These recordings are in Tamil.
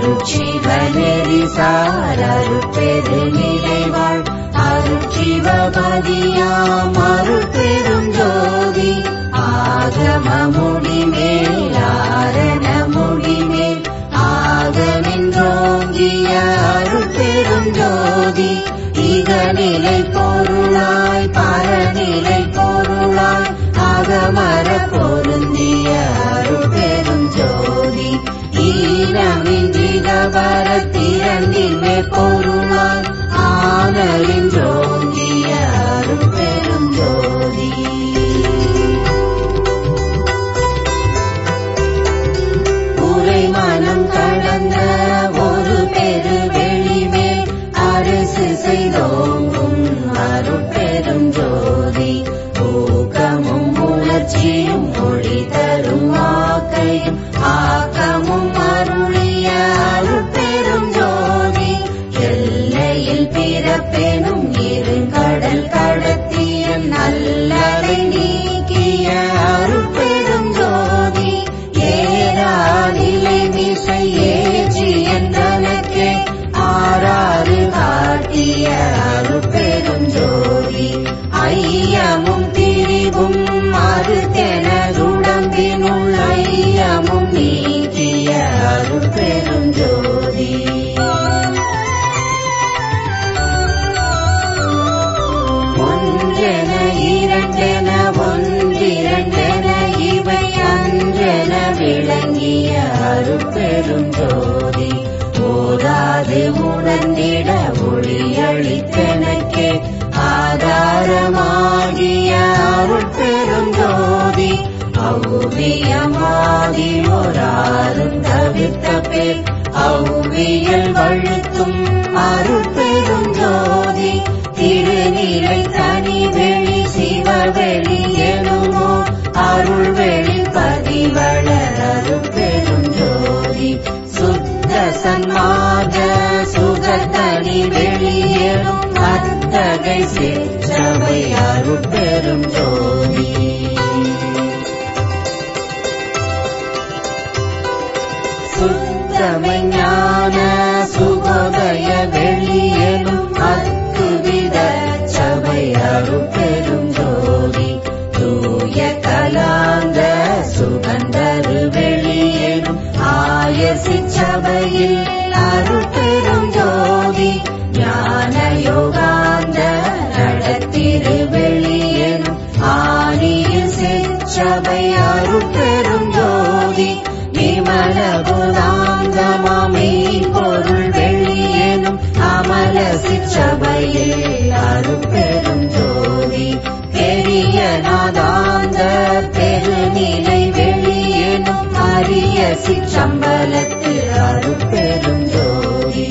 அருட்சிவனெறிசார் அருட்பெரு நிலைவாழ் அருட்சிவபதியாம் அருட்பெரும் ஜோதி ஆகம முடிமேல் ஆரண முடிமேல் ஆகமென்றோங்கிய அருட்பெரும் ஜோதி இகநிலை பொருளாய் பரநிலை பொருளாய் அகமர பொருந்திய அருட்பெரும் ஜோதி ஈனமின்றிகவர திறந்திலே பொருளாய் ஆனரின்றோங்கிய அருட்பெரும் ஜோதி உரை மனம் கடந்த ஒரு பெரு வெளிமேல் அரசு செய்தோங்கும் அருட்பெரும் ஜோதி ஊக்கமும் உணர்ச்சியும் ஒளி தரும் வாக்கையும் ஆக்கமும் அருளிய அருட்பெரும் ஜோதி எல்லையில் பிறப்பெனும் இருங்கடல் கடத்திய நல்லதை நீக்கிய அருட்பெரும் ஜோதி ஏறாநிலை மிசை ஏற்றி என்றனக்கே ஆறாறு காட்டிய அருட்பெரும் ஜோதி ஐயமும் திரிவும் மறுத்தெனதுடம்பினுள் ஐயமும் நீக்கிய அருட்பெரும் ஜோதி ஒன்றென இரண்டென ஒன்றிரண்டென இவை அன்றென விளங்கிய அருட்பெரும் ஜோதி ஓதாது உணர்ந்திட ஒளியளித்தனக்கே ஆதாரமாகிய அருட்பெரும் ஜோதி அவ்வியமாகி ஒராரும் தவிர்த்த பேர் அவ்வியல் வழுத்தும் அருட்பெரும் ஜோதி திருநிலை தனி வெளி சிவவெளி எனுமோ அருள் வெளி பதிவளர் அருட்பெரும் ஜோதி சுத்த சன்மார்க்க சுகத்தனி வெளியேறும் அத்தகை சிற்றவை அருட்பெரும் ஜோதி சுத்தமை ஞான சுகோதய வெளியேனும் அத்துவித சபை அருட்பெரும் ஜோதி தூய கலாந்த சுகந்தரு வெளியேனும் ஆயசி சபையில் அருட்பெரும் ஜோதி ஞான யோகாந்த நடத்திரு வெளியேனும் ஆனியில் சிற்றபை அருட்பெரும் ஜோதி விமல புதாந்தமாமை பொருள் வெளியேனும் அமல சிற்றபையில் அருட்பெரும் ஜோதி பெரிய நாதாந்த பெருநிலை வெளியேனும் அரிய சிற்றம்பலத்து அருட்பெரும் ஜோதி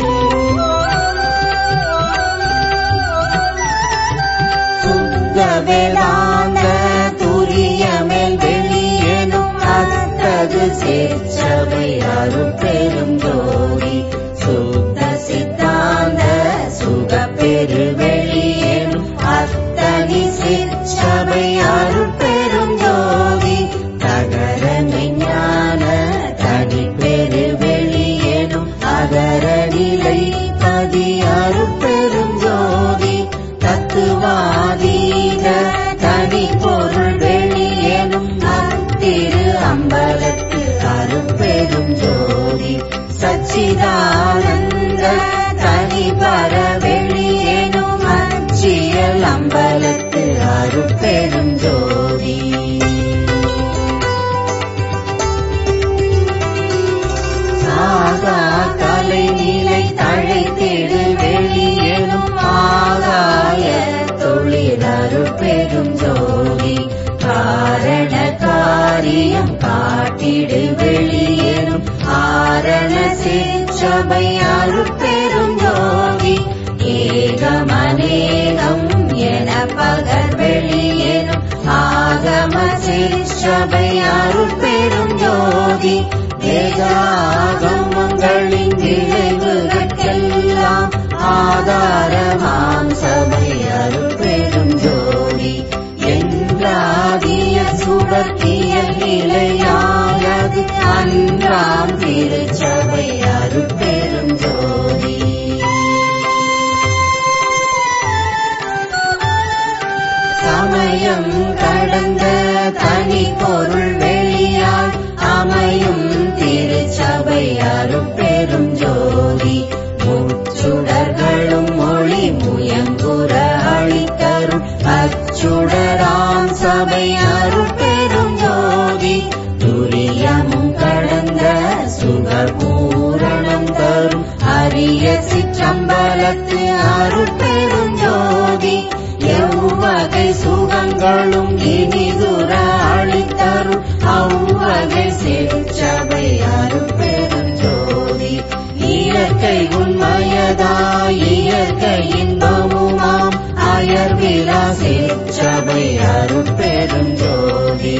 சுத்த வேதாந்த துரியமேல் வெளியேனும் அத்தகு சேர்ச்சபை அருட்பெரும் ஜோதி சுத்த சித்தாந்த சுகப்பெரு வெளியேனும் அத்தனி சிற்றபை அருட்பெரும் ஜோதி தகர ஞான தனி பெரு வெளியேனும் அகர நிலை பதி அருட்பெரும் ஜோதி தத்துவாதீத தனி பொருள் வெளியேனும் அத்திரு அம்பலத்து அருட்பெரும் ஜோதி சச்சிதானந்த தனி பர வெளியேனும் அச்சியல் அம்பலத்து அருட்பெரும் ஜோதி சாகா கலை நிலை தழைத்திடு வெளியேனும் ஆகாய தொழிலரு பெரும் ஜோதி காரண காரியம் காட்டிடு வெளியேனும் ஆரண சிற்றபை அருட்பெரும் ஜோதி ஏகமநேகம் என பகர் வெளியேனும் ஆகம சிற்றபை அருட்பெரும் ஜோதி ஏகாகமங்களின் விளைவுகட்கெல்லாம் ஆதாரமாம் சபை அருட்பெரும் ஜோதி என்றாதிய சுடர்த்திய நிலையாயது அன்றாம் திருச்சபை அருட்பெரும் ஜோதி முச்சுடர்களும் மொழி முயங்குற அளித்தரும் அச்சுடராம் சபை அருட்பெரும் ஜோதி துரியமும் கடந்த சுகபூரணம் தரும் அரிய சிற்றம்பலத்து அருட்பெரும் ஜோதி எவ்வகை சுகங்களும் இனிதுர அளித்தரும் அவ்வகை சிற்சபை அருட்பெரும் ஜோதி இயற்கை உண்மையதாய் இயற்கை இன்பமுமாம் அயர்விலா சிற்சபை அருட்பெரும் ஜோதி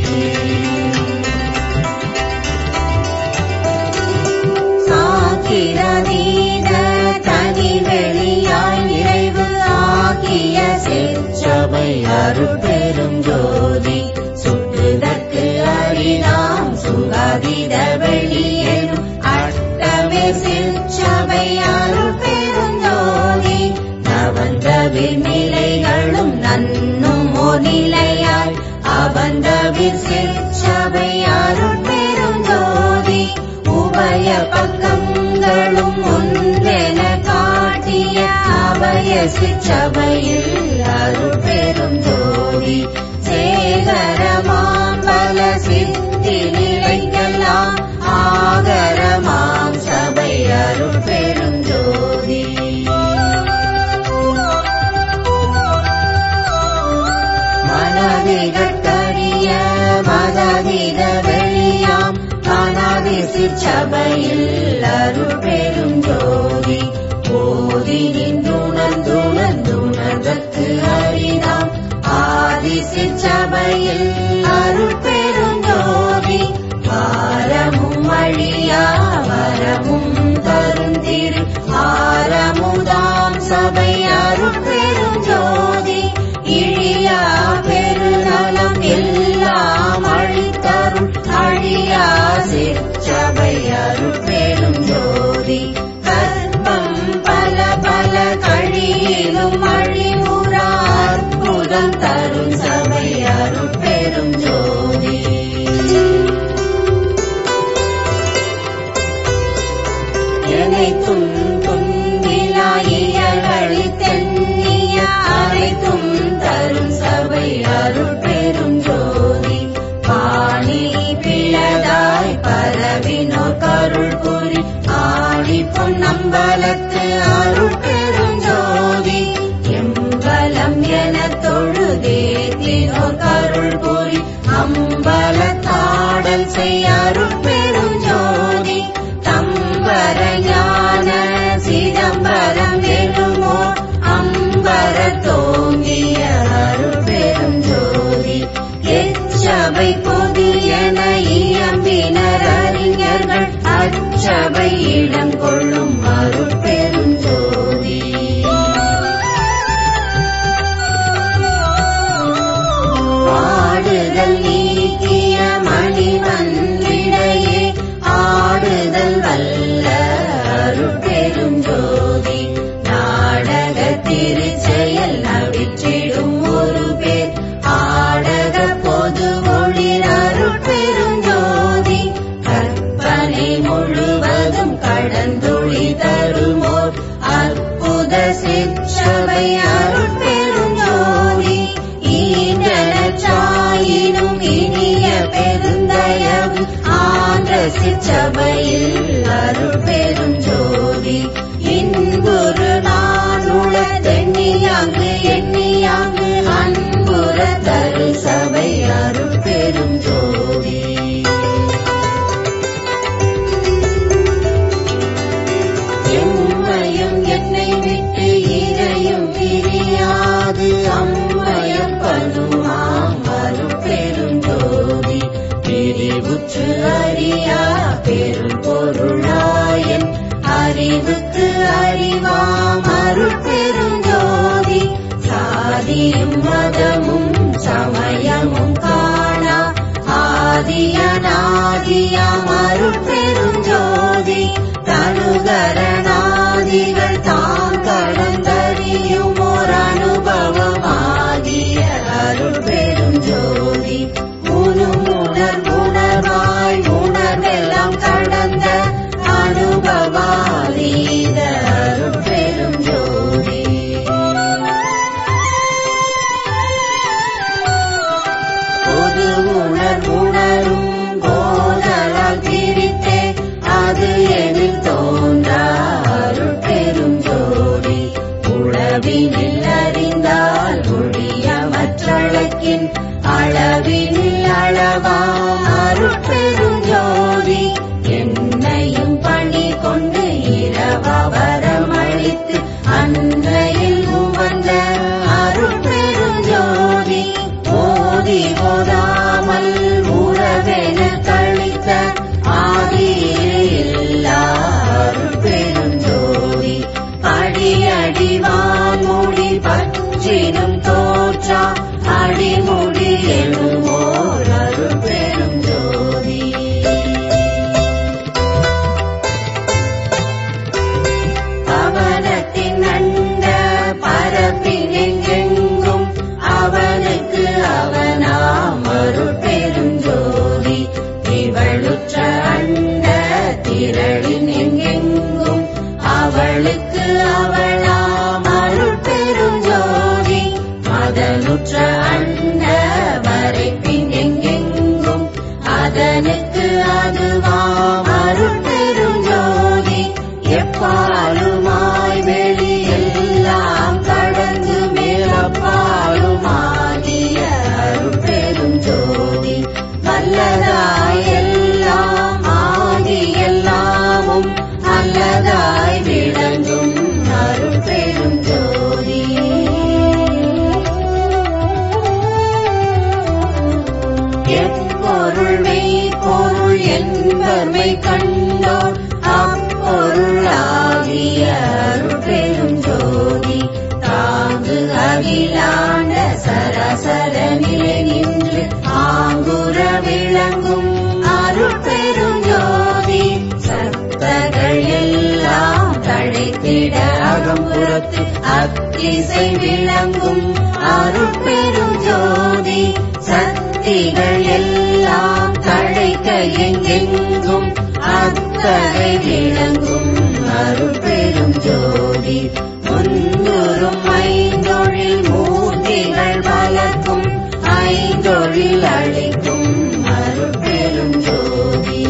சாக்கிரதீத தனி வெளியாய் நிறைவு ஆகிய சிற்சபை அருட்பெரும் ஜோதி சுற்றுதற்கு அரிதாம் சுகாதீத வெளியேனும் அட்டமே சிற்சபை அருட்பெரும் ஜோதி நவந்தவிர் நிலைகளும் நன்னும் ஓர் நிலையாய் அவந்தவிர் சிற்சபை அருட்பெரும் ஜோதி உபய பக்கங்களும் ஒன்றென காட்டிய அபய சிற்றபையில் அருட்பெரும் ஜோதி சேகரமாம் பல சித்தி நிலைக்கெல்லாம் ஆகரமாம் சபை அருட்பெரும் ஜோதி மனதிகட்டறிய மதவித வெளியாம் காணாதி சிற்சபையில் அருட்பெரும் ஜோதி போதி நின்றுணர்ந்துணர்ந்துணர்ந்தற்கு அறிதாம் ஆதி சிற்சபையில் அருட்பெரும் ஜோதி வாரமும் அழியா வரமும் தருந்திரு ஆரமுதாம் சபை அருட்பெரும் ஜோதி இழியா பெருநலம் எல்லாம் அழித்தருள் அழியா சிற்சபை அருட்பெரும் ஜோதி கர்ப்பம் பல பல கழியிலும் அழிவுறா அற்புதம் தரும் சபை அருட்பெரும் ஜோதி எனைத்தும் துன்பிலாயியர்களி தென்னிய அனைத்தும் தரும் சபை அருட்பெரும் ஜோதி பாணி பிளதாய் பரவினோர் கருள் புரி ஆணி பொன்னம்பலத்து அருட்பெரும் ஜோதி எம்பலம் என தொழுதேத்தினோர் கருள் புரி அம்பலத்தாடல் செய் அருட்பெரும் ஜோதி தம்பர ஞான சிதம்பரம் எழுமோ அம்பர தோங்கிய அருட்பெரும் ஜோதி எச்சபை பொதியன இயம்பினர் அறிஞர்கள் அச்சபை இடம் கொள்ளும் அருட்பெரும் ஜோதி ஆடுதல் நீக்கிய மணிவன்றிடையே ஆடுதல் வல்ல அருட்பெரும் ஜோதி நாடக திருச்செயல் நவிற்றிடும் ஒரு பேர் ஆடக பொது ஒளிர் அருட்பெரும் ஜோதி கற்பனை முழுவதும் கடந்துளி தருமோர் அற்புத சிற்சபை அருட்பெரும் ஜோதி ஈன்றனச்சாயினும் இனிய பெருந்தயவு ஆன்ற சிற்றபையில் அருட்பெரும் ஜோதி இன்புறு நானுள தென்னியாங்கு எண்ணியாங்கு அன்புற தரு சபை அருட்பெரும் ஜோதி எம்மையும் என்னை விட்டு இதையும் பிரியாது அம்மையம் பதுமாம் அருட்பெரும் ஜோதி பிரிவுற்று அறியா பெரும் பொருளாயன் அறிவுக்கு அறிவாம் அருட்பெரும் ஜோதி சாதியும் மதமும் சமயமும் காணா ஆதியநாதியாம் அருட்பெரும் ஜோதி தனுகரணாதிகள் தாம் கடந்தறியும் ஓர் அனுபவமாகிய அருட்பெரும் ஜோதி உணர் உணர்வாய் உணர்வெல்லாம் கடந்த தோன்றினும் தோற்றா அடிமுடி எழுவோர் அருள் பெரும் ஜோதி அவனத்தின் அண்ட பரப்பில் எங்கெங்கும் அவனுக்கு அவனாம் அருள் பெரும் ஜோதி இவளுற்ற அண்ட திரளின் எங்கெங்கும் அவளுக்கு அவளாம் அருள் பெரும் ஜோதி அதனுற்ற அண்ட வரைப்பின் எங்கெங்கும் அதனுக்கு அதுவாம் அருள் பெரும் ஜோதி எப்பாலுமாய் வெளியெல்லாம் கடந்து மேலப்பாலுமாகிய அருள் பெரும் ஜோதி வல்லதாய் எல்லாம் ஆகி எல்லாமும் அல்லதாய் விளங்கும் அருள் பெரும் ஜோதி எப்பொருள் மெய்ப்பொருள் என்பர்மை கண்டோர் அப்பொருள் ஆகிய அருள் பெரும் ஜோதி தாங்கு அகிலாண்ட சரசர நிலை நின்று ஆங்குர விளங்கும் அருள் பெரும் ஜோதி சத்தகள் எல்லாம் தழைத்திட அகம்புறத்து அத்திசை விளங்கும் அருள் பெரும் ஜோதி சக்திகள் எல்லாம் தழைக்க எங்கெங்கும் அத்தகை விளங்கும் அருள் பெரும் ஜோதி முன்னுறும் ஐந்தொழில் மூர்த்திகள் வளர்க்கும் ஐந்தொழில் அளிக்கும் அருள் பெரும் ஜோதி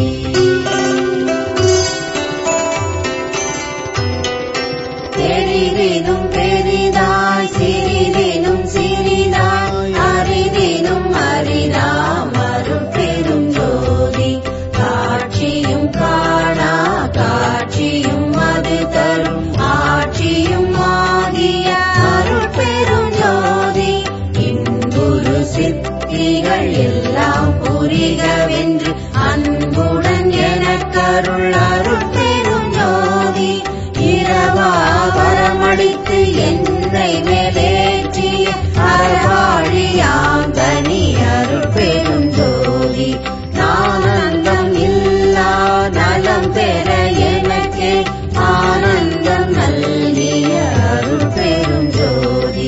பெரிதினும் பெரிதாய் சிறிதினும் சிறிதாய் அரிதினும் அரிதாம் அருள் பெரும் ஜோதி காட்சியும் காணா காட்சியும் அது தரும் ஆட்சியும் ஆகிய அருள் பெரும் ஜோதி இன்புரு சித்திகள் எல்லாம் புரிகவென்று அன்புடன் எனக்கருள் அருள் பெரும் ஜோதி இரவா வரமளித்து என்னை மேலேற்றிய அறவாழியாம் தனி அருள் பெரும் ஜோதி ஆனந்தம் இல்லா நலம் பெற எனக்கு ஆனந்தம் நல்கிய அருள் பெரும் ஜோதி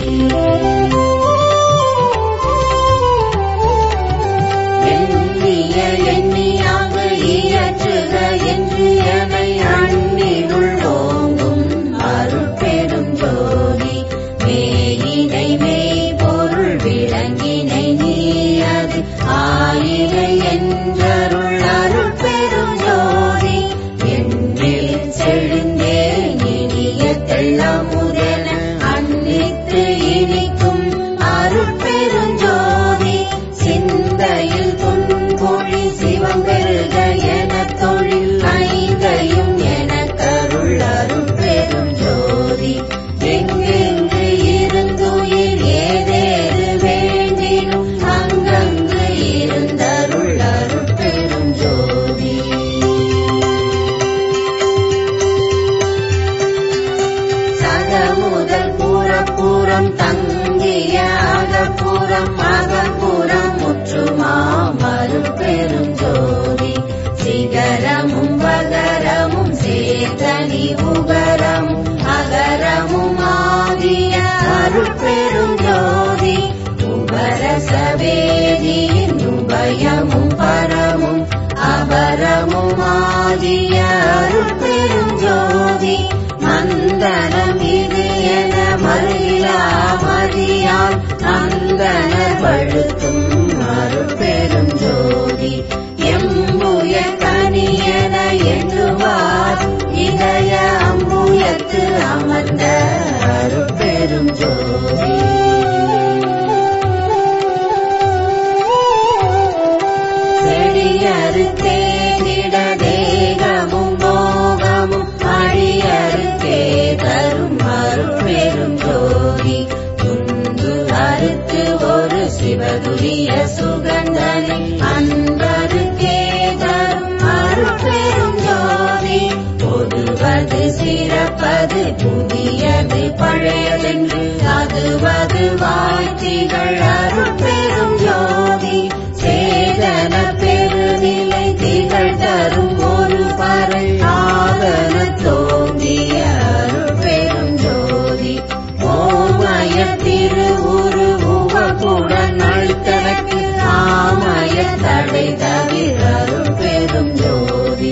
எண்ணிய எண்ணியாக இயற்றுக என்று எனை அண்ணினுள் ஓங்கும் அருள் பெரும் ஜோதி மேயினை மெய் பொருள் விளங்கினை நீ அது ஆயிரை என்றருள் அருள் பெரும் ஜோதி எண்ணில் செழுந்தேன் இனிய தெள்ளமுதென அன்னித்து இனிக்கும் அருள் பெருஞ்சோதி சிந்தையில் துன்பொழி சிவம்பெருக என தொழில் ஐந்தையும் என கருள் அருள் பெரும் ஜோதி எங்கெங்கு இருந்துயிர் ஏதேது வேண்டினும் அங்கங்கு இருந்தருள் அருள் பெரும் ஜோதி சக முதல் புறப்புறம் தங்கிய அகப்புறம் அகப்புறம் முற்றுமாம் அருள் பெரும் ஜோதி சிகரமும் வகரமும் சேதனி உகரமும் அகரமும் ஆகிய அருள் பெரும் ஜோதி உபரசவேதியின் உபயமும் பரமும் அபரமும் ஆகிய அருள் பெரும் ஜோதி மந்தனம் இது என மருகிலா மதியால் அந்தனர் வழுத்தும் அருள் பெரும் ஜோதி எம்புய கனியன எண்ணுவார் இதய அம்புயத்து அமர்ந்த அருள் பெரும் ஜோதி செடியறு தேடிட தேகமும் போகமும் அடியறுக்கே தரும் அருள் பெரும் ஜோதி துந்து அறுத்து ஒரு சிவதுரிய சுகந்தனை அன்பரு சிறப்பது புதியது பழையதென்று அதுவது வாழ்த்திகள் அருள் பெரும் ஜோதி சேதன பெருநிலை திகழ் தரும் ஒரு பறை ஆதன தோங்கிய அருள் பெரும் ஜோதி ஓமய திருவுரு உவப்புடன் அழுத்தனக்கு ஆமய தடை தவிர அருள் பெரும் ஜோதி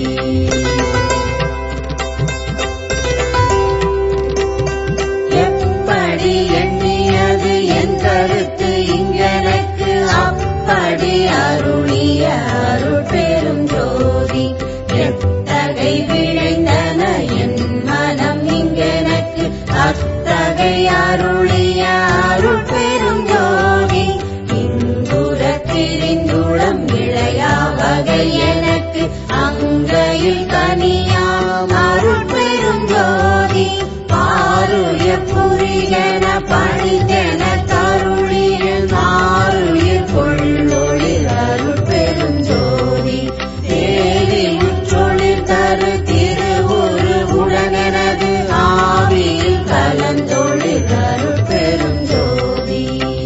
எப்படி எண்ணியது என் கருத்து இங்கெனக்கு அப்படி அருளிய அருள் பெரும் ஜோதி எத்தகை விழைந்தன என் மனம் இங்கெனக்கு அத்தகை அருளிய அருள் பெரும் ஜோதி இங்குற திரிந்துளம் இளையா வகை எனக்கு அங்கையில் கனியாம் அருள் பெரும் ஜோதி பாருய புரியன பணிதென கருளில் மாறுயிர் கொள்ளொளிர் அருள் பெரும் ஜோதி தேரில் உற்றொளிர் தரு திருவுரு உடனெனது ஆவியில் கலந்தொளிர் அருள் பெரும் ஜோதி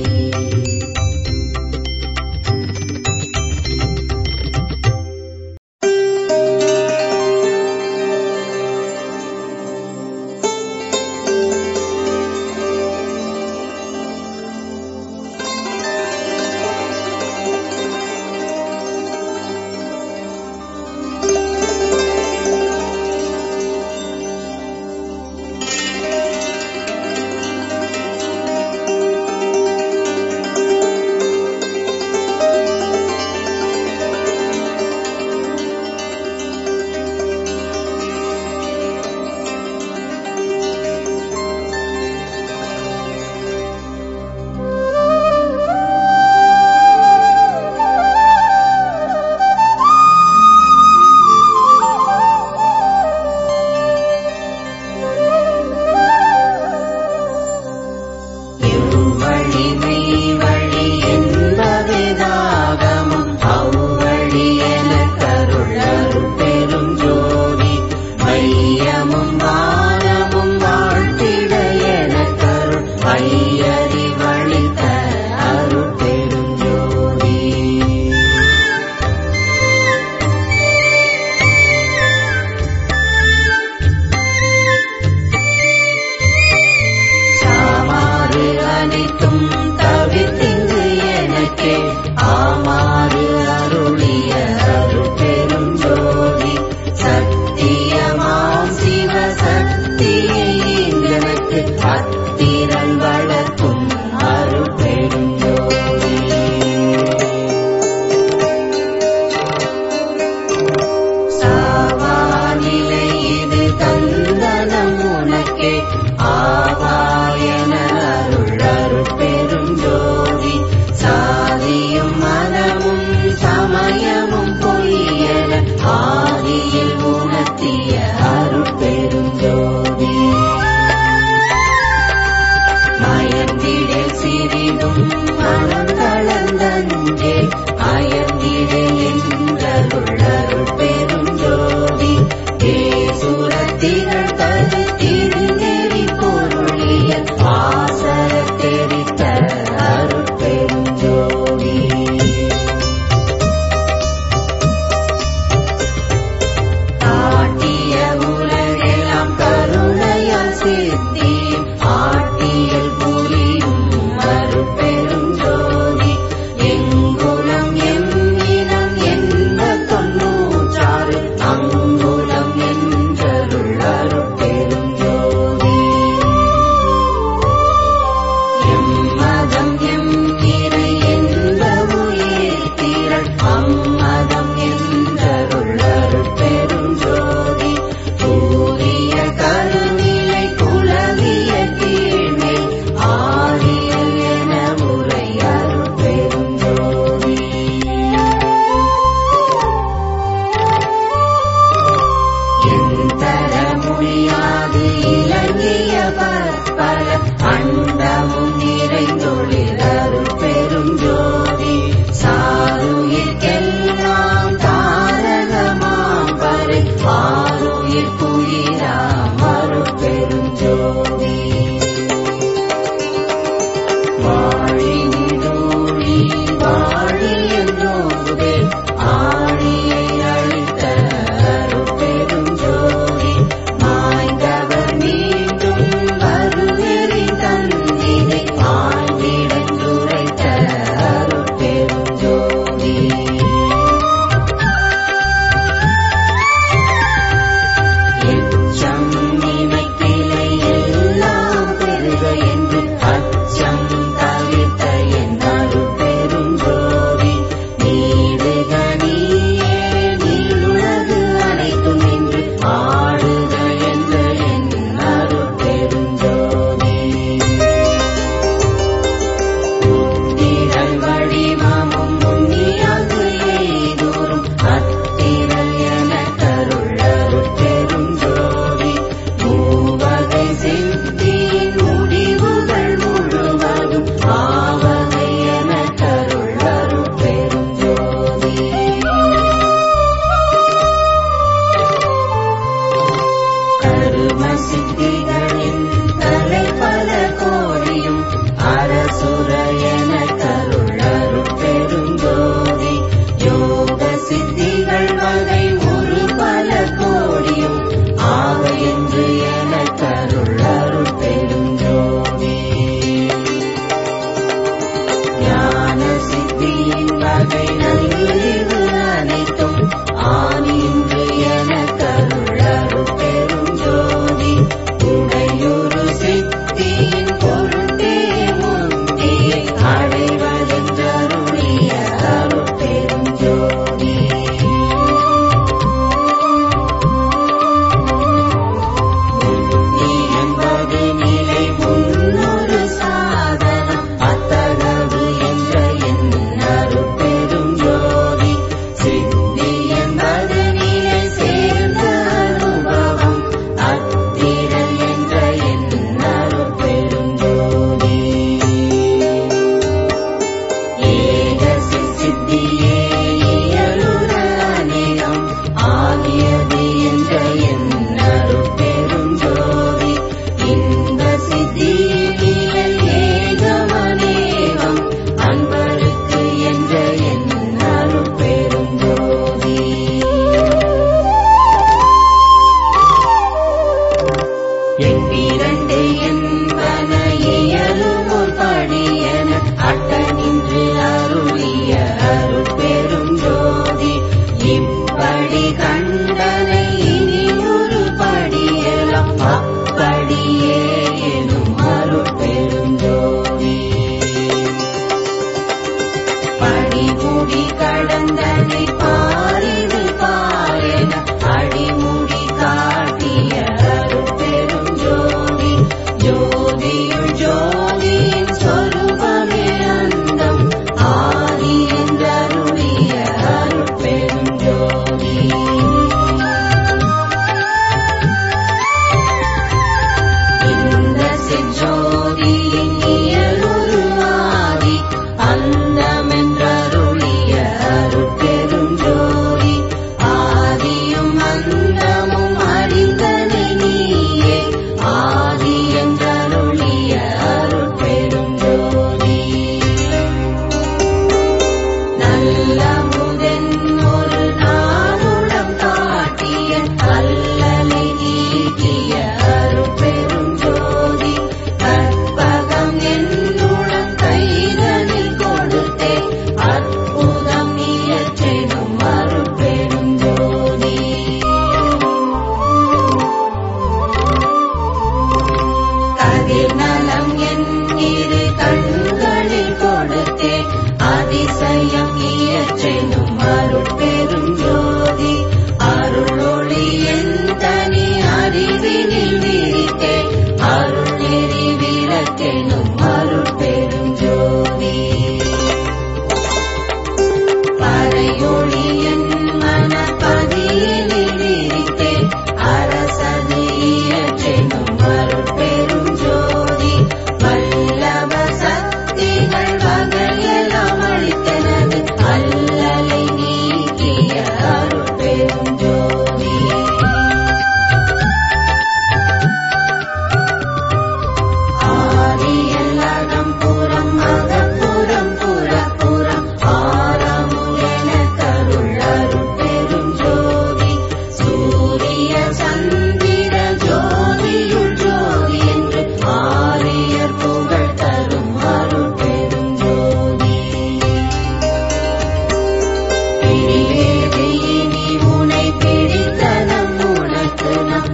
எவ்வழி மெய்வழி என்பவேதாகமும் அவ்வழி எனக் கருளருள் பெரும் ஜோதி மையமும் வானமும் வாழ்த்திட எனக் கருள் ஐயறி வழித்த அருள் பெரும் ஜோதி சாமாறு அனைத்தும் தவிர்த்திங்கு எனக்கே ஆமாறு அருளிய அருள் பெரும் ஜோதி சத்தியமாம் சிவ சக்தியை எனக்கு அத்திரன் வளர்க்கும் அருள் பெரும் ஜோதி சாவானிலை இது தந்தனம் உனக்கே ஆவாயன அருள் அருள் பெரும் ஜோதி சாதியும் மதமும் சமயமும் பொய்யன ஆதியில் உணர்த்திய அருள் பெரும் ஜோதி மயந்திடில் சிறிதும் மனம் கலந்தஞ்சே அயர்ந்திடில் என்றருள் பெரும் ஜோதி தேசுரத்திகள் கரு திருநெறி பொருளிய ஆசர தெரித்த அருள் பெரும் ஜோதி காட்டிய உலகெல்லாம் கருணையால் சித்தி ஆட்டியல் புரியும் அருட்பெரும் ஜோதி எங்குலம் எம்மினம் என்ப தொன்னூற்றாறு அங்குலம் என்றருள் அருட்பெரும் ஜோதி எம்மதம் எம் இறை என்ப உயிர் திரள் அம்மதம் என்றருள் அருட்பெரும் ஜோதி கூறிய கருநிலை குலவிய கீழ்மை ஆரியல் என உரை அருட்பெரும் ஜோதி எந்தர முடியாது இலங்கிய பற்பல அண்டமும் நிறைந்தொழில் அருள் பெரும் ஜோதி சாருயிர்க்கெல்லாம் தாரகமாம் பறை ஆருயிர் புரிய ஸ்ரீராம் அருட்பெருஞ்சோதி வாழி நீடூழி வாழி என்றோங்குவே ஆழியை அழித்த அருட்பெருஞ்சோதி மாய்ந்தவர் மீண்டும் வருவெறி தந்தினை ஆழ்ந்திடந்துரைத்த அருட்பெருஞ்சோதி எச்சம் நினைக்கிலை எல்லாம் பெருக என்று அச்சம் தவிர்த்த என் அருட்பெருஞ்சோதி நீடுக நீயே நீளுலகு அனைத்தும் நின்று ஆடுக என்ற என் அருட்பெருஞ்சோதி திரள் வடிவமும் உன்னியாது எய்தோறும் அத்திரள் என கருளருட் பெருஞ்சோதி மூவகை சித்தியின் முடிவுகள் முழுவதும் ஆவகை என கருளருட் பெருஞ்சோதி கரும சித்திகளின் தலை பல கோடியும் அரசுர என கருளருட் பெருஞ்சோதி யோக சித்திகள் வகை ஒரு பல கோடியும் ஆக என்று என கருளருட் பெருஞ்சோதி ஞான சித்தியின் வகை நல்லிவு அனைத்தும் ஆனின்று என கருளருட் பெருஞ்சோதி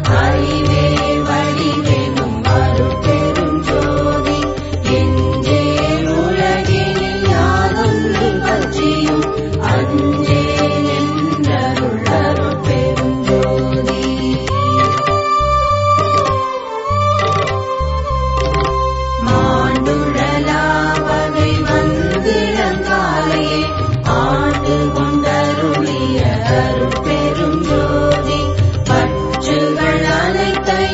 அறிவே வடிவெனும் அருட்பெரும் ஜோதி எஞ்சேல் உலகினில் யாதொன்று பற்றியும் அஞ்சேல் என்றருள் அருட்பெரும் ஜோதி மாண்டுழலாவகை வந்திடங்காலையே ஆண்டு கொண்டருளிய அருட்பெரும் ஜோதி பற்றுகள் அனைத்தையும்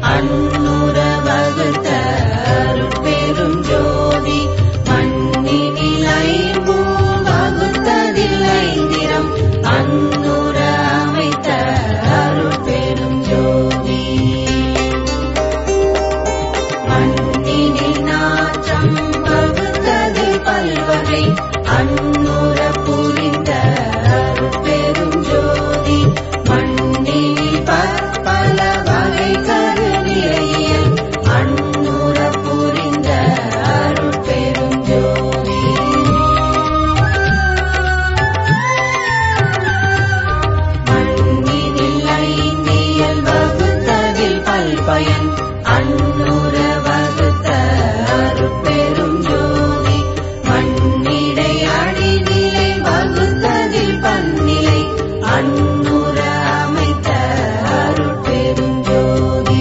அன்னுர வகுத்த அருட்பெரும் ஜோதி மண்ணினில் ஐம்பூ வகுத்ததில் ஐந்திரம் அன்னுர அமைத்த அருட்பெரும் ஜோதி மண்ணினில் நாற்றம் வகுத்ததில் பல்வகை அன்னுர புரிந்த அருட்பெரும் ஜோதி மண்ணினில் பற்பல வகை கருநிலையில் அன்னுர புரிந்த அருட்பெரும் ஜோதி மண்ணினில் ஐந்தியல் வகுத்ததில் பல்பயன் அன்னுர வகுத்த அருட்பெரும் ஜோதி மண்ணிடை அடிநிலை வகுத்ததில் பன்னிலை அன்னுர அமைத்த அருட்பெரும் ஜோதி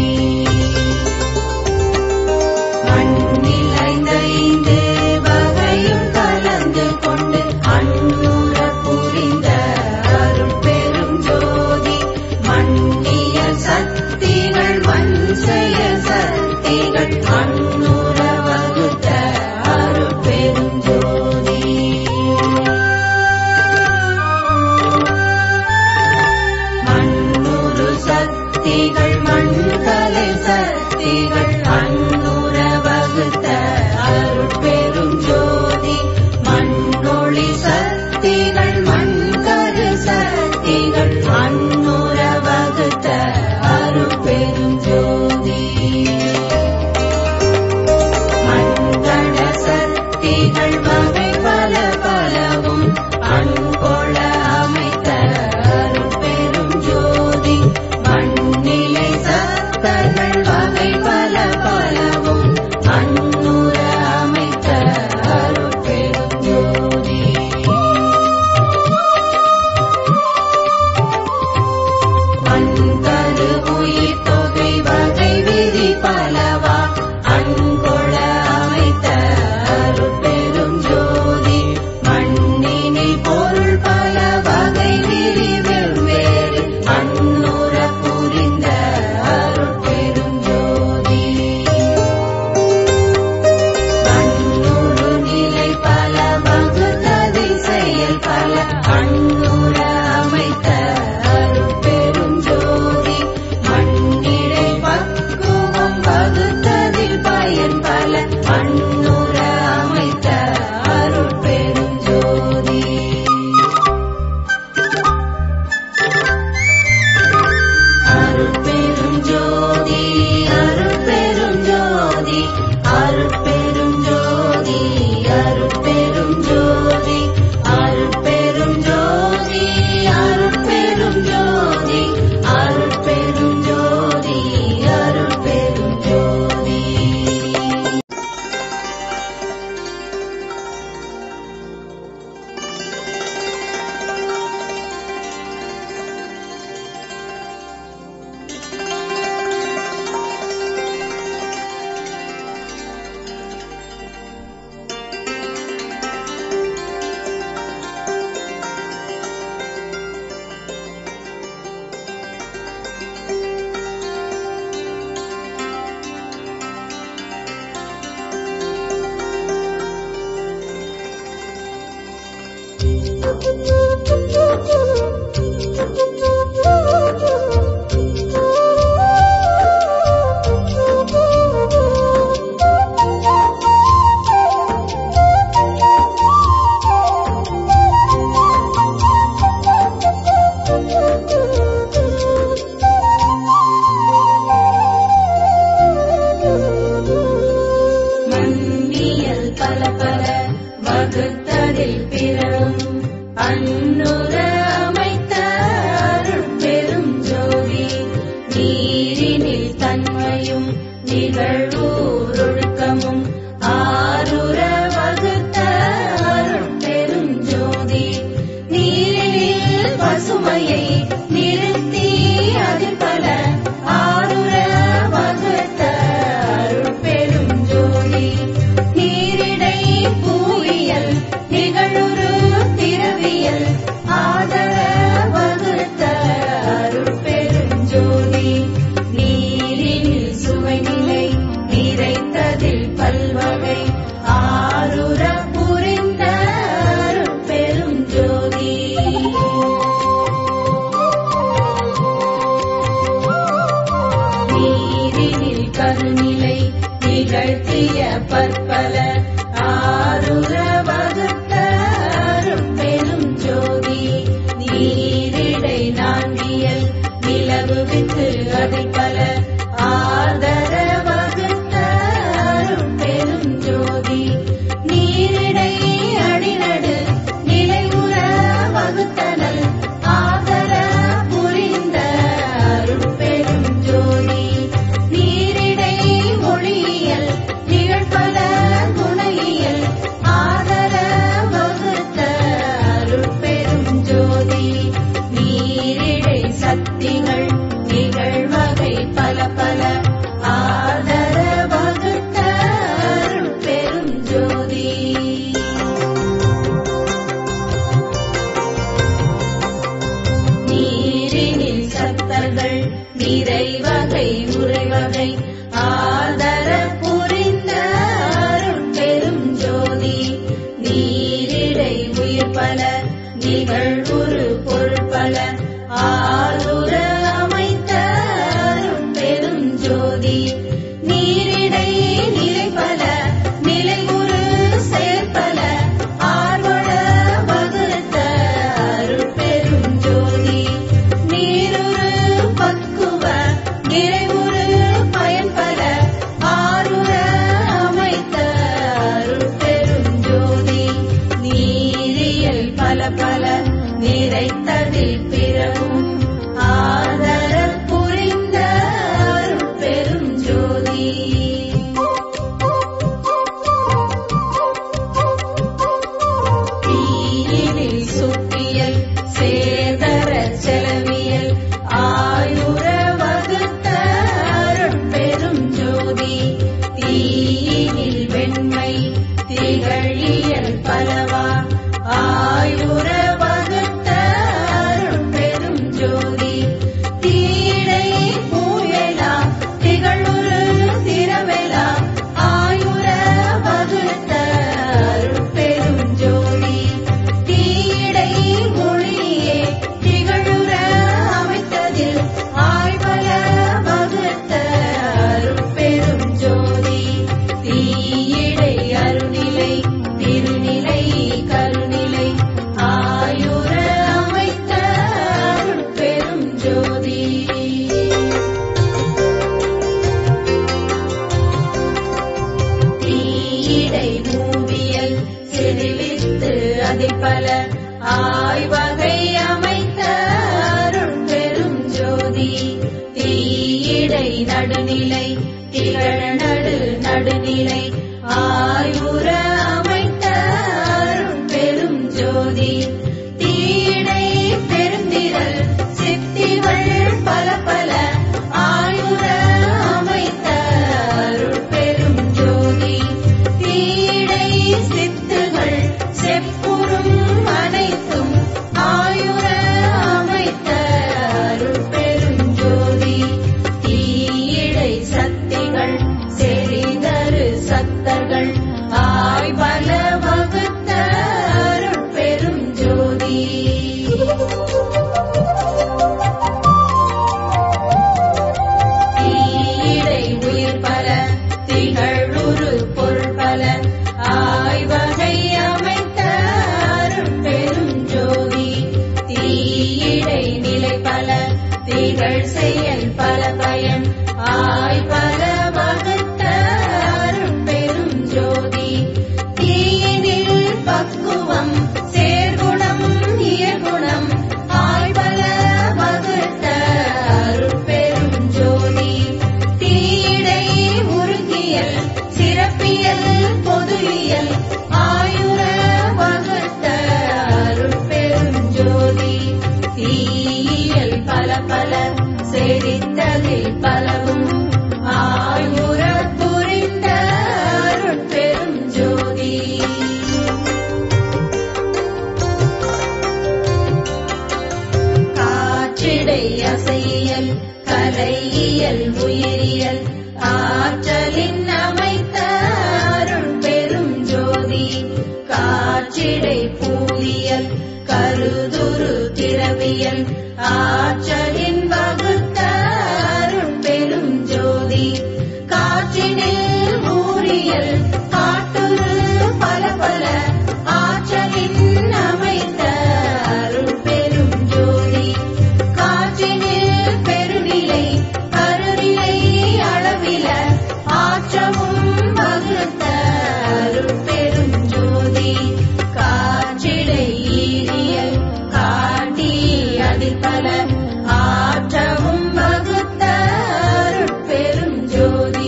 மண்ணிலைந்து வகையும் கலந்து கொண்டு அன்னுர புரிந்த அருட்பெரும் ஜோதி மண்ணிய சக்திகள் மண் செய்ய சக்திகள் அன்னுர வகுத்த அருட்பெரும் ஜோதி மண்ணுரு சக்திகள் மண்கலை சக்திகள் அன்னுர வகுத்த அருட்பெரும் ஜோதி மண்ணொளி சக்திகள் மண்கரு சக்திகள் அன்னுர வகுத்த அருட்பெரும் ஜோதி மண்கண சக்திகள் வகை பல பலவும் அன்பொள அமைத்த அருட்பெரும் ஜோதி மண்ணிலை சத்தர்கள் வகை பல பலவும் அன்னுர அமைத்த அருட்பெரும் ஜோதி அன்பரு உயிர் தொகை வகை விதி பலவா அன்பொள அமைத்த அருட்பெரும் ஜோதி மண்ணினில் பொருள் பல வகை விதி வெவ்வேறு அன்னுர புரிந்த அருட்பெரும் ஜோதி அன்னுரு நிலை பல வகுத்ததில் செயல் பல அன்னுர அமைத்த அருட்பெரும் ஜோதி மண்ணிடை பக்குவம் வகுத்ததில் பயன் பல அன்னுர அமைத்த அருட்பெரும் ஜோதி அருட்பெரும் ஜோதி அருட்பெரும் ஜோதி அருட்பெரும் ஜோதி அருட்பெரும் ஜோதி அருட்பெரும் ஜோதி அருட்பெரும் ஜோதி அருட்பெரும் ஜோதி அருட்பெரும் ஜோதி மன்னியல் பல பல வகுத்ததில் பிறரும் அன்னுர அமைத்த அருட்பெரும் ஜோதி நீரினில் தன்மையும் நிகழ்வூரொழுக்கமும் ஆருர வகுத்த அருட்பெரும் ஜோதி நீரினில் பசுமையை நிறுத்தி அதில் பல ஆருர வகுத்த அருட்பெரும் ஜோதி நீரிடை பூவியல் நிகழுரு பிறவியல் ஆதர வகுத்த அருட்பெரும் ஜோதி நீரினில் கருநிலை நிகழ்த்திய பற்பல ஆருர வகுத்த அருட்பெரும் ஜோதி நீரிடை நான்கியல் நிலவு வித்து அதில் பல ஆதர வகுத்த அருட்பெரும் ஜோதி நீரிடை அடிநடு நிலையுற வகுத்தனல் ஆதர புரிந்த அருட்பெரும் ஜோதி நீரிடை மொழியியல் நிகழ்பல குணையியல் ஆதர வகுத்த அருட்பெரும் ஜோதி நீரிடை சக்திகள் நிகழ்வகை பல பல ஆதர வகுத்த அருட்பெரும் ஜோதி நீரினில் சத்தர்கள் நிறைவகை உறைவகை ஆதர புரிந்த அருட்பெரும் ஜோதி நீரிடை உயிர் பல நிகழ்வுரு பொருள் பல ஆளுர அமைத்த அருட்பெரும் ஜோதி நீரிடை நிலை பல நிலையுறு செயற்பல ஆர்வட வகுத்த அருட்பெரும் ஜோதி நீருரு பக்குவ நிறைவுறு பயன்பல ஆருர அமைத்த அருட்பெரும் ஜோதி நீரியல் பல பல நிறைத்ததில் பிறவும் ஆதர புரிந்த அருட்பெரும் ஜோதி தீயினில் சுற்றியல் சேதர செலவியல் ஆயுர வகுத்த அருட்பெரும் ஜோதி தீயினில் வெண்மை திகழியல் பலவா ஆயுர வகுத்த அருட்பெரும் ஜோதி தீடை பூயலா திகழுரு திரவெலா ஆயுர வகுத்த அருட்பெரும் ஜோதி தீடை மொழியே திகழுற அமைத்ததில் ஆய்வல வகுத்த அருட்பெரும் ஜோதி தீயிடை அருநிலை திருநிலை கருநிலை ஆயுர அமைத்த அருட்பெரும் ஜோதி தீயிடை மூவியல் சிறுவித்து அதில் பல ஆய்வகை அமைத்த அருட்பெரும் ஜோதி தீயிடை நடுநிலை திகழ நடு நடுநிலை ஆயுர அமைத்த அருட்பெரும் ஜோதி தீடை பெருந்திரல் சித்திகள் பல பல ஆயுர அமைத்த அருட்பெரும் ஜோதி தீடை சித்துகள் செப்புறும் அனைத்தும் ஆயுர அமைத்த அருட்பெரும் ஜோதி தீயிடை சக்திகள் செறிதரு சத்தர்கள் ஆய்வல வகுத்த அருட்பெரும் ஜோதி தீயிடை உயிர் பல திகழுரு பொருள் பல ஆய்வகை அமைத்த அருட்பெரும் ஜோதி தீயிடை நிலை பல திகழ் செயல் பல பயன் ஆய்பல வகுத்த அருட்பெரும் ஜோதி தீயினில் பக்குவம் சேர்குணம் இயகுணம் ஆய்வல வகுத்த அருட்பெரும் ஜோதி தீடை உருகியல் சிறப்பியல் பொதுவியல் ஆயுர வகுத்த அருட்பெரும் ஜோதி தீயியல் பல பல செறித்ததில் பலவும் ஆயுர புரிந்த அருட்பெரும் ஜோதி காற்றிடை அசையியல் கலையியல் உயிரியல் ஆற்றலின் அமைத்த அருள் பெரும் ஜோதி காற்றிடை பூவியல் கருதுரு திரவியல் ஆற்றலின் வகுத்த அருள் பெரும் ஜோதி கா காற்றினில் ஊரியல் காட்டுரு பல பல ஆற்றலின் அமைத்த அருள் பெரும் ஜோதி காற்றினில் பெருநிலை கருநிலை அளவில ஆற்றவும் வகுத்த அருள் பெரும் ஜோதி காற்றிடை ஈரியல் காட்டி அதில் பல ஆற்றவும் வகுத்த அருள் பெரும் ஜோதி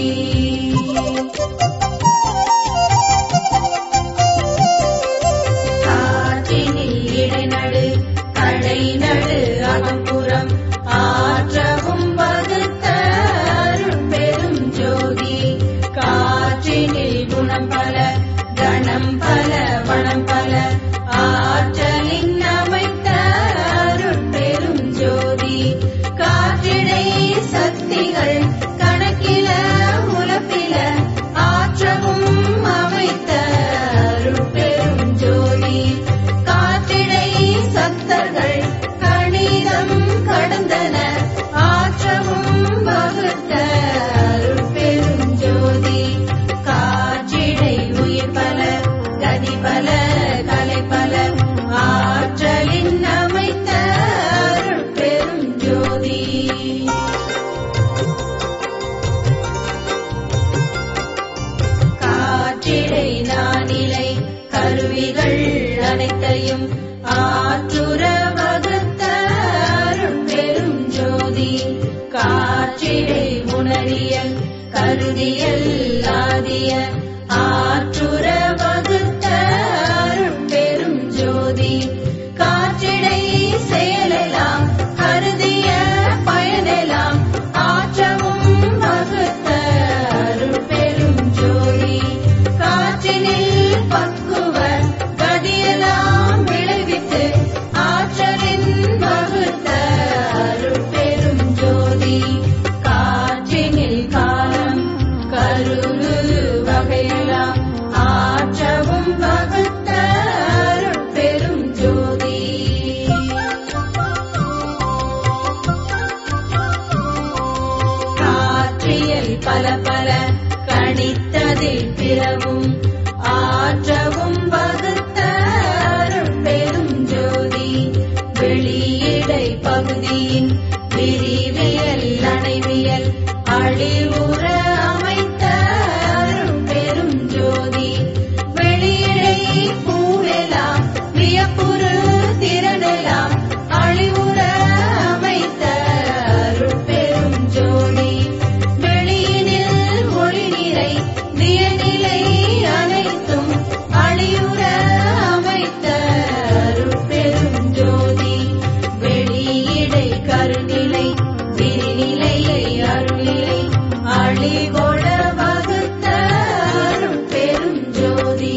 காற்றினில் இடைநடு கடைநடு அகம்புறம் ஆற்றவும் வகுத்த அருள் பெரும் ஜோதி காற்றினில் குணம் பல கணம் பல வனம் பல ஆற்றலின் அமைத்த அருள் பெரும் ஜோதி காற்றிடை சக்திகள் கணக்கில உலப்பில ஆற்றவும் அமைத்த அருள் பெரும் ஜோதி காற்றிடை சத்தர்கள் கணிதம் கடந்தன ஆற்றவும் வகுத்த அருள் பெரும் ஜோதி காற்றிடை உயிர் பல கதி பல கலை பல ஆற்றலின் அமைத்த அருள் பெரும் ஜோதி காற்றிடை நானிலை கருவிகள் அனைத்தையும் ஆற்றுற வகுத்த அருள் பெரும் ஜோதி காற்றிடை உணரியல் கருதியல் ஆதிய ஆற்றுற வகுத்த அருள் பெரும் ஜோதி காற்றிடை செயலெல்லாம் கருதிய பயனெல்லாம் ஆற்றவும் வகுத்த அருள் பெரும் ஜோதி காற்றினில் பக்குவ கதியெல்லாம் விளைவித்து ஆற்றலின் வகுத்த அருள் பெரும் ஜோதி காற்றினில் காலம் கருளு வகையெல்லாம் ஆற்றவும் வகுத்த அருள் பெரும் ஜோதி காற்றியல் பல பல கணித்ததில் பிறவும் ஆற்றவும் வகுத்த அருள் பெரும் ஜோதி வெளியிடை பகுதியின் விரிவியல் அணைவியல் அழிவுற அமைத்த அருள் பெரும் ஜோதி வெளியிடை பூவெல்லாம் வியப்புறு திறனெல்லாம் அழிவுற அமைத்த அருள் பெரும் ஜோதி வெளியினில் ஒளி நிறை வியநிலை அனைத்தும் அழியுற அமைத்த அருள் பெரும் ஜோதி வெளியிடை கருநிலை விரிநிலையை அருளிலை அழிகொட வகுத்த அருள் பெரும் ஜோதி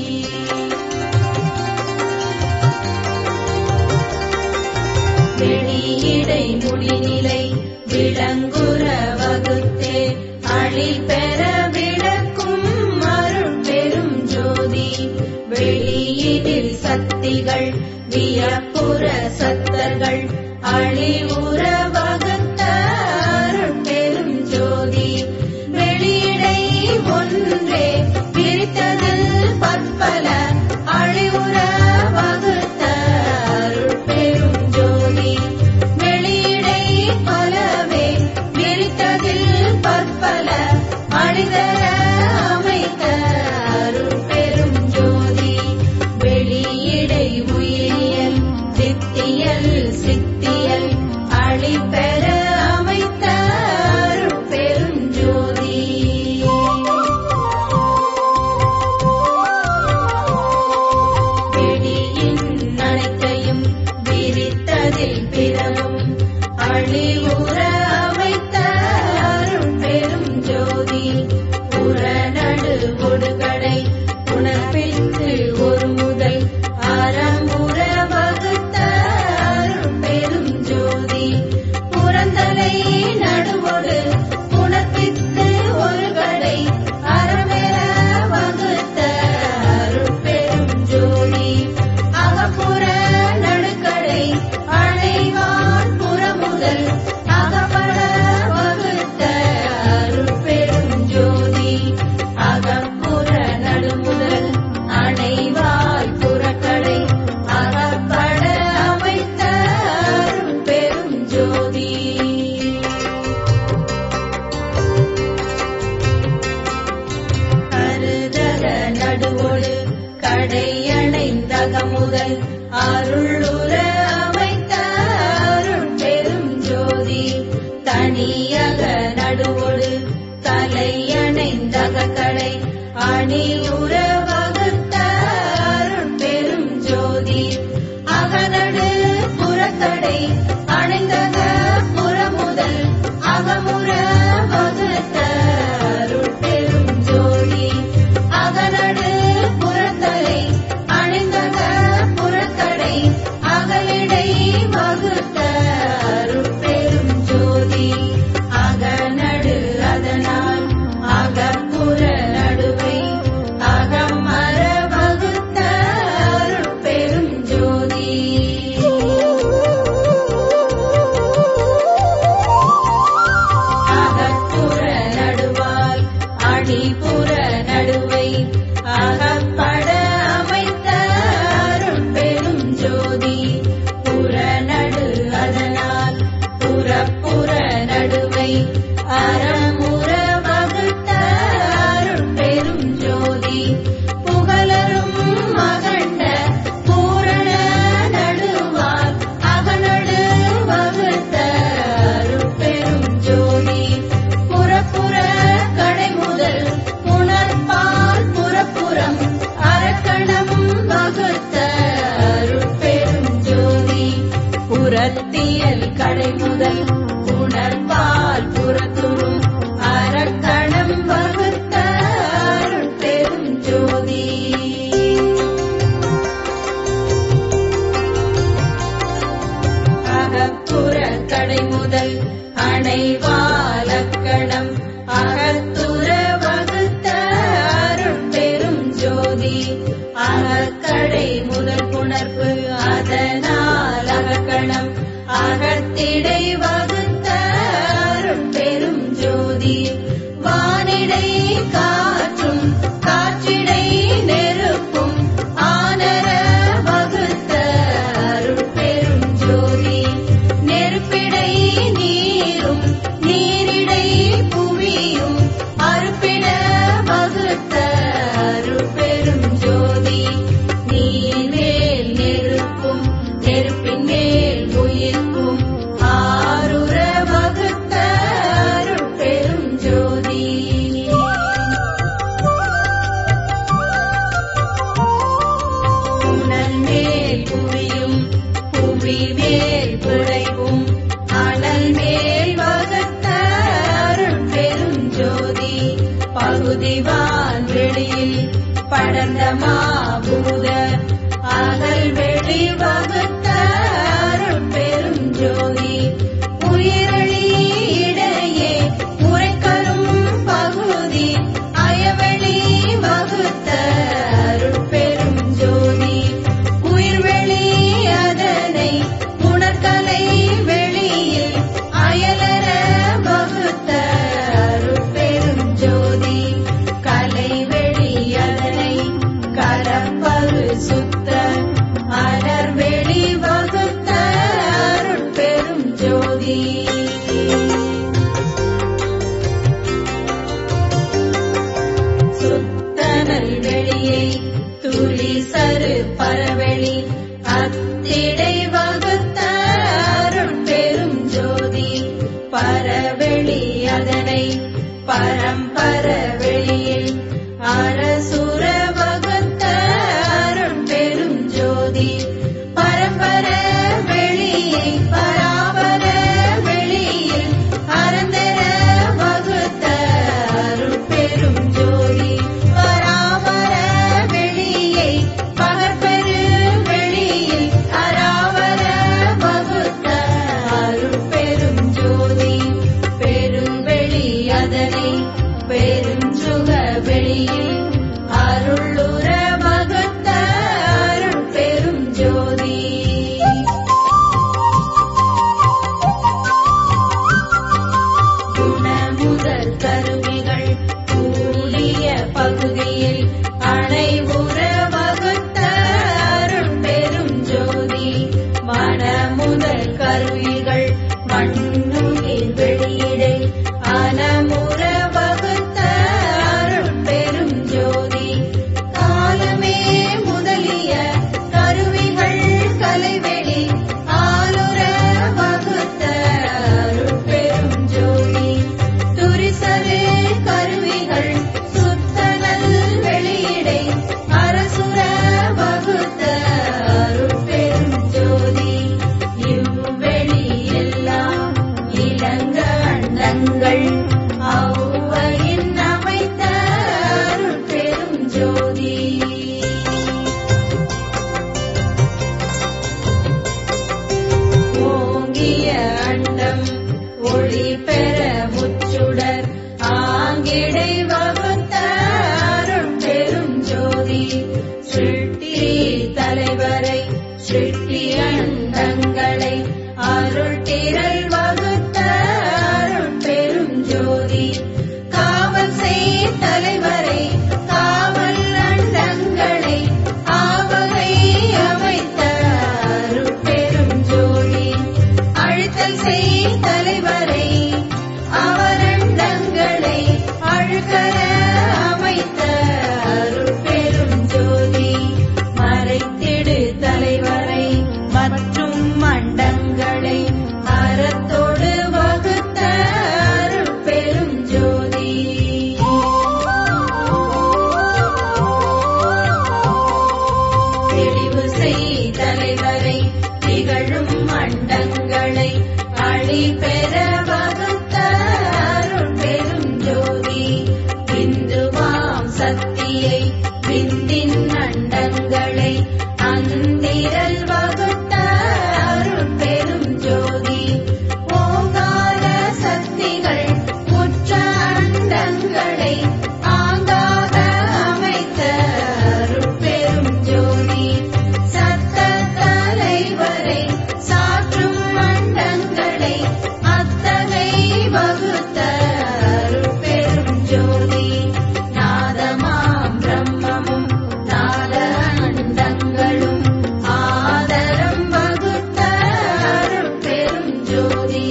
வெளியிடை முடிநிலை விளங்குற வகுத்தே அழி பெற விளக்கும் அருள் பெரும் ஜோதி வெளியிடில் சக்திகள் வியப்புற சத்தர்கள் அழிவுற வகுத்த அருள் பெரும் ஜோதி வெளியிடை ஒன்றே பிரித்ததில் பற்பல அழிவுற வகுத்த அருள் பெரும் ஜோதி வெளியிடை பலவே விரித்ததில் பற்பல அழிதர அமைத்த அருள் பெரும் ஜோதி வெளியிடை உயிரியல் சித்தியல் சித்தியல் அழிபெற அமைத்த அருள் பெரும் ஜோதி வெளியின் அனைத்தையும் விரித்ததில் பிறவும் அழிவுற அமைத்த அருள் பெரும் ஜோதி புறநடு ஒடுகடை உணர்ப்பித்து ஒரு முதல் அறமுற வகுத்த அருள் பெரும் ஜோதி புறந்தலை நடுவொடு உணர்ப்பித்து ஒரு கடை அறமெற வகுத்த அருள் பெரும் ஜோதி அகப்புற நடுக்கடை அணைவான் புறமுதல் அகப்பட வகுத்த அருள் பெரும் ஜோதி அடையணைந்தக முதல் அருளுற அமைத்த அருட்பெரும் ஜோதி தனியக நடுவொடு தலையணைந்தக கடை அணியுற வகுத்த அருட்பெரும் ஜோதி அகநடு புறக்கடை அணைந்தக புறமுதல் அகமுற வகுத்த அருட்பெரும் ஜோதி அகநடு புறத்தலை அணிந்தக புறக்கடை அகலிடை வகுத்த அருட்பெரும் ஜோதி அகநடு அதனால் அகப்புற நடுவை அகமர வகுத்த அருட்பெரும் ஜோதி அகப்புற நடுவால் அடிப்புற நடுவை அகப்பட அமைத்த அருட்பெரும் ஜோதி புறநடு அதனால் புறப்புற நடுவை அறமுற வகுத்த அருட்பெரும் ஜோதி புகழரும் மகண்ட பூரண நடுவால் அகநடு வகுத்த அருட்பெரும் ஜோதி புறப்புற கடை முதல் புனர்பால் புறப்புறம் அரக்கணம் வகுத்த அருட்பெரும் ஜோதி புறத்தியல் கடை முதல் புனர்பால் புறத்துறும் அரக்கணம் வகுத்த அருட்பெரும் ஜோதி அகப்புற கடை முதல் அணைவாலக்கணம் அகத்துற வகுத்த அருட்பெரும் ஜோதி அகக்கடை முதல் புணர்வு அதனால் அகக்கணம் அகத்திடை வகுத்த அருட்பெரும் ஜோதி வானிடை காற்றும் காற்றிடை நெருப்பும் ஆனர வகுத்த அருட்பெரும் ஜோதி நெருப்பிடை நீரும் நீரிடை புவியும் அறுப்பிட வகுத்த அருட்பெரும் ஜோதி நீர்மேல் நெருப்பும் நெருப்பின் மேல் உயிர்க்கும் ஆருற வகுத்த அருட்பெரும் ஜோதி புனல் மேல் புவியும் புவி மேல் பிழைவும் அனல் மேல் வகுத்த அருட்பெரும் ஜோதி பகுதிவான் வெளியில் படர்ந்த மாபூத அகல் வெளி வகுத்த அருட்பெரும் ஜோதி உயிரளி இடையே உரைக்கரும் பகுதி அயவெளி வகுத்த அருட்பெரும் ஜோதி உயிர்வெளி அதனை உணர்கலை வெளியில் அயலர வகுத்த அருட்பெரும் ஜோதி கலை வெளி அதனை கல பழுக்கர அமைத்த அருட்பெரும் ஜோதி மறைத்திடு தலைவரை மற்றும் மண்டங்களை அறத்தோடு வகுத்த அருட்பெரும் ஜோதி தெளிவு செய் தலைவரை திகழும் மண்டங்களை அழி பெற வகுத்த அருட்பெரும் ஜோதி பிந்துவாம் சக்தியை விந்தின் அண்டங்களை அந்திரல் வகுத்த அருட்பெரும் ஜோதி ஓங்கார சக்திகள் உற்ற அண்டங்களை ஆங்காக அமைத்த அருட்பெரும் ஜோதி சத்த தலைவரை சாற்றும் மண்டங்களை அத்தகை வகுத்த அருட்பெரும் ஜோதி நாதமாம் பிரம்மமும் நாத அண்டங்களும் ஆதரம் வகுத்த அருட்பெரும் ஜோதி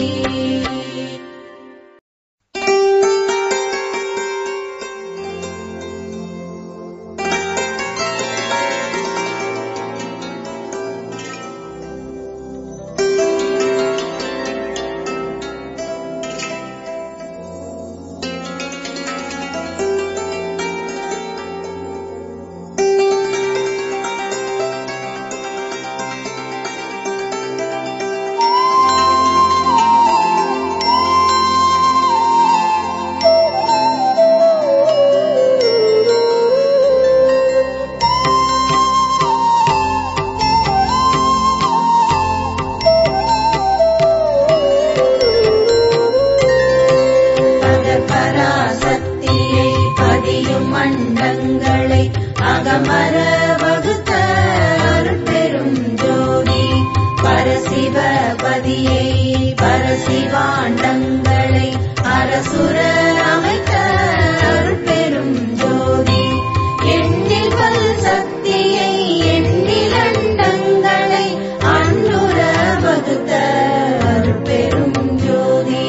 பராசக்தியை பதியும் மண்டங்களை அகமர வகுத்த அருட்பெரும் ஜோதி பரசிவபதியை பரசிவாண்டங்களை அரசுர அமைத்த அருட்பெரும் ஜோதி எண்ணில் பல் சக்தியை எண்ணில் அண்டங்களை அன்றுர வகுத்த அருட்பெரும் ஜோதி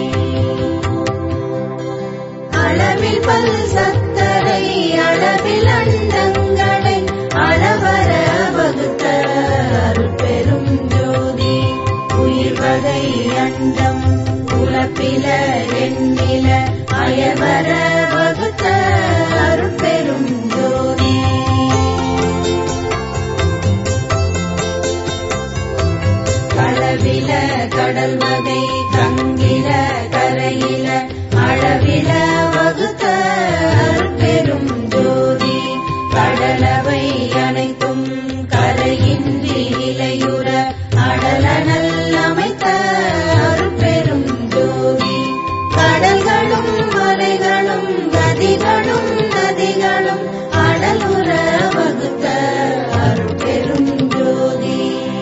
அளவில் பல் சத்தரை அளவில் அண்டங்களை அளவர வகுத்த அருட்பெரும் ஜோதி உயிர் வகை அண்டம் உலப்பில எண்ணில அயவர வகுத்த அருட்பெரும் ஜோதி களவில கடல் வகை கங்கில கரையில அளவில வகுத்த அருட்பெரும் ஜோதி கடலவை அனைத்தும் கரையின்றி இலையுற அடலனல் அமைத்த அருட்பெரும் ஜோதி கடல்களும் மலைகளும் நதிகளும் நதிகளும் அடலுற வகுத்த அருட்பெரும் ஜோதி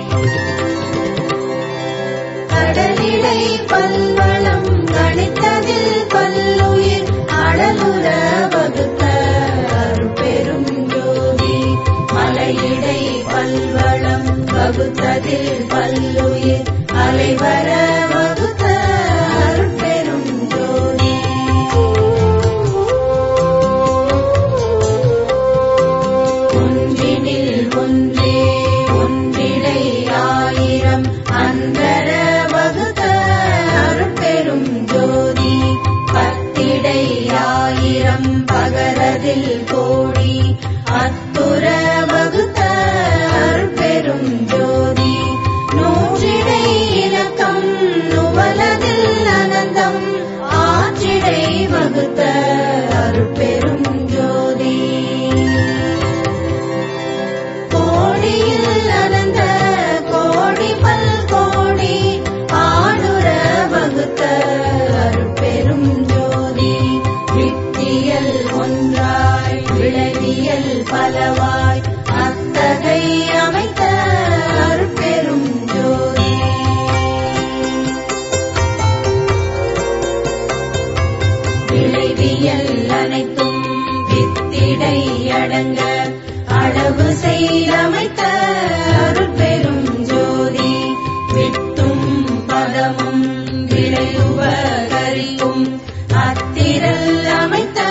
கடலிடை பல்வளம் கணித்ததில் பல்லுயிர் அடலுற வகுத்த அருட்பெரும் ஜோதி மலையிடை பல்வளம் வகுத்ததில் பல்லுயிர் அலைவர வகுத்த அருட்பெரும் ஜோதி ஒன்றினில் ஒன்றே ஒன்றிடை ஆயிரம் அந்தர வகுத்த அருட்பெரும் ஜோதி பத்திடை ஆயிரம் பகரதில் கோடி அத்துர வகுத்த அருட்பெரும் ஜோதி நூற்றிடை இலக்கம் நுவலதில் அனந்தம் ஆற்றிடை வகுத்த அருட்பெரும் ஜோதி கோடியில் அனந்த கோடி பல் கோடி ஆடுற வகுத்த அருட்பெரும் ஜோதி வித்தியல் ஒன்றாய் விளைவியல் பலவாய் அத்தகை அமைத்த அருட்பெரும் ஜோதி விளைவியல் அனைத்தும் வித்திடை அடங்க அளவு செய்தமைத்த அருட்பெரும் ஜோதி வித்தும் பதமும் விளையுபகரிக்கும் அத்திரல் அமைத்த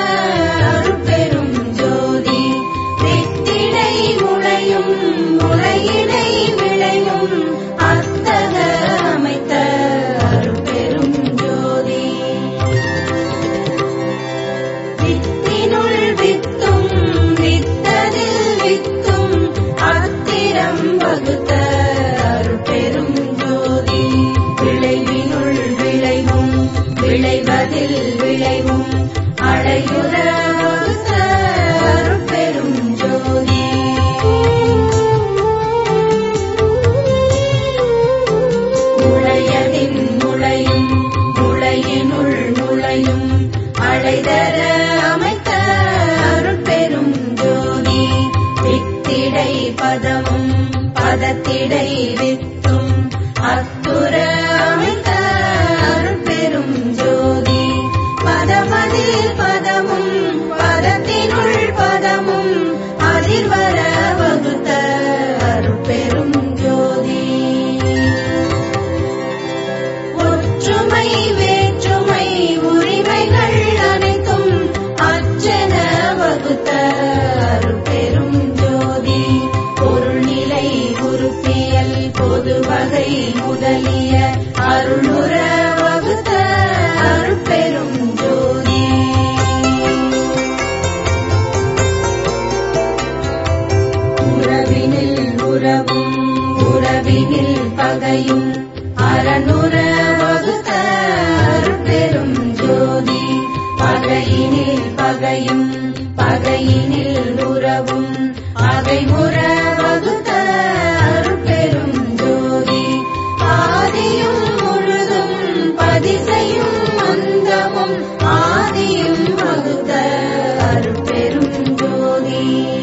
வகையும் அறநுற வகுத்த அருட்பெரும் ஜோதி பகையினில் பகையும் பகையினில் உறவும் அகைமுற வகுத்த அருட்பெரும் ஜோதி ஆதியும் முழுதும் பதிசையும் அந்தமும் ஆதியும் வகுத்த அருட்பெரும் ஜோதி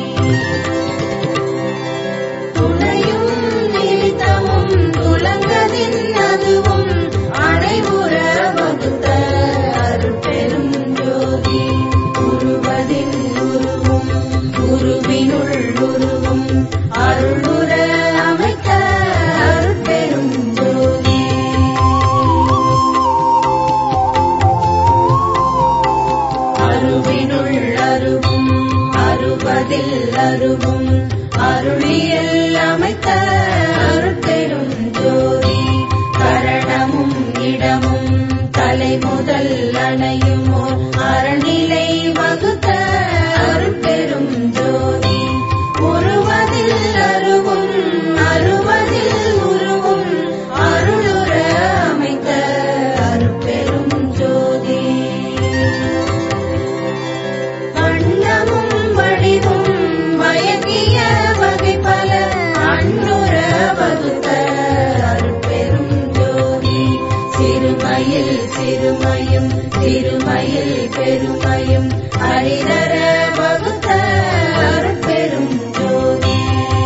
துணையும் நிமித்தமும் துலங்கதின் அதுவும் அனைவுற வகுத்த அருட்பெரும் ஜோதி உருவதின் உருவும் உருவினுள் உருவும் அருளுற அமைத்த அருட்பெரும் ஜோதி அருவினுள் அருவும் அருவதில் அருவும் அருளியல் அமைத்த அருட்பெரும் ஜோதி கரணமும் இடமும் தலை முதல் அணையுமோ அறநிலை வகுத்த அருட்பெரும் ஜோதி உருவதில் அருவும் அருவதில் உருவும் அருளுற அமைத்த அருட்பெரும் ஜோதி வண்ணமும் வடிவும் மயங்கிய வகை பல அன்னுற வகுத்த அருட்பெரும் ஜோதி சிறுமயில் சிறுமையும் திருமயில் பெருமையும் அரிதர வகுத்த அருட்பெரும் ஜோதி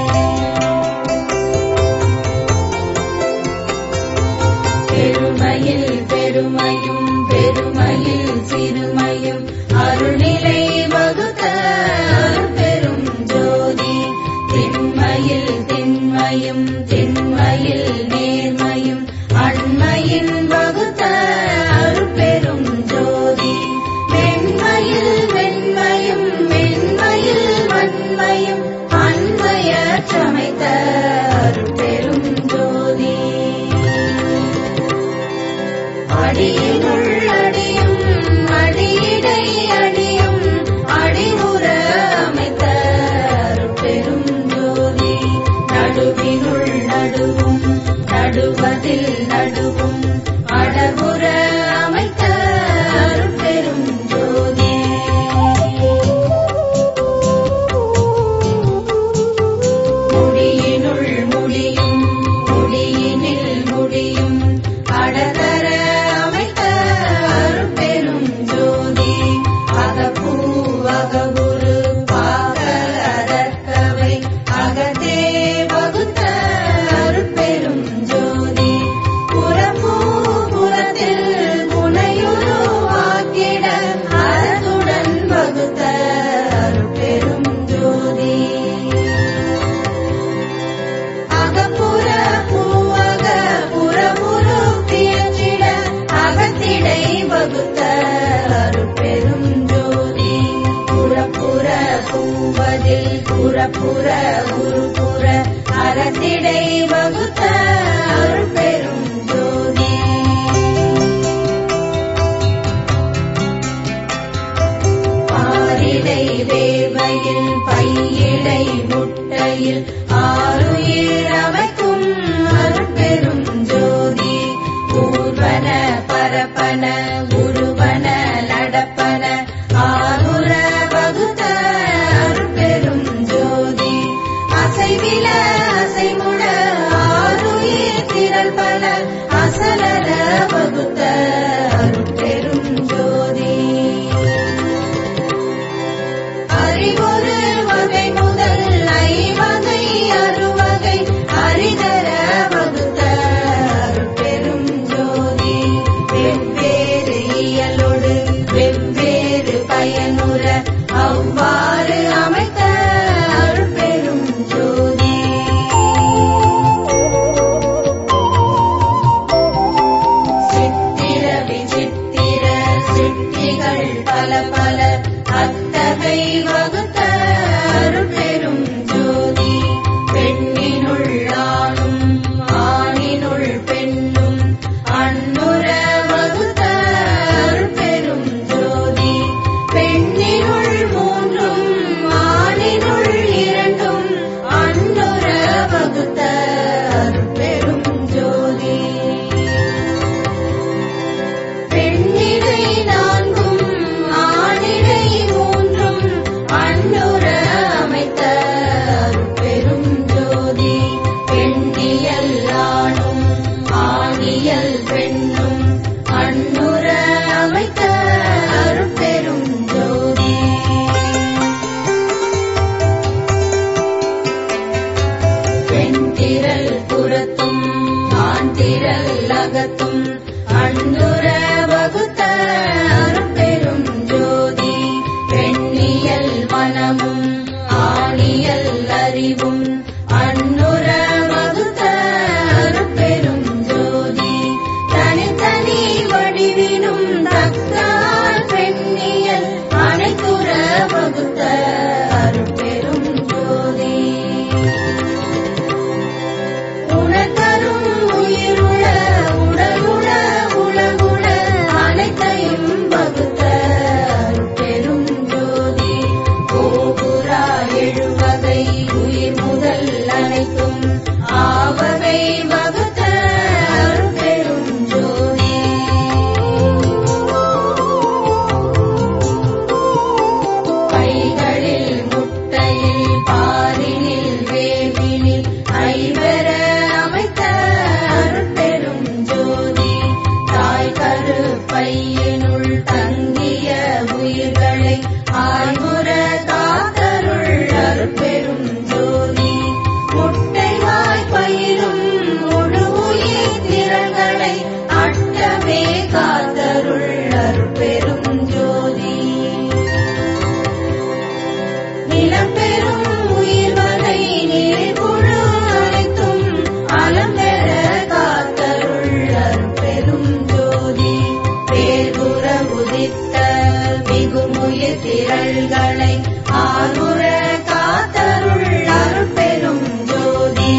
பெருமையில் பெருமையும் பெருமையில் சிறுமையும் அருள்நிலை வகுத்த பெரும் ஜோதி திண்மையில் திண்மையும் திண்மையில் நேர்மையும் அண்மையின் வகுத்த அருட்பெரும் ஜோதி வெண்மையில் வெண்மையும் மென்மையில் வன்மையும் அன்மைய சமைத்த அருட்பெரும் ஜோதி அடியினுள் அடியும் அடியிடை அடியும் அடிவுற அமைத்த பெரும் ஜோதி நடுவினுள் நடுவும் நடுவதில் நடுவும் அடகுற அமைத்த பெரும் ஜோதி முடியினுள் முடியும் முடியினில் முடியும் அடதர அமைத்த அருட்பெரும் ஜோதி அகப்பூ அகவுரு பாக அதற்கவை அகத்தே வகுத்த அருட்பெரும் ஜோதி புறப்பூ புறத்தில் புனையுரு வாக்கிட அறத்துடன் வகுத்த அருட்பெரும் ஜோதி அகப்புற பூவக புறமுரு பியற்றிட அகத்திடை வகுத்த அருட்பெரும் ஜோதி புறப்புற பூவதில் புறப்புற உருப்புற அறத்திடை வகுத்த அருட்பெரும் ஜோதி ஆரிடை வேவையில் பையிடை முட்டையில் ஆறுயிர் அமைக்கும் அருட்பெரும் ஜோதி ஊர்வன பரப்பன உருவன நடப்பன ஆறுர வகுத்த அருட்பெரும் ஜோதி அசைவில அசைமுட ஆறுயிர் திரள் பல அசலர வகுத்த அருட்பெரும் ஜோதி அறிவொரு வகை முதல் ஐவகை அறுவகை அரிதர வகுத்த பெரும் ஜோதி வெவ்வேறு இயலோடு வெவ்வேறு பயனுற அவ்வாறு அமைத்த அருட்பெரும் ஜோதி சித்திர விசித்திர சித்திகள் பல பல அத்தகை வகுத்த அருட்பெரும் ஜோதி பெண்ணினுள் ஆணும் ஆணினுள் பெண்ணும் அன்னுர வகுத்த அருட்பெரும் ஜோதி பெண்ணினுள் மூன்றும் ஆணினுள் இரண்டும் அன்னுர வகுத்த அருட்பெரும் ஜோதி வகுத்த அருட்பெரும் ஜோதி உணர்தரும் உயிருள்ள உடலுள்ள உலகுல அனைத்தையும் வகுத்த அருட்பெரும் ஜோதி கோபுரா எழுவகை உயிர் முதல் அனைத்தும் ஆவகை வகுத்த அருட்பெரும் ஜோதி கைகளில் முட்டையில் பாரினில் வேவினில் ஐவர அமைத்த அருட்பெரும் ஜோதி தாய் கரு பையனுள் தங்கிய உயிர்களை ஆய்வுற காத்தருள் அருட்பெரும் ஜோதி முட்டை வாய் பயிரும் முழு உயிர் திரள்களை அட்டமே காத்தருள் அருட்பெரும் ஜோதி நிலப்பெரும் உயிர் வகை நீர்குழு அனைத்தும் அலம்பெற காத்தருள் அருட்பெரும் ஜோதி பேர்புற உதித்த மிகுமுயிர் திரள்களை ஆறுற காத்தருள் அருட்பெரும் ஜோதி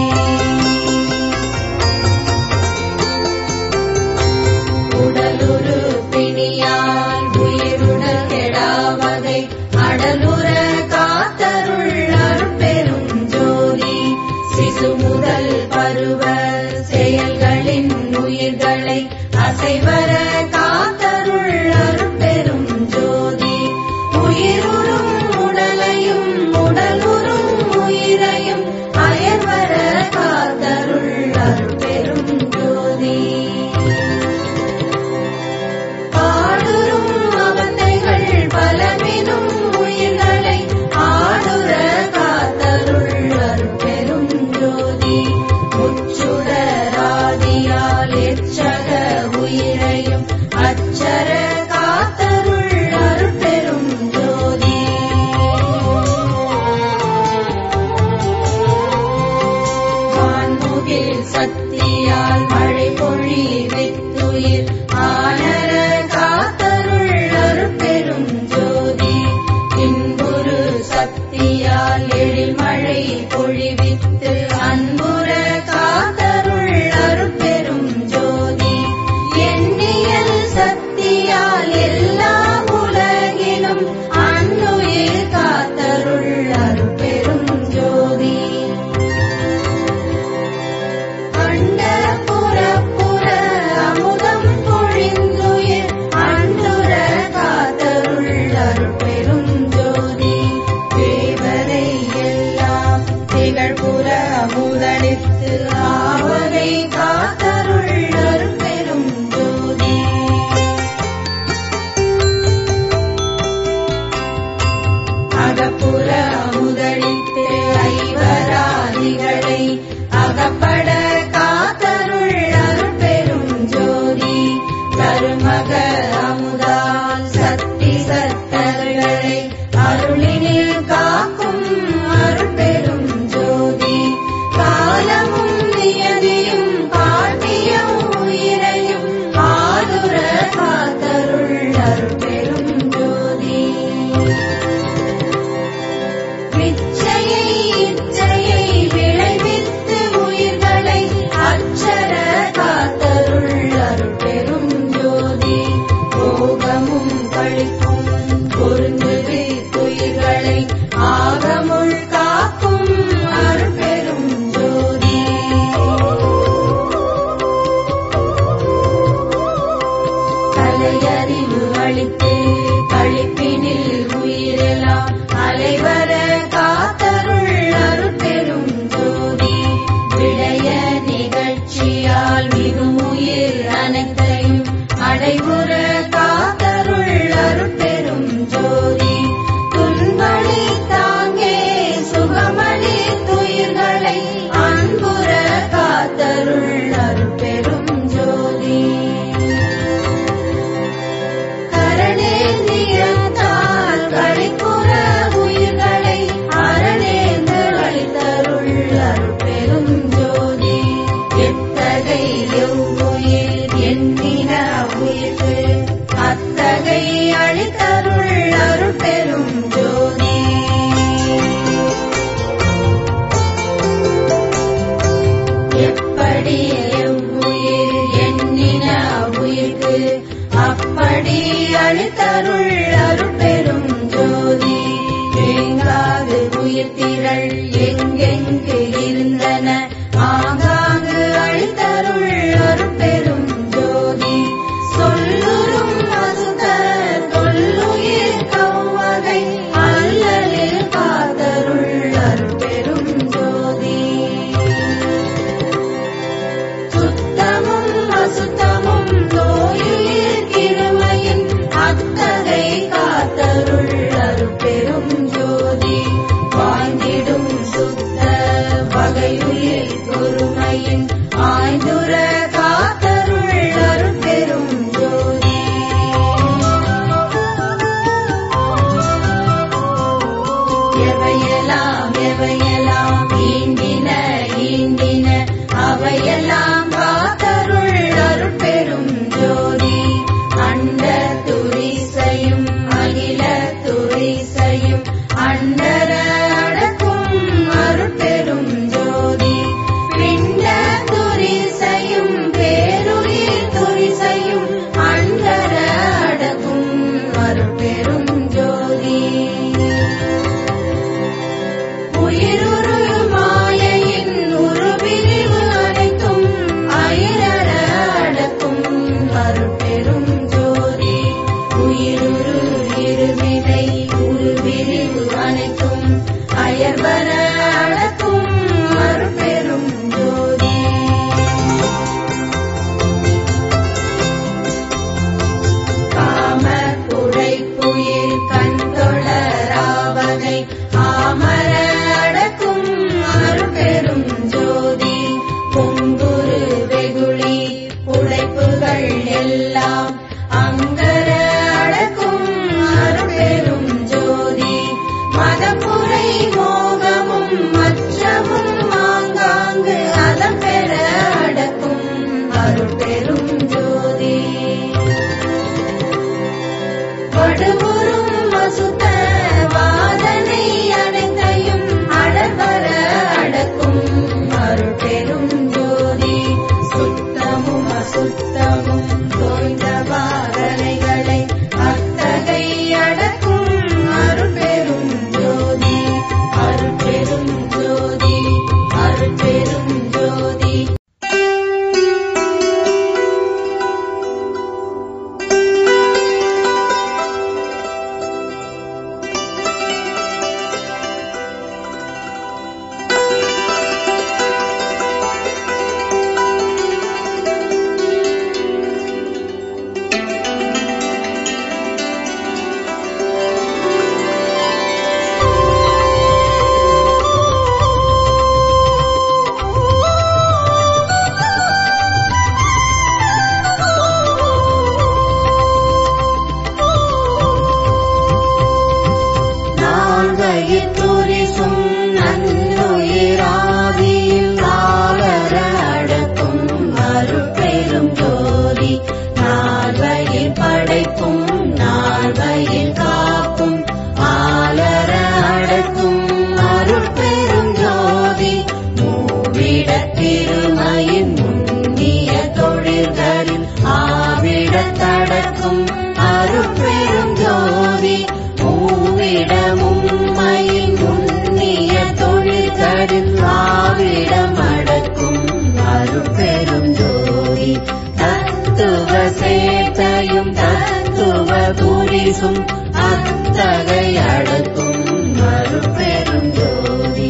உடலுரு பிணியால் உயிருடல் கெடாவதை அடலுற காத்தருள் அருட்பெரும் ஜோதி சிசு முதல் பருவ செயல்களின் உயிர்களை அசைவர காத்தருள் அருட்பெரும் ஜோதி உயிருறும் உடலையும் உடலுறும் உயிரையும் அயர்வர காத்தருள் அருட்பெரும் ஜோதி பாடுறும் அவந்தைகள் பலவினும் உயிர்களை ஆடுற காத்தருள் அருட்பெரும் ஜோதி முச்சுடராதியால் எச்சக உயிரையும் அச்சர காத்தருள் அருட்பெரும் ஜோதி வான்முகில் சக்தியால் மழை பொழி வித்துயிர் ஆனர காத்தருள் அருட்பெரும் ஜோதி இன்புரு சக்தியால் எழில் மழை பொழிவித்து அன்புற காத்தருள் அருட்பெரும் ஜோதி எண்ணியல் சக்தியால் எல்லா உலகிலும் அன்னுயிர் காத்தருள் அருட்பெரும் ஜோதி அண்ட புறப்புற அமுதம் பொழிந்துயிர் அண்டுர காத்தருள் அருட்பெரும் ஜோதி தேவரை எல்லாம் திகழ்புற அமுதளித்து ஆவகை காத்தருள் அருட்பெரும் ஜோதி அகப்புற அமுதளித்து ஐவராதிகளை அகப்பட காத்தருள் அருட்பெரும் ஜோதி கருமக அமுதால் சக்தி சத்தர்களை அருளினில் காக்கும் அருட்பெரும் ஜோதி காலமும் நியதியும் காட்டியும் உயிரையும் ஆதுர காத்தருள் அருட்பெரும் ஜோதி விச்சையை இச்சையை விளைவித்து உயிர்களை அச்சர காத்தருள் அருட்பெரும் ஜோதி போகமும் கழிப்பும் பொருந்துவி உயிர்களை அருட்பெரும் ஜோதி வாய்ந்திடும் சுத்த வகையுயிர் பொறுமையின் ஆய்ந்துர காத்தருள் அருட்பெரும் ஜோதி எவையெல்லாம் எவையெல்லாம் ஈண்டின ஈண்டின அவையெல்லாம் காத்தருள் அருட்பெரும் ஜோதி அண்ட துரிசையும் அகில துரிசையும் அண்டர அடக்கும் அருட்பெரும் ஜோதி பிண்ட துரிசையும் பேருயிர் துரிசையும் அண்டர அடக்கும் அருட்பெரும் ஜோதி உயிருரு மாயையின் உருபிரிவு அனைத்தும் அயிரற அடக்கும் அருட்பெரும் ஜோதி உயிருரு இருவினை உருபிரிவு அனைத்தும் அயர்வர அடக்கும் அருட்பெரும் ஜோதி காம புடைப்புயிர் கண்தொழராவகை ஆமர அடக்கும் அருட்பெரும் ஜோதி பொங்குரு வெகுளி உழைப்புகள் எல்லாம் அங்கர அடக்கும் அருட்பெரும் ஜோதி மதப்புரை மோகமும் மற்றமும் ஆங்காங்கு அதம் பெற அடக்கும் அருட்பெரும் ஜோதி வடுவுறும் அசுத்த வாதனை அனைத்தையும் அடர்வர அடக்கும் அருட்பெரும் ஜோதி சுத்தமும் அசுத்தமும் தோய்ந்த வாதனைகளை அத்தகை அடக்கும் அருட்பெரும் ஜோதி அருட்பெரும் ஜோதி அருட்பெரும் ஜோதி நால்வயிற் துரிசும் நன்னுயிராதியில் நாலர அடக்கும் அருட்பெரும் ஜோதி நால்வயிற் படைப்பும் நால்வயிற் காப்பும் ஆலர அடக்கும் அருட்பெரும் ஜோதி மூவிடத் திருமையின் முன்னிய தொழில்களில் ஆவிடத்தடக்கும் அருட்பெரும் ஜோதி மூவிடமும்மையின் முன்னிய தொழில்களில் ஆவிடம் அடக்கும் அருட்பெரும் ஜோதி தத்துவ சேத்தையும் தத்துவ புரிசும் அத்தகை அடக்கும் அருட்பெரும் ஜோதி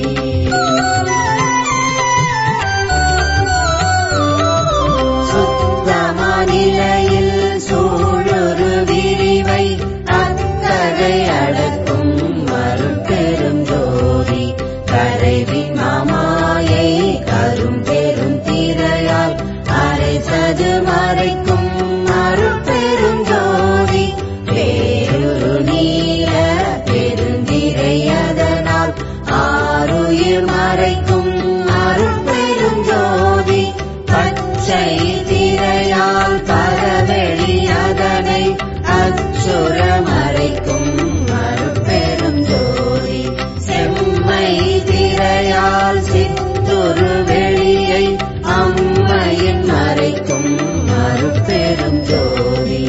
சுத்தமநிலையில் சூழொரு விரிவை அத்தகை அடக்கும் அருட்பெரும் ஜோதி கரைவின் மாமாயை கரும் பெரும் திரையால் அரைசது மறைக்கும் அருட்பெரும் ஜோதி பேருரு நீல பெருந்திரை அதனால் ஆறுயிர் மறைக்கும் அருட்பெரும் ஜோதி பச்சை திரையால் பரவெளி அதனை அச்சுர மறைக்கும் அருட்பெரும் ஜோதி செம்மை திரையால் சித்துரு வெளியை அம்மையின் மறைக்கும் அருட்பெரும் ஜோதி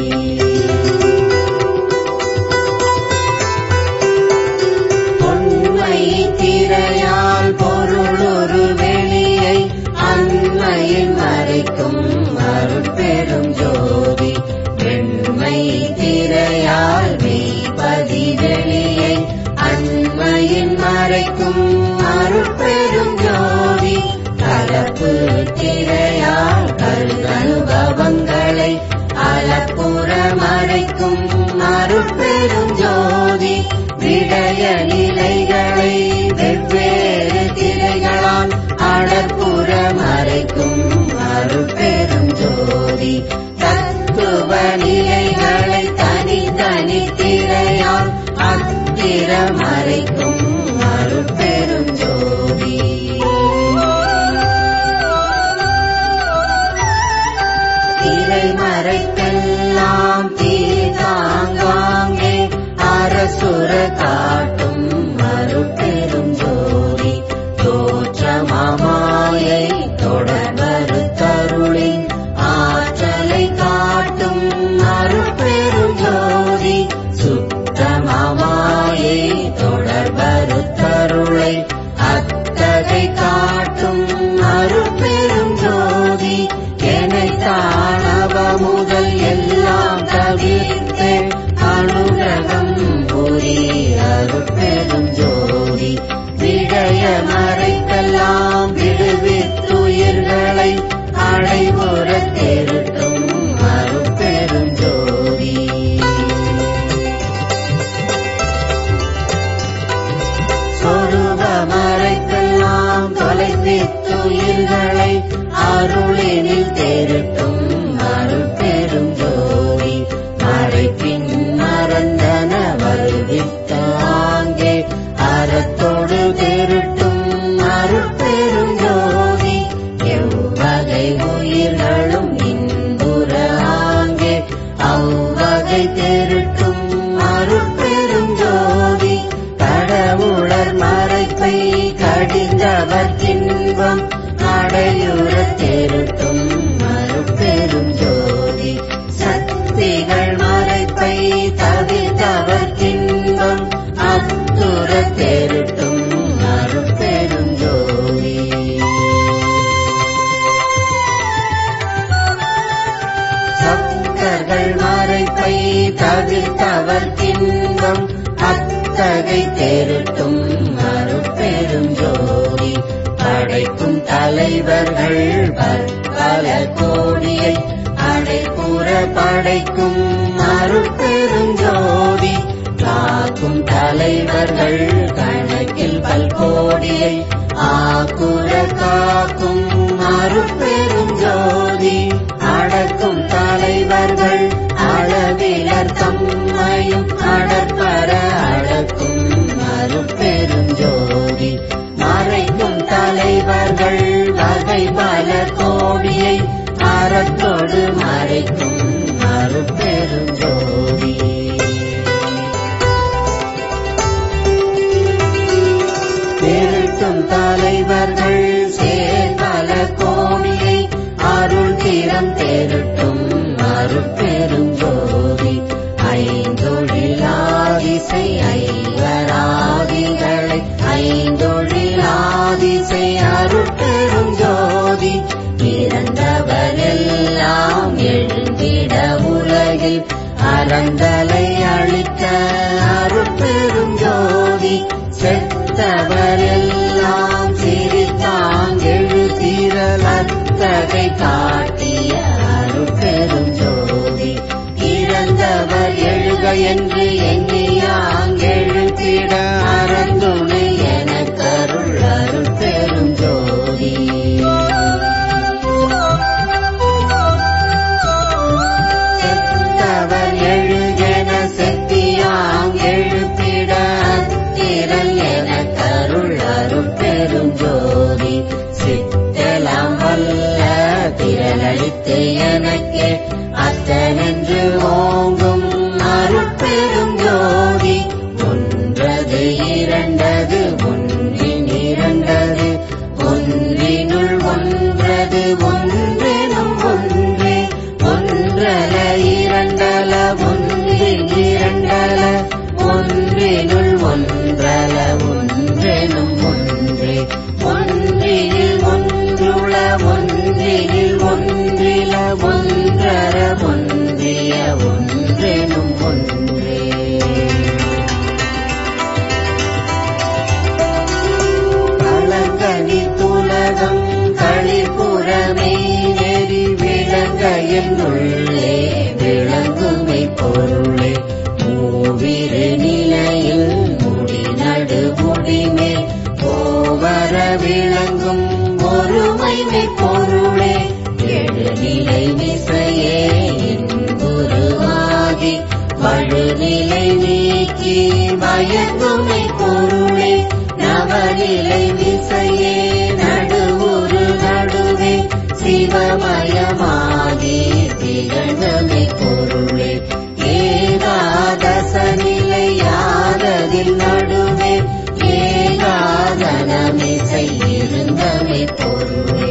பொன்மை திரையால் பொருளொரு வெளியை அண்மையில் மறைக்கும் அருட்பெரும் ஜோதி வெண்மை திரையால் மெய்ப்பதி வெளியை அண்மையில் மறைக்கும் அருட்பெரும் ஜோதி கலப்பு திரையால் கருதனுபவங்களை அளப்புற மறைக்கும் அருட்பெரும் ஜோதி விட விடய நிலைகளை வெவ்வேறு திரைகளால் அடற்புற மறைக்கும் அருட்பெரும் ஜோதி தத்துவ நிலைகளை தனித்தனி திரையால் அத்திர மறைக்கும் அருட்பெரும் ஜோதி திரை மறைக்கெல்லாம் தீதாங்காங்கே அரசுர காட்டும் மறுபெரும் ஜோதி தோற்றமாயை தொடர்பரு தருளின் ஆற்றலை காட்டும் மறுபெரும் ஜோதி சுத்தமாயை தொடர்பரு தருளை அத்தகை காட்டும் அருட்பெரும் ஜோதி எனைத்தானவ முதல் எல்லாம் தவிர்த்து அனுகிரகம் புரி அருட்பெரும் ஜோதி விடய மறைக்கெல்லாம் விடுவித்துயிர்களை அடைவுற திருட்டும் அருட்பெரும் ஜோதி சொருப மறைக்கெல்லாம் தொலைவித்துயிர்களை அருளினில் தேரட்டும் அருள் பெரும் ஜோதி மறைப்பின் மறந்தன வருவித்த ஆங்கே அறத்தோடு தேரட்டும் அருள் பெரும் ஜோதி எவ்வகை உயிர்களும் இன்புற ஆங்கே அவ்வகை தேரட்டும் அருள் பெரும் ஜோதி கடவுளர் மறைப்பை கடிந்தவர் இன்பம் அடையுற தேருட்டும் மறுபெரும் ஜோதி சக்திகள் மறைப்பை தவிர்த்தவர் இன்பம் அத்துற தேருட்டும் மறுபெரும் ஜோதி சப்தர்கள் மறைப்பை தவிர்த்தவர் இன்பம் அத்தகை தேருட்டும் மறுபெரும் ஜோதி படைக்கும் தலைவர்கள் பல கோடியை அடைப்புற படைக்கும் அருட்பெரும் ஜோதி காக்கும் தலைவர்கள் கணக்கில் பல்கோடியை ஆக்குற காக்கும் அருட்பெரும் ஜோதி அடக்கும் தலைவர்கள் அளவிலர் தம்மையும் அடற்பர அடக்கும் அருட்பெரும் ஜோதி மறைக்கும் தலைவர்கள் வகை பல கோடியை அறத்தோடு மறைக்கும் அருட்பெரும் ஜோதி திருட்டும் தலைவர்கள் சேர்பல கோடியை அருள் தீரம் தேருட்டும் அருட்பெரும் ஜோதி ஐந்தொழிலாதிசை ஐவராதிகளை ஐந்தொழிலாதிசை அருட்பெரும் ஜோதி இறந்தவரெல்லாம் எழுந்திட உலகில் அறந்தலை அளித்த அருட்பெரும் ஜோதி செத்தவரெல்லாம் சிரித்தாங்கெழு திரளத்தகை காட்டிய அருட்பெரும் ஜோதி இறந்தவர் எழுக என்று எண்ணியாங்கெழுத்திட அறந்துணை எனக்கருள் அருட்பெரும் ஜோதி செத்தவர் எழுகென செத்தியாங் எழுப்பிட அத்திரல் என கருள் அருட்பெரும் ஜோதி சித்தலாம் வல்ல திரளளித்து எனக்கே அத்தனென்று ஓங்கும் அருட்பெரும் ஜோதி ஒன்றது இரண்டது ஒன்றின் இரண்டது ஒன்றினுள் ஒன்றது ஒன்றெனும் ஒன்றே ஒன்றல இரண்டல ஒன்றின் இரண்டல ஒன்றினுள் ஒன்றல ஒன்றெனும் ஒன்றே ஒன்றினில் ஒன்றுள ஒன்றினில் ஒன்றில ஒன்றர ஒன்றிய ஒன்றெனும் ஒன்றே கலங்கனி துலகம் களிப்புறமே நெறி விளங்க என்னுள்ளே விளங்குமை பொருளே மூவிரு நிலையில் முடி விளங்கும் ஒருமைமை பொருளே எழுநிலை விசையே குருவாகி வழுநிலை நீக்கி மயங்குமை பொருளே நவநிலை விசையே நடுவுரு நடுவே சிவமயமாகி திகழ்ந்தமை பொருளே ஏகாதச நிலையாததில் நடுவே ஏகாதனமிசை இருந்தமை பொருளே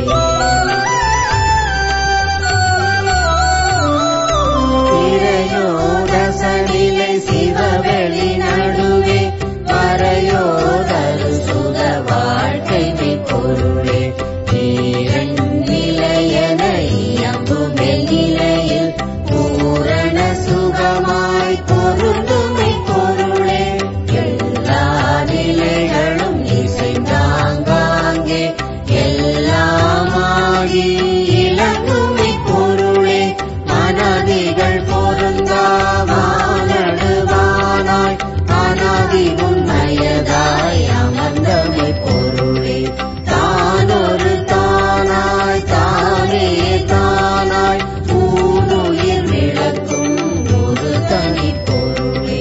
திரையோதச நிலை சிவவெளி நடுவே மறையோதரு சுக வாழ்க்கை பொருளே நீரன் நிலையன இயம்பு மெல்லிலையில் பூரண சுகமாய் பொருந்துமை பொருளே எல்லா நிலைகளும் இசைந்தாங்காங்கே எல்லாமாகி இலங்குமை பொருளே மனதிகள் பொருந்தாவானடுவானாய் அனாதி உண்மையதாய் அமர்ந்தமை பொருளே தானொரு தானாய் தானே தானாய் ஊனுயிர் விளக்கும் ஒரு தனி பொருளே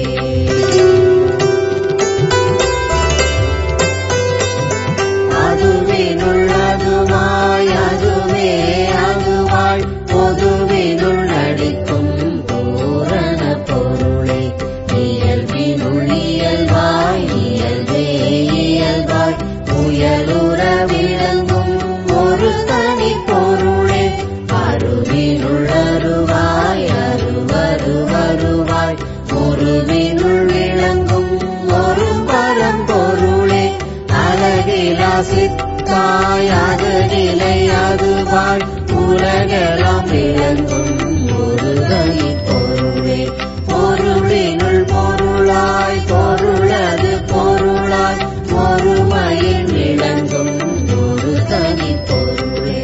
அதுவினுள் அதுவாய் அதுவே அதுவாய் பொதுவினுள் நடிக்கும் பூரண பொருளே இயல்பினுள் இயல்பாய் இயல்பே இயல்பாய் புயலுற விளங்கும் ஒரு தனி பொருளே அருவினுள் அருவாய் அருவரு வருவாய் உருவினுள் விளங்கும் ஒரு பரம்பொருளே அழகிலா சித்தாய் அது நிலை அதுவாய் உலகெல்லாம் விளங்கும் ஒரு தனி பொருளே பொருளினுள் பொருளாய் பொருளது பொருளாய் ஒருமையில் விளங்கும் ஒரு தனி பொருளே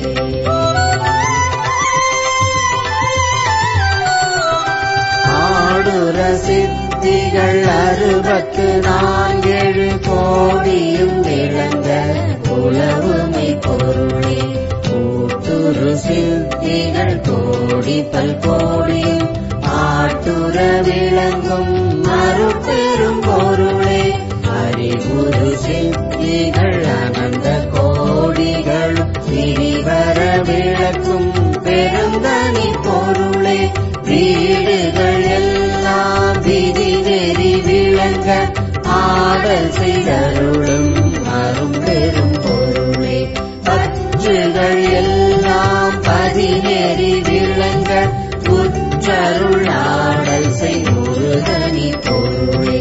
ஆடுற சித்திகள் அறுபத்து நான்கேழு கோடியும் விளங்க உளவுமை பொருளே கூட்டுரு சித்திகள் கோடி பல் கோடியும் ஆட்டுற விளங்கும் மறுபெரும் பொருளே அறிவுறு சித்திகள் அனந்த கோடிகளும் திரிவர விளக்கும் பெருந்தனி பொருளே வீடுகள் எல்லாம் விதி நெறி விளங்க ஆடல் செய்தருளும் அரும் பெரும் பொருளே பற்றுகள் எல்லாம் பதினேறி விளங்க உற்றருள் ஆடல் செய்தொரு தனி பொருளே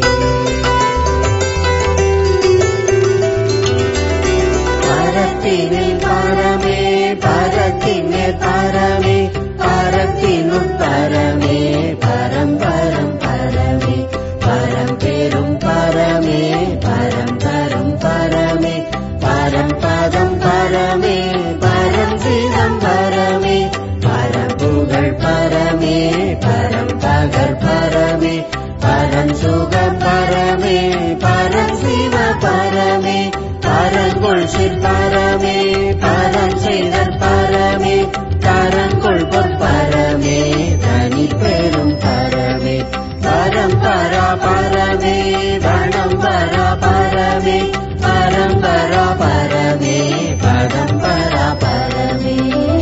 பரத்தினில் பரமே பரத்தினர் பரமே பரத்தினுள் பரமே பரம்பரம் பரமே பரம்பெரும் பரமே பரம்பரம் பரமே பரம்பதம் பரமே பரம் சிதம் பரமே பரம்புகள் பரமே பரம்பகர் பரமே பரம் சுக பரமே பரம் சிவ பரமே பரங்குள் சிற் பரமே பரம் செய்தற் பரமே தரங்குள் பொற்பரமே தனி பெரும் பரமே பரம்பரா பரமே பரம்பரா பரமே பரம்பரா பரமே பரம்பரா பரமே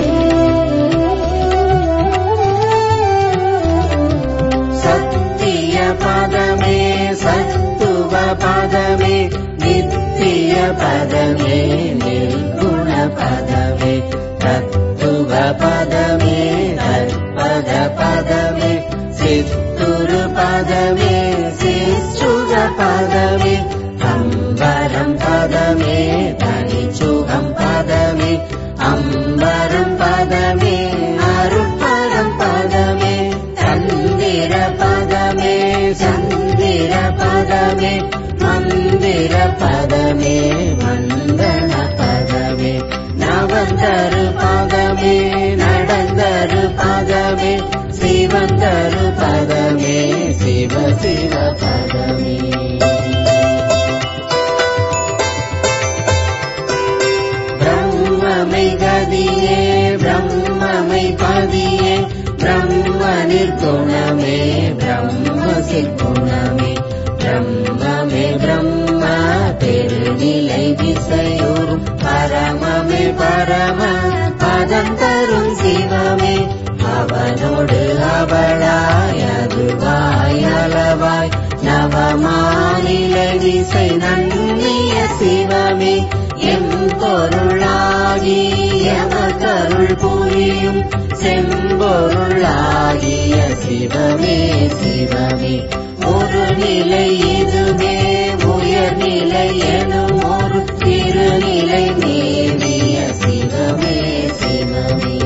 சத்திய பதமே சத்துவ பதமே நித்திய பதமே நிர்குண பதமே தத்துவ பதமே தற்பத பதமே சித்துரு பதமே சிச்சுக பதமே அம்பரம் பதமே தனிச்சுகம் பதமே அம்பரம் பதமே அருட்பரம் பதமே தந்திர பதமே சந்திர பதமே மந்திர பதமே மந்தன பதமே நவந்தரு பதமே நடந்தரு பதமே சிவந்தரு பதமே சிவ சிவ பதமே பதியே பிரம்ம நிர்குணமே பிரம்ம சிற்குணமே பிரம்மமே பிரம்ம பெருநிலை திசையோரும் பரமமே பரம பதம் தரும் சிவமே அவனோடு அவளாய் அதுவாய் அளவாய் நவமானில திசை நன்னிய சிவமே எம் பொருளாகி எமக்கருள் புரியும் செம்பொருளாகிய சிவமே சிவமே ஒரு நிலை இதுவே உயர்நிலை எனும் ஒரு திருநிலை மேவிய சிவமே சிவமே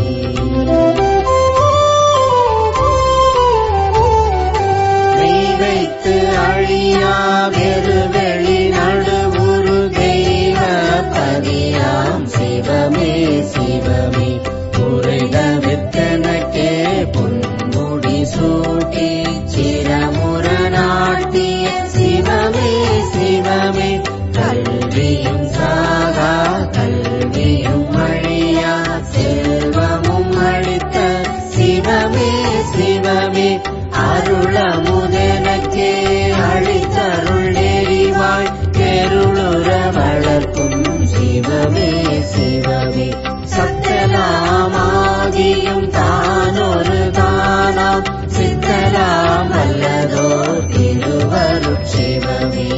மெய் வைத்து அழியா வெறுவெளி நடுவுரு தெய்வ பதியாம் சிவமே சிவமே உரைதவித்தனக்கே பொன்முடி சூட்டி சிரமுர நாட்டிய சிவமே சிவமே கல்வியும் சாகா கல்வியும் அழியா செல்வமும் அளித்த சிவமே சிவமே அருளமுதனக்கே அழித்தருள் நெறிவாய் பெருளுற வளர்க்கும் சிவமே சிவமே சத்தலாமாகியும் தானொரு தானாம் சித்தலாம் அல்லதோ திருவருட் சிவமே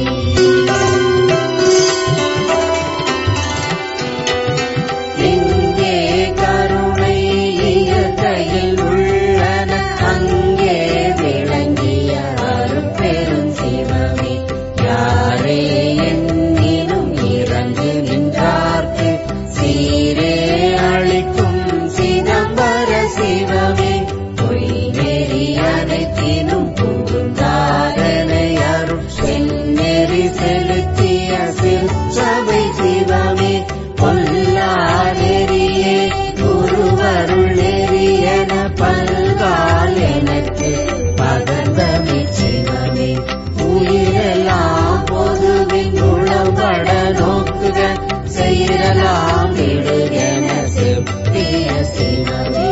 எங்கே கருணை இயற்கையில் உள்ளன அங்கே விளங்கிய அருட்பெரும் சிவமே யாரே என்னினும் இறங்கு நின்றார்க்கு சீரே அளிக்கும் சிதம்பர சிவமே பொய் நெறி அனைத்தினும் புகுந்தாதனை அருள் செந்நெறி செலுத்திய சிற்சபை சிவமே பொல்லா நெறியே குருவருள் நெறி என பல்கால் எனக்கு பகர்ந்தமை சிவமே உயிரெல்லாம் பொதுவின் உளம்பட நோக்குக செய்யலாம் விடுகென செப்பிய சிவமே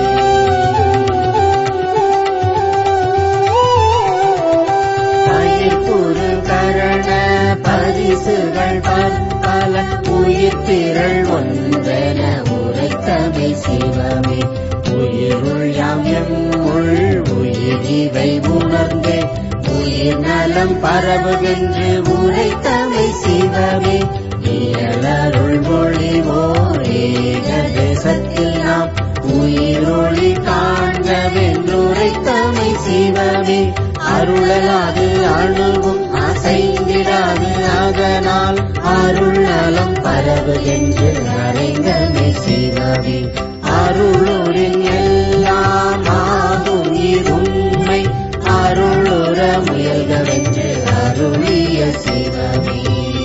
பயிர்ப்புறு கரண பரிசுகள் பற்பல உயிர் திரள் ஒன்றென உரைத்தமை சிவமே உயிருள் யாம் எம்முள் உயிர் இவை உணர்ந்தே உயிர் நலம் பரவுகின்று உரைத்தமை சிவமே இயலருள் மொழிவோர் ஏக தேசத்தில் நாம் உயிரொளி காண்கவென்றுரைத்தமை சிவமே அருளலாது அணுவும் அசைந்திடாது அதனால் அருள் நலம் பரவு என்று அறைந்தமை சிவமே அருளுரின் எல்லாம் ஆகும் இருண்மை அருளுற முயல்கவென்று அருளிய சிவமே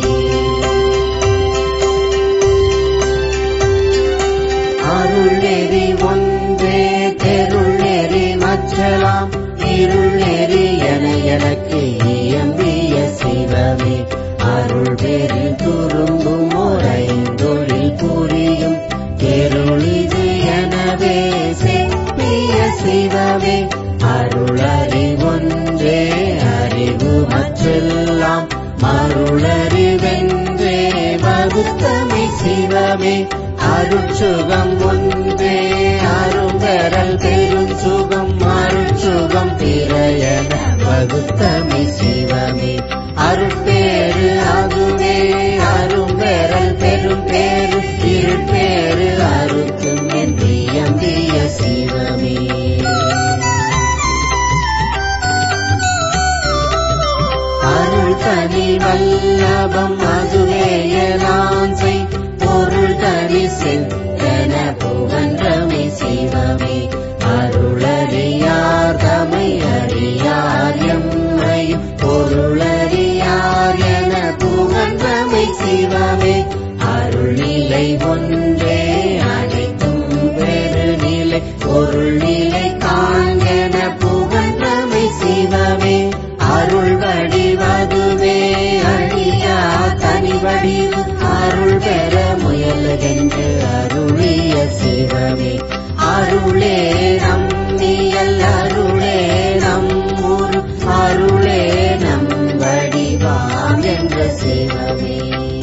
அருள் நெறி ஒன்றே தெருள் நெறி மற்றலாம் இருள் நெறி என எனக்கு இயம்பிய சிவமே அருள் பேரில் துரும்பும் ஓரைந்தொழில் புரியும் தெருளிது எனவே செப்பிய சிவமே அருள் அறிவொன்றே அறிவு மற்றெல்லாம் மருளறிவென்றே வகுத்தமை சிவமே அருட்சுகம் ஒன்றே அரும்பெறல் பெரும் சுகம் அருட்சுகம் பிறையன வகுத்தமை சிவமே அருட்பேறு அதுவே அரும்பெறல் பெரும் பேரு இருப்பேறு அறுக்கும் என்று எம்பிய சிவமே அருள் தனி வல்லபம் அதுவே எலாம் செய் பொருள் தனி செத்தன புகன்றமை சிவமே அருளறியார் தமை அறியார் எம்மையும் பொருளறியார் என புகன்றமை சிவமே அருள்நிலை ஒன்றே அனைத்தும் பெருநிலை பொருள் நிலை காண்கென புகன்றமை சிவமே அருள் வடிவதுவே அழியா தனி வடிவு அருள் பெற முயலுகின்ற அருளிய சிவமே அருளே நம்மியல் அருளே நம் ஊர் அருளே நம் வடிவாம் என்ற சிவமே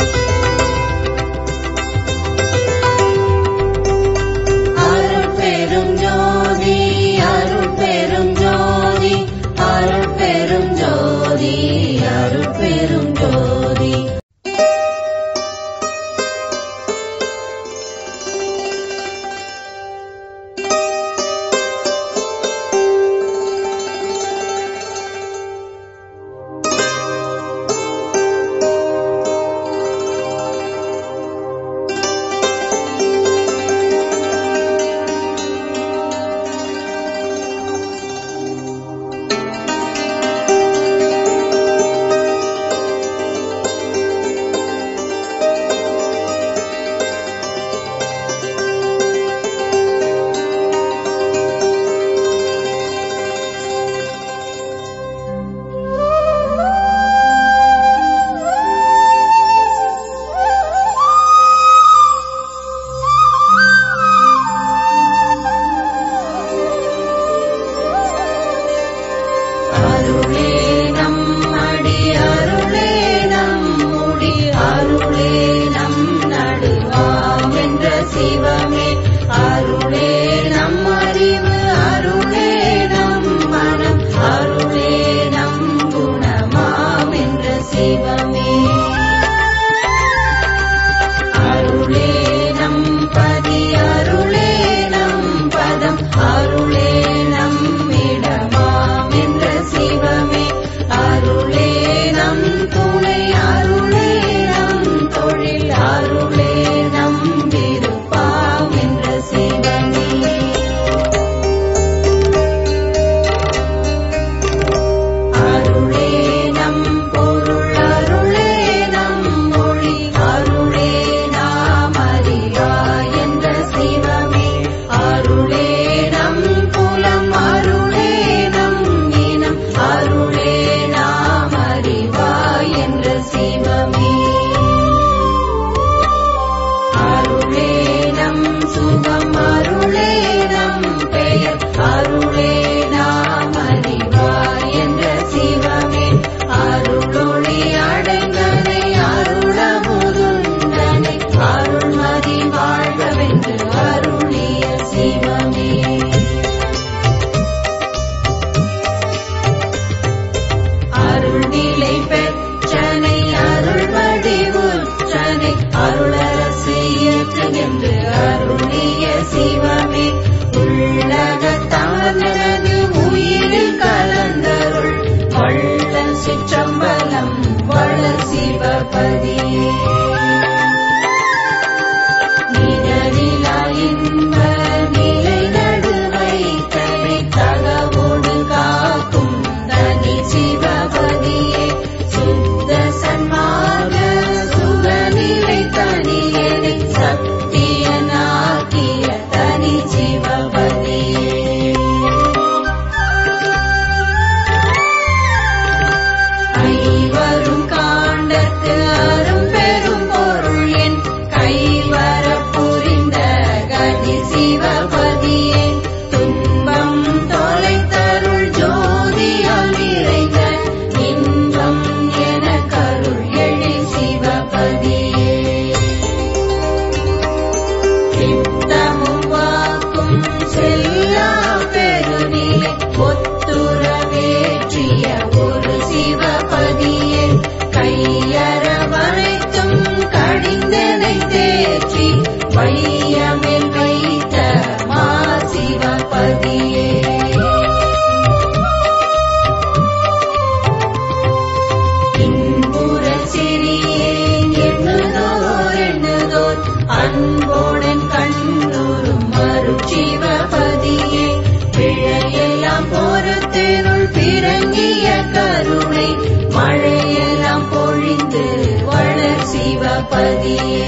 அருள் பெரும் ஜோதி அருள் பெரும் ஜோதி அருள் பெரும் ஜோதி அருள் பெரும் ஜோதி அருளே நம் அடி அருளே நம் முடி அருளே நம் நடுவாம் என்ற சிவமே அருளே நம் அறிவு அருளே நம் மனம் அருளே நம் குணமாம் என்ற சிவமே அருளே நம் பதி அருளே நம் பதம் அருளே நம் இடமாம் என்ற சிவமே அருளே நம் துணை அருளே நம் தொழில் அருளே நம் விருப்பாம் என்ற சிவமே அருளே நம் பொருள் அருளே நம் மொழி அருளே நாம் அறிவாய் என்ற சிவமே அருளே நம் குலம் அருளே நம் இனம் அருளே நாம் அறிவாய் என்ற சிவமே அருளே நம் சுகம் அருளே நம் பெயர் அருளே நாம் அறிவாய் என்ற சிவமே அருளொளி அடங்கனை அருளமுதுண்டனை அருள்மதி வாழ்கவென்று அருளிய சிவமே அருள் நிலை பெற்றனை அருள் வடிவுற்றனை அருளரசு இயற்றுகின்ற அருளிய சிவமே உள்ளகத்தானது உயிரில் கலந்தருள் வள்ளல் சிற்றம்பலம் வள சிவபதியே நிழலிலா இன்ப நிலை நடுவைத்தனை தகவோடு காக்கும் தனி சிவபதியே சுத்த சன்மார்க்க சுகநிலை தனியனை சத்தியனாக்கிய தனி சிவபதியே ஐவரும் காண்டற்கு அரும் பெரும் பொருள் என் கைவர புரிந்த கதி சிவபதியே துன்பம் தொலைத்தருள் ஜோதியால் நிறைந்த இன்பம் என கருள் எழி சிவபதியே சித்தமும் வாக்கும் செல்லா பெருநிலை ஒத்துறவேற்றிய ஒரு சிவபதியே கையறவனைத்தும் கடிந்தனை தேற்றி வையமில் வைத்த மா சிவபதியே இன்புற சிறியேன் எண்ணுதோர் எண்ணுதோர் அன்போடன் கண்ணூரும் அருட்சிவபதியே பிழையெல்லாம் பொறுத்தேனுள் பிறங்கிய கருணை மழையெல்லாம் பொழிந்து வளர் சிவபதியே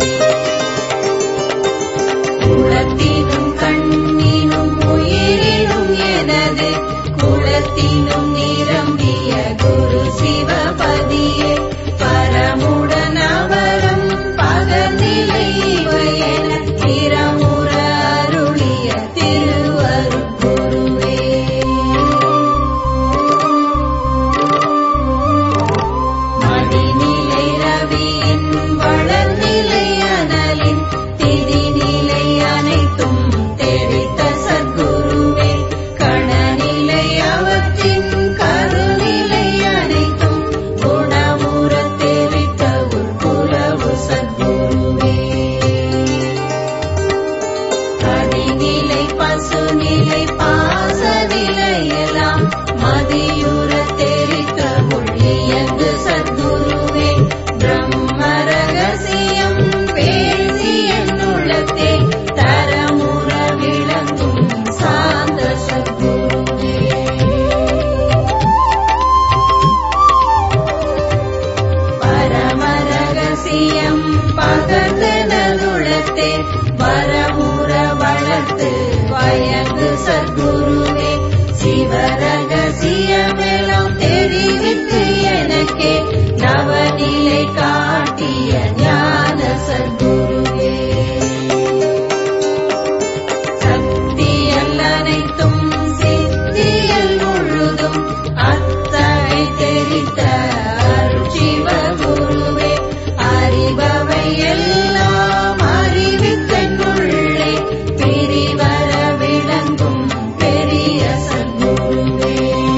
குலத்தினும் கண்ணினும் உயிரினும் எனது குலத்தினும் நிரம்பிய குரு சிவபதியே பரமுடன் அவரம் பகநிலை என திறமுற அருளிய ரகசியம் பகர்ந்தனதுளத்தே வரமுற வளர்த்து வயங்கு சத்குருவே சிவ ரகசியமெல்லாம் தெரிவித்து எனக்கே நவநிலை காட்டிய ஞான சத்குருவே சக்தியல் அனைத்தும் சித்தியல் முழுதும் அத்தனை தெரித்த அருட்சிவ குருவே அறிபவை எல்லாம் அறிவித்தனுள்ளே பிரிவர விளங்கும் பெரிய சத்குருவே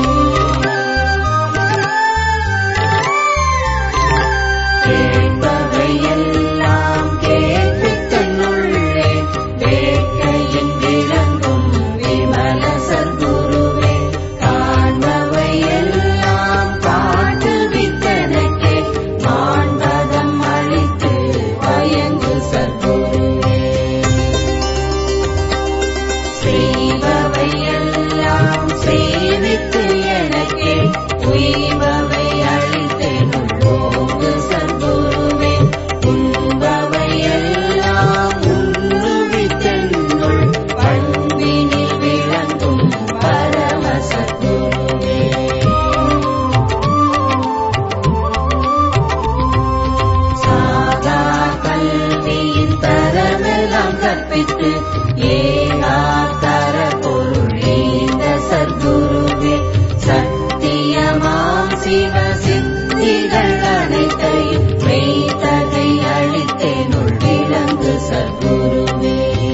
கேட்பவை எல்லாம் கேட்பித்தனுள்ளே வேட்கையின் விளங்கும் விமல சத்குருவே காண்பவை எல்லாம் காட்டுவித்தனக்கே மாண்பதம் அளித்து வயங்கு சத்குருவே செய்பவை எல்லாம் செய்வித்து எனக்கே உய்பவை அளித்தெனுள்ளோங்கு சத்குருவே உண்பவை எல்லாம் உண்ணுவித்தென்னுள் பண்பினில் விளங்கும் பரம சத்குருவே சாதா கல்வியின் தரமெல்லாம் கற்பித்து ஏகாத்தர பொருள் இந்த சத்குருவே சத்தியமாம் சிவ சித்திகள் அனைத்தையும் மெய்தகை அளித்தேனுள் விளங்கு சத்குருவே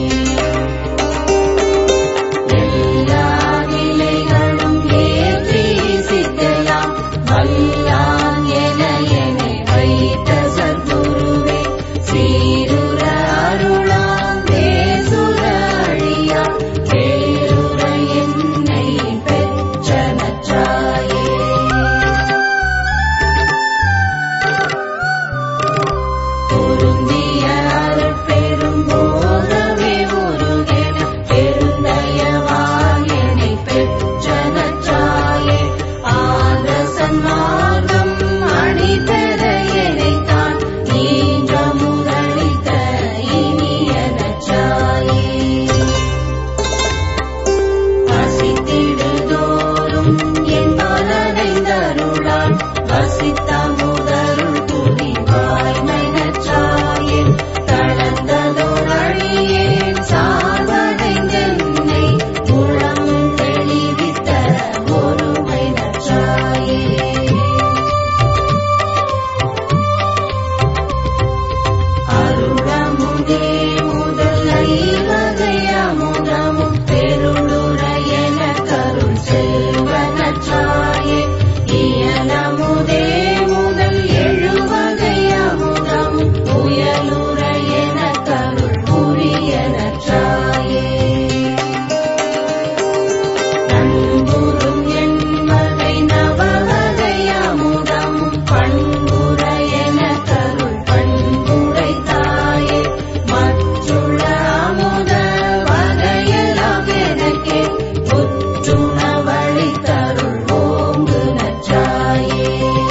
எல்லா நிலைகளும் ஏற்றி சித்தலாம் வல்லான் என என்னை வைத்த சத்குருவே சீருர அருளாம் பேசுர அழியா பேருர என்னை பெற்ற நற்றாயே பொருந்திய அருட்பெரும் போதமே உருகென பெருந்தயவால் என்னை பெற்ற நற்றாயே ஆத சன்மார்க்கம் அணி பெற எனைத்தான் நீண்ட முதலித்த இனிய நற்றாயே வசித்திடுதோறும் என் மனதைந்தருளால் வசித்த முதருள் துணிவாய் நச்சாயே தளர்ந்ததோர் அழியேன் சார்வடைந்தென்னை உளம் தெளிவித்த ஒருமை நச்சாயே அருளமுதே முதல் ஐவகை அமுதமும் பெருளுர என கருள் செல்வ நற்றாயே இயலமுதே முதல் எழுவகை அமுதமும் புயலுற என கருள் புரிய நற்றாயே நண்புறும் என்மகை நவவகை அமுதமும் பண்புற என கருள் பண்புடை தாயே மற்றுள்ள அமுத வகையெல்லாம் எனக்கே புற்றுணவழி தருள் ஓங்கு நற்றாயே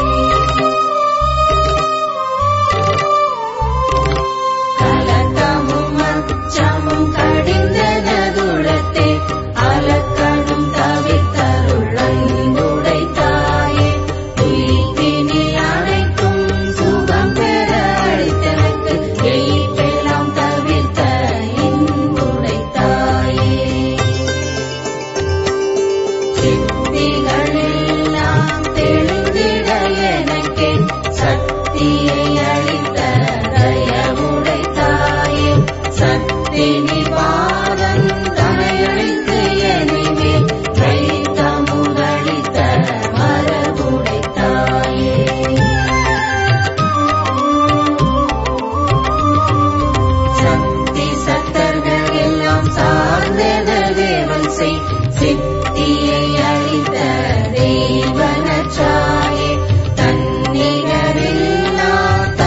கலக்கமும் அச்சமும் கடிந்தனதுளத்தே அலக்கணும் தவித்தருள் அன்புடை தாயே உயிர்ப்பினில் அனைத்தும் சுகம் பெற அளித்தனக்கு எய்ப்பெல்லாம் தவிர்த்த இன்புடை தாயே சித்திகளெல்லாம் தெளிந்திட எனக்கே சக்தியை அளித்த தயவுடை தாயே சத்தினி பாதம் தனையளித்து எனவே வைத்த முதலித்த மரபுடை தாயே சக்தி சத்தர்கள் எல்லாம் சார்ந்தத தேவன் செய் சித்தியை அளித்த தேவனச்சாயே தன்னிகரில்லா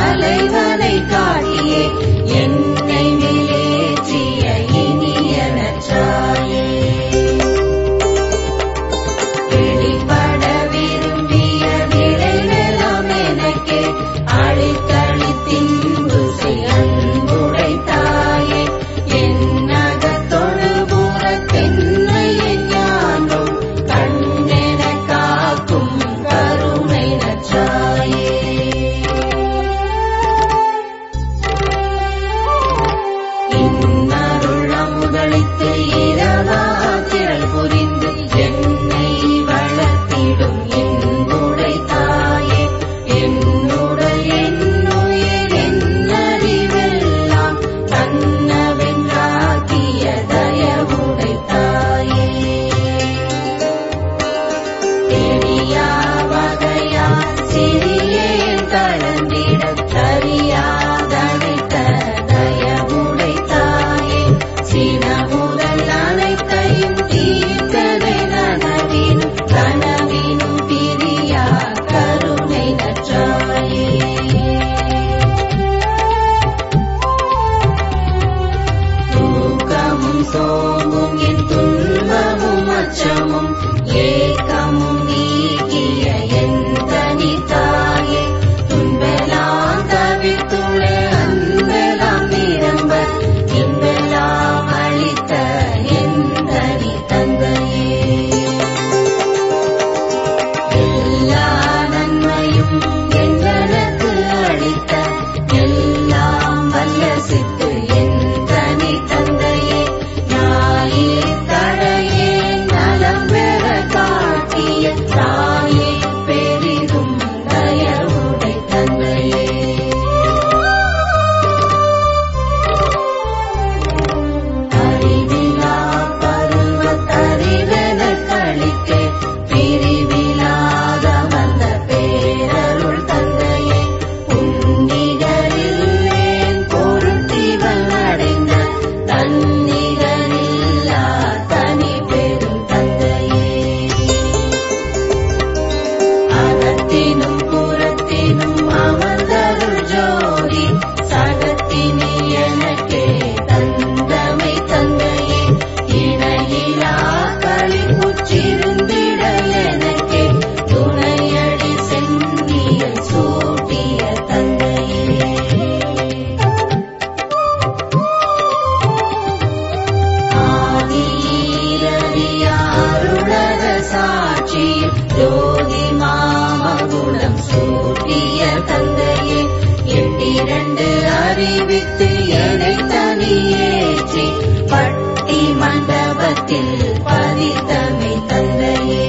தந்தையே எட்டிரண்டு அறிவித்து என்னை தனியேற்றி பட்டி மண்டபத்தில் பதித்தமை தந்தையே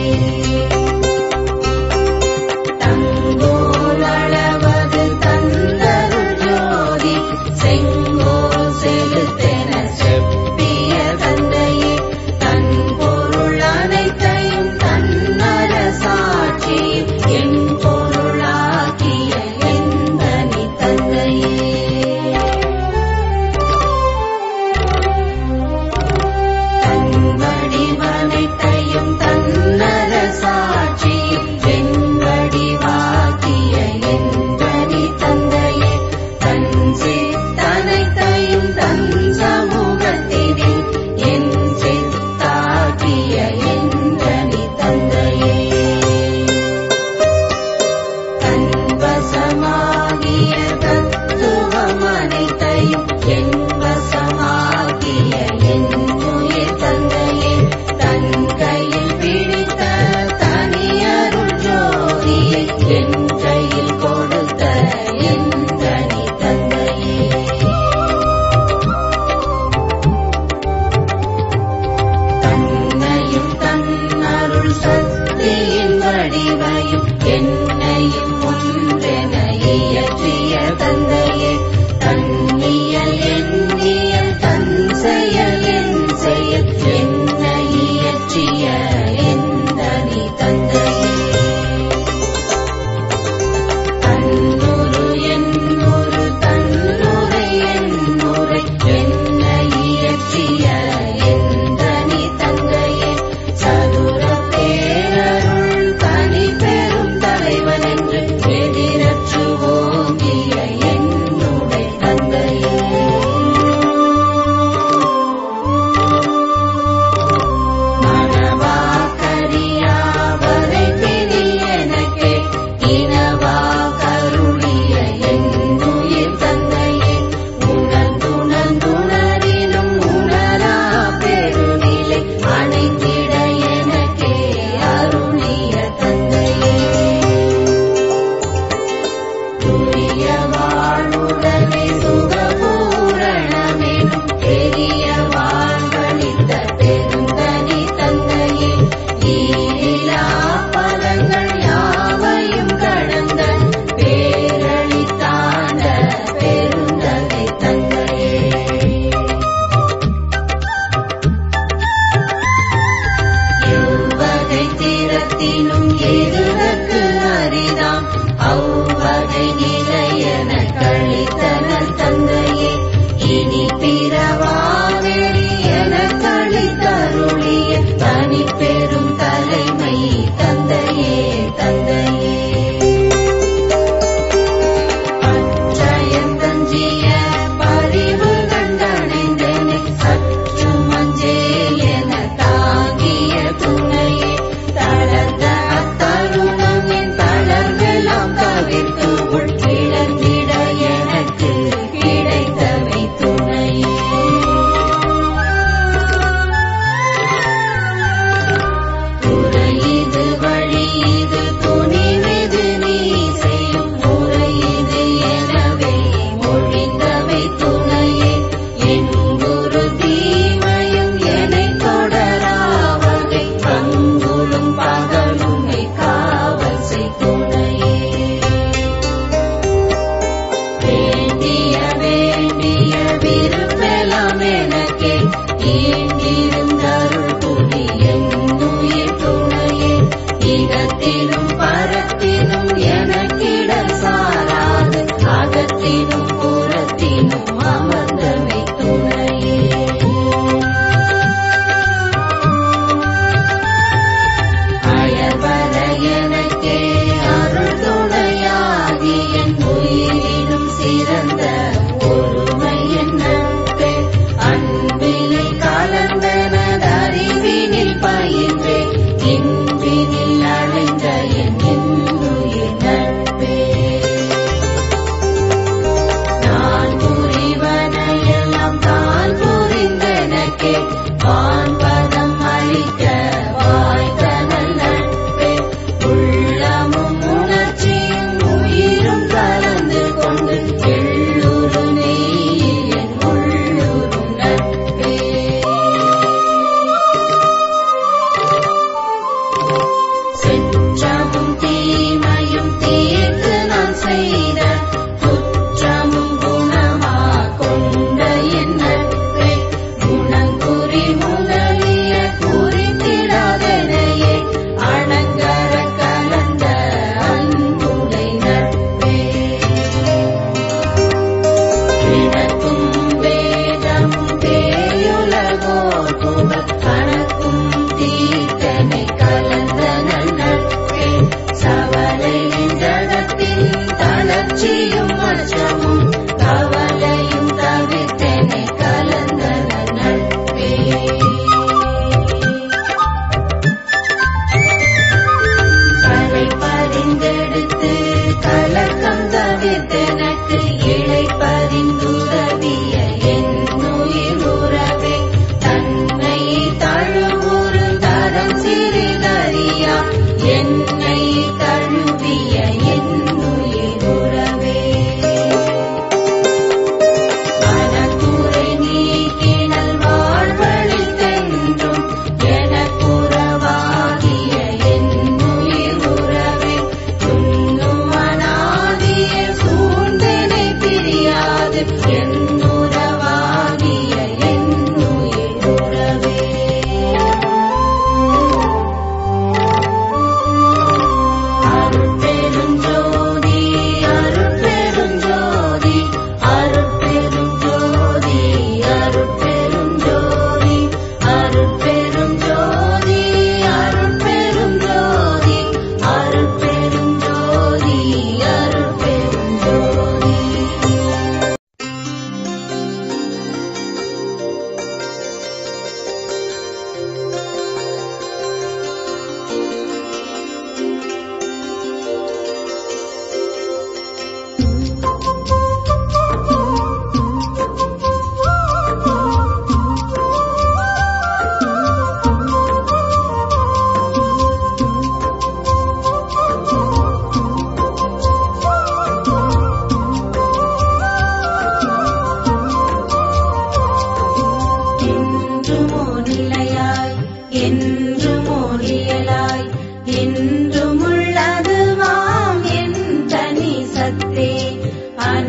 தங்கோல் அளவது தந்தருள் ஜோதி செங்கோல் செலுத்தென செப்பிய தந்தையே தன் பொருள் அனைத்தையும் தன்னர சாட்சி என் பொருளாக்கிய எந்தனி தந்தையே தன் வடிவனைத்தையும் தன்னர சாட்சி என் வடிவாக்கிய என்றனி தந்தையே தன் சித்தனைத்தையும் தன் சமூகத்தினில் என் சித்தாக்கிய என்றனி தந்தையே கண்வசமாகிய தத்துவம் அனைத்தையும் என் வசமாகிய என்னுயிர் தந்தையே தன் கையில் பிடித்த தனியருள் ஜோதியை என் கையில் கொடுத்த என் தனி தந்தையே தன்னையும் தன்னருள் சக்தியின் வடிவையும் என்னையும் ஒன்றென இயற்றிய தந்தையே தன்னியல் எண்ணியல் தன் செயல் என் செயல் என்னை இயற்றிய எந்தனி தந்தையே தன்னுரு என்னுரு தன்னுரை என்னுரை என்னை இயற்றிய எந்தனி தந்தையே சதுர பேரருள் தனி பெரும் தலைவன் என்று எதிரற்று ஓங்கிய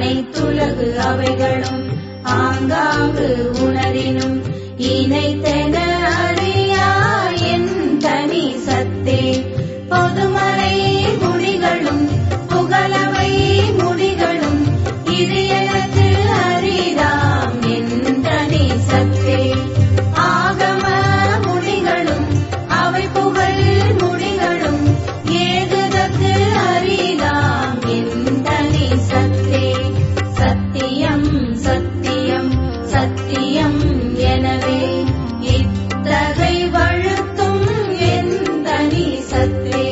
அனைத்துலகு அவைகளும் ஆங்காங்கு உணரினும் இணைத்தென அறியா என் தனி சத்தே பொதுமறை முடிகளும் புகழவை முடிகளும் இது எனக்கு அரிதாம் என் தனி சத்தே ஆகம முடிகளும் அவை புகழ் முடிகளும் ஏகுதற்கு அரிதாம் என் தனி சத்தே சத்தியம் சத்தியம் சத்தியம் எனவே இத்தகை வழுத்தும் என் தனி சத்தே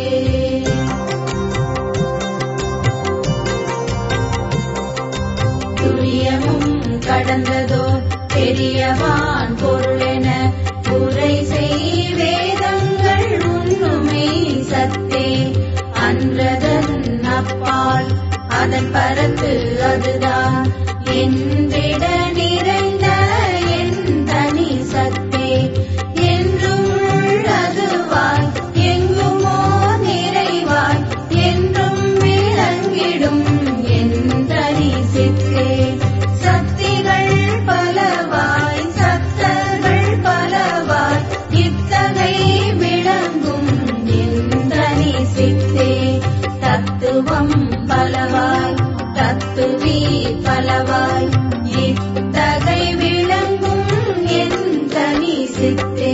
துரியமும் கடந்ததோ பெரியவான் பொருளென உரை செய் வேதங்கள் உண்ணுமை சத்தே அன்றதன் அப்பால் அதன் பரத்து அதுதான் என்றிட நிறைந்த என் தனி சத்தே என்றும் உள்ளதுவாய் எங்குமோ நிறைவாய் என்றும் விளங்கிடும் என் தனி சித்தே சக்திகள் பலவாய் சத்தர்கள் பலவாய் இத்தகை விளங்கும் என் தனி சித்தே தத்துவம் பலவாய் தத்துவி பலவாய் இத்தகை விளங்கும் என் தனி சித்தே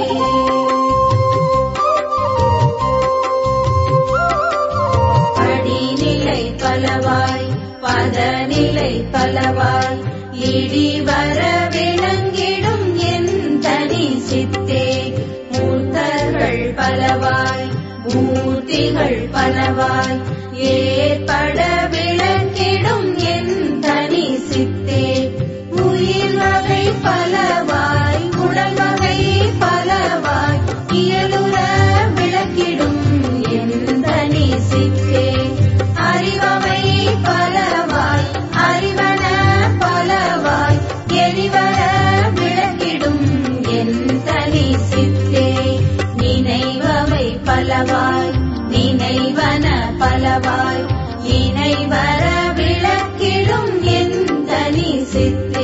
படிநிலை பலவாய் பதநிலை பலவாய் இடிவர விளங்கிடும் என் தனி சித்தே மூர்த்தர்கள் பலவாய் மூர்த்திகள் பலவாய் ஏற்பட விளங்கிடும் என் தனி சித்தே உயிர் வகை பலவாய் உடல் வகை பலவாய் இயலுற விளக்கிடும் என் தனி சித்தே அறிவவை பலவாய் அறிவன பலவாய் எரிவர விளக்கிடும் என் தனி சித்தே நினைவவை பலவாய் நினைவன பலவாய் இணைவர விளக்கிடும் என் தனி சித்தே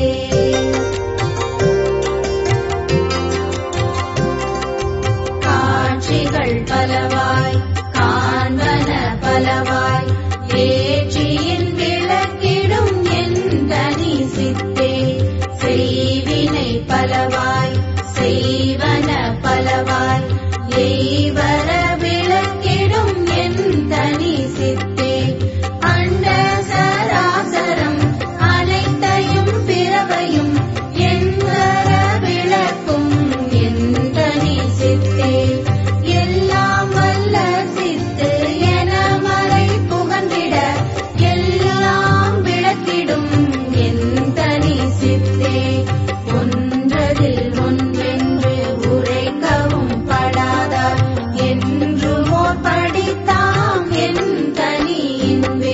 காட்சிகள் பலவாய் காண்பன பலவாய் ஏற்றியின் விளக்கிடும் என் தனி சித்தே செய்வினை பலவாய் செய்வன பலவாய் எய்வர விளக்கிடும் என் தனி சித்தே அண்ட சராசரம் அனைத்தையும் பிறவையும் என்வர விளக்கும் என் தனி சித்தே எல்லாம் வல்ல சித்து என மறை புகழ்ந்திட எல்லாம் விளக்கிடும் என் தனி சித்தே ஒன்றதில் ஒன்றென்று உரைக்கவும் படாதார் என்றுமோர் படித்தாம் என் தனி இன்பே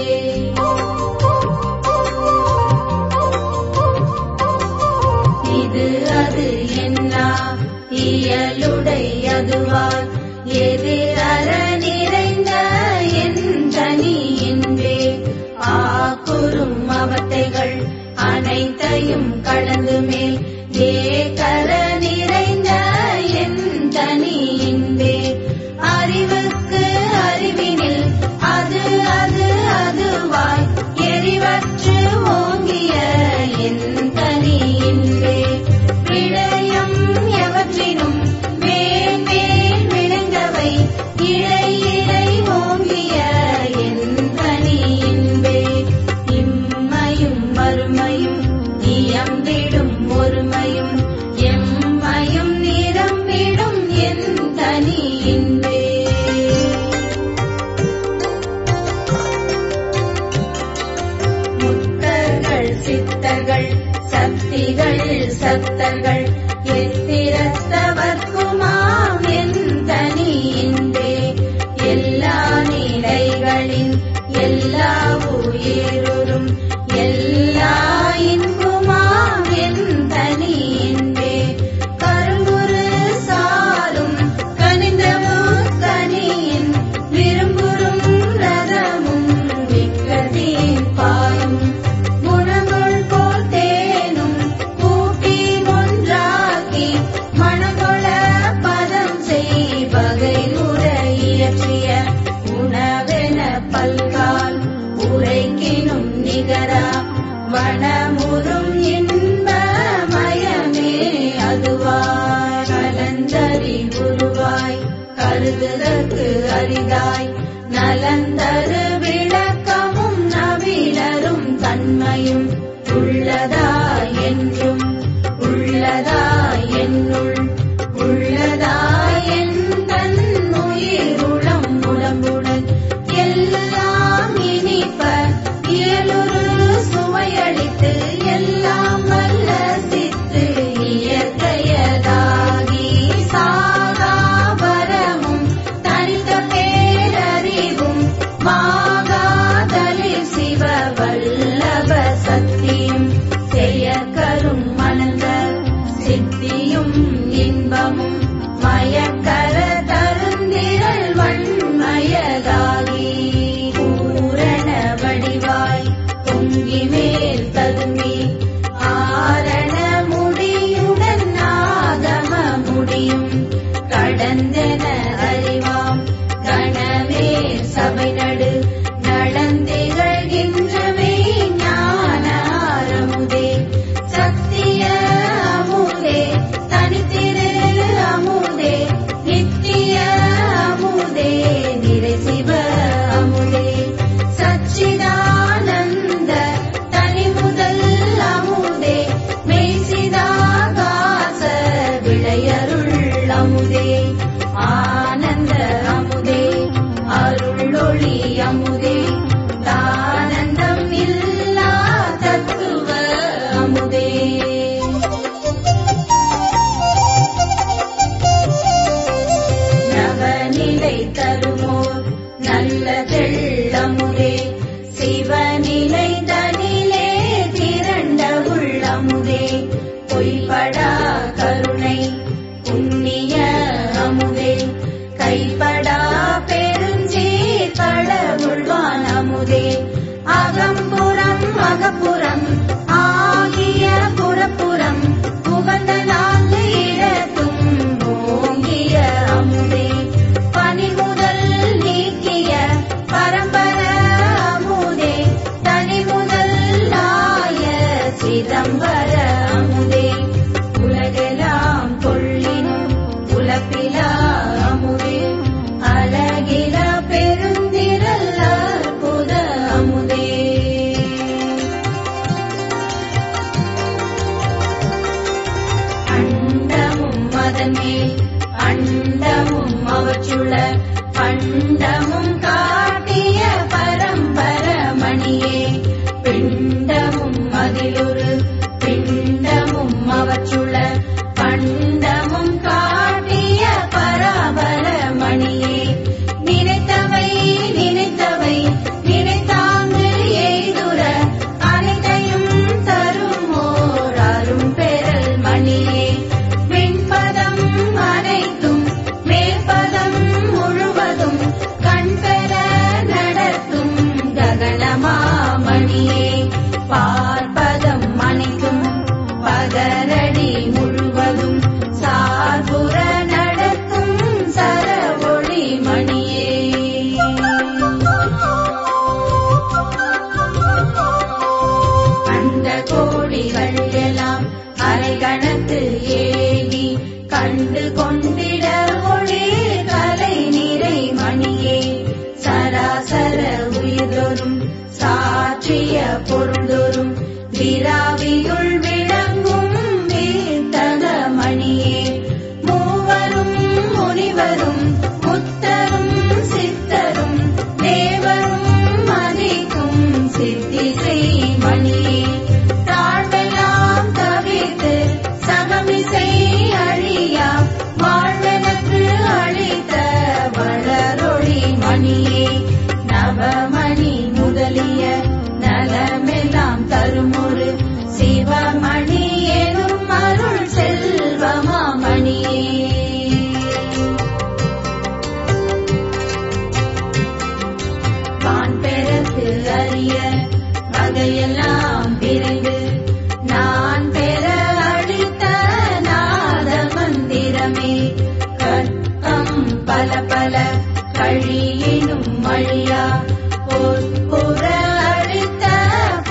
இது அது என்னா இயலுடை அதுவால் எதிரற நிறைந்த என் தனி இன்பே ஆக்குறும் அவத்தைகள் அனைத்தையும் கடந்து மேல் ஏகர நிறைந்த என் தனி இன்பே அறிவுக்கு அறிவினில் அது அது அதுவாய் எரிவற்று ஓங்கிய என் தனி இன்பே விடயம் எவற்றினும் மேல் மேல் விழுந்தவை இழை இழை ஓங்கிய என் தனி இன்பே இம்மையும் மறுமையும் இயம்பிடும் ஒருமையும் எம்மையும் நிரம்பிடும் என் தனி இன்பே முத்தர்கள் சித்தர்கள் சக்திகள் சத்தர்கள் எத்திரத்தவர்க்குமாம் என் தனி இன்பே எல்லா நிலைகளின் எல்லா உயிருறும் எல்லா இன்புமாம் என் தனி இன்பே கருங்குரு சாலும் கனிந்தமு கனியின் விரும்புறும் ரதமும் விக்கதின் பால் நிகரா வனமுறும் இன்ப மயமே அதுவாய் கலந்தறி உருவாய் கருதுதற்கு அரிதாய் நலந்தரு விளக்கமும் நவிலரும் தன்மையும் உள்ளதாய் என்றும் உள்ளதாய் என்னுள் உள்ளதாய் என் தன் உயிருளம் உடம்புடன் எல்லாம் இனிப்ப இயலுரு சுவையளித்து எல்லாம் வல்ல சித்து இயற்கையதாகி சாகாபரமும் தனித்த பேரறிவும் மாகாதலில் சிவ வல்லப சக்தியும் செயற்கரும் மணந்த சித்தியும் இன்பமும் மயக்கர தருந்திரள் வன்மயதாகி பூரண வடிவாய் பொங்கி மேல் ததும்பி ஆரண முடியுடன் ஆகம முடியும் கடந்தென அறிவாம் கணமே சபை நடு நடந்திகழ்கின்றமே ஞான அறமுதே சத்திய அமுதே தனித்திரு அமுதே நித்திய அமுதே நிறை சிவ அமுதே சச்சிதானந்த தனி முதல் அமுதே மெய்சிதாகாச விளையருள் அமுதே ஆனந்த அமுதே அருளொளி அமுதே தானந்தம் இல்லா தத்துவ அமுதே நவநிலை தருமோர் நல்ல தெள்ளமுதே சிவநிலை தனிலே திரண்ட உள்ளமுதே பொய்படா கருணை புண்ணிய அமுதே கைப்படா பெருஞ்சீர் கடவுள்வான் அமுதே அகம்புறம் அகப்புறம் ஆகிய புறப்புறம் உகந்த நான்கு இடத்தும் ஓங்கிய அமுதே பனி முதல் நீக்கிய பரம்பர அமுதே தனி முதல் ஆய சிதம்பர அமுதே உலகெல்லாம் கொள்ளினும் உலப்பிலா அமுதே அழகில பெருந்திரல் அற்புத அமுதே அண்டமும் மதமேல் அண்டமும் அவற்றுள பண்டமும் காட்டிய பரம்பர மணியே பிண்டமும் அதிலொரு பிண்டமும் அவற்றுள பண்டமும் காட்டிய பராபர மணியே நினைத்தவை நினைத்தவை நினைத்தாங்கு எய்துர அனைத்தையும் தருமோர் அரும் பெறல் மணியே விண்பதம் அனைத்தும் மேற்பதம் முழுவதும் கண்பெற நடத்தும் ககனமாமணியே பார்ப்பதம் அனைத்தும் பகரடி முழுவதும் சார்புற நடத்தும் சரவொளி மணியே அந்த கோடிகள் எல்லாம் அரை கணத்து ஏகி கண்டு கொண்டிட ஒளி கலை நிறை மணியே சராசர உயிர்தொரும் சாற்றிய பொருள்தொரும் விராவியுள் விளங்கும் வீர்த்தக மணியே மூவரும் முனிவரும் முத்தரும் சித்தரும் தேவரும் மதிக்கும் சித்திசை மணியே தாழ்வெல்லாம் தவிர்த்து சகமிசை அழியா வாழ்வெனக்கு அளித்த வளரொளி மணியே நவமணி முதலிய நலமெல்லாம் தருமொரு சிவமணி எனும் அருள் செல்வமாமணியே வான் பெறத்து அறிய வகையெல்லாம் விரைந்து நான் பெற அளித்த நாத மந்திரமே கற்பம் பல பல கழியினும் மழியா பொற்புற அளித்த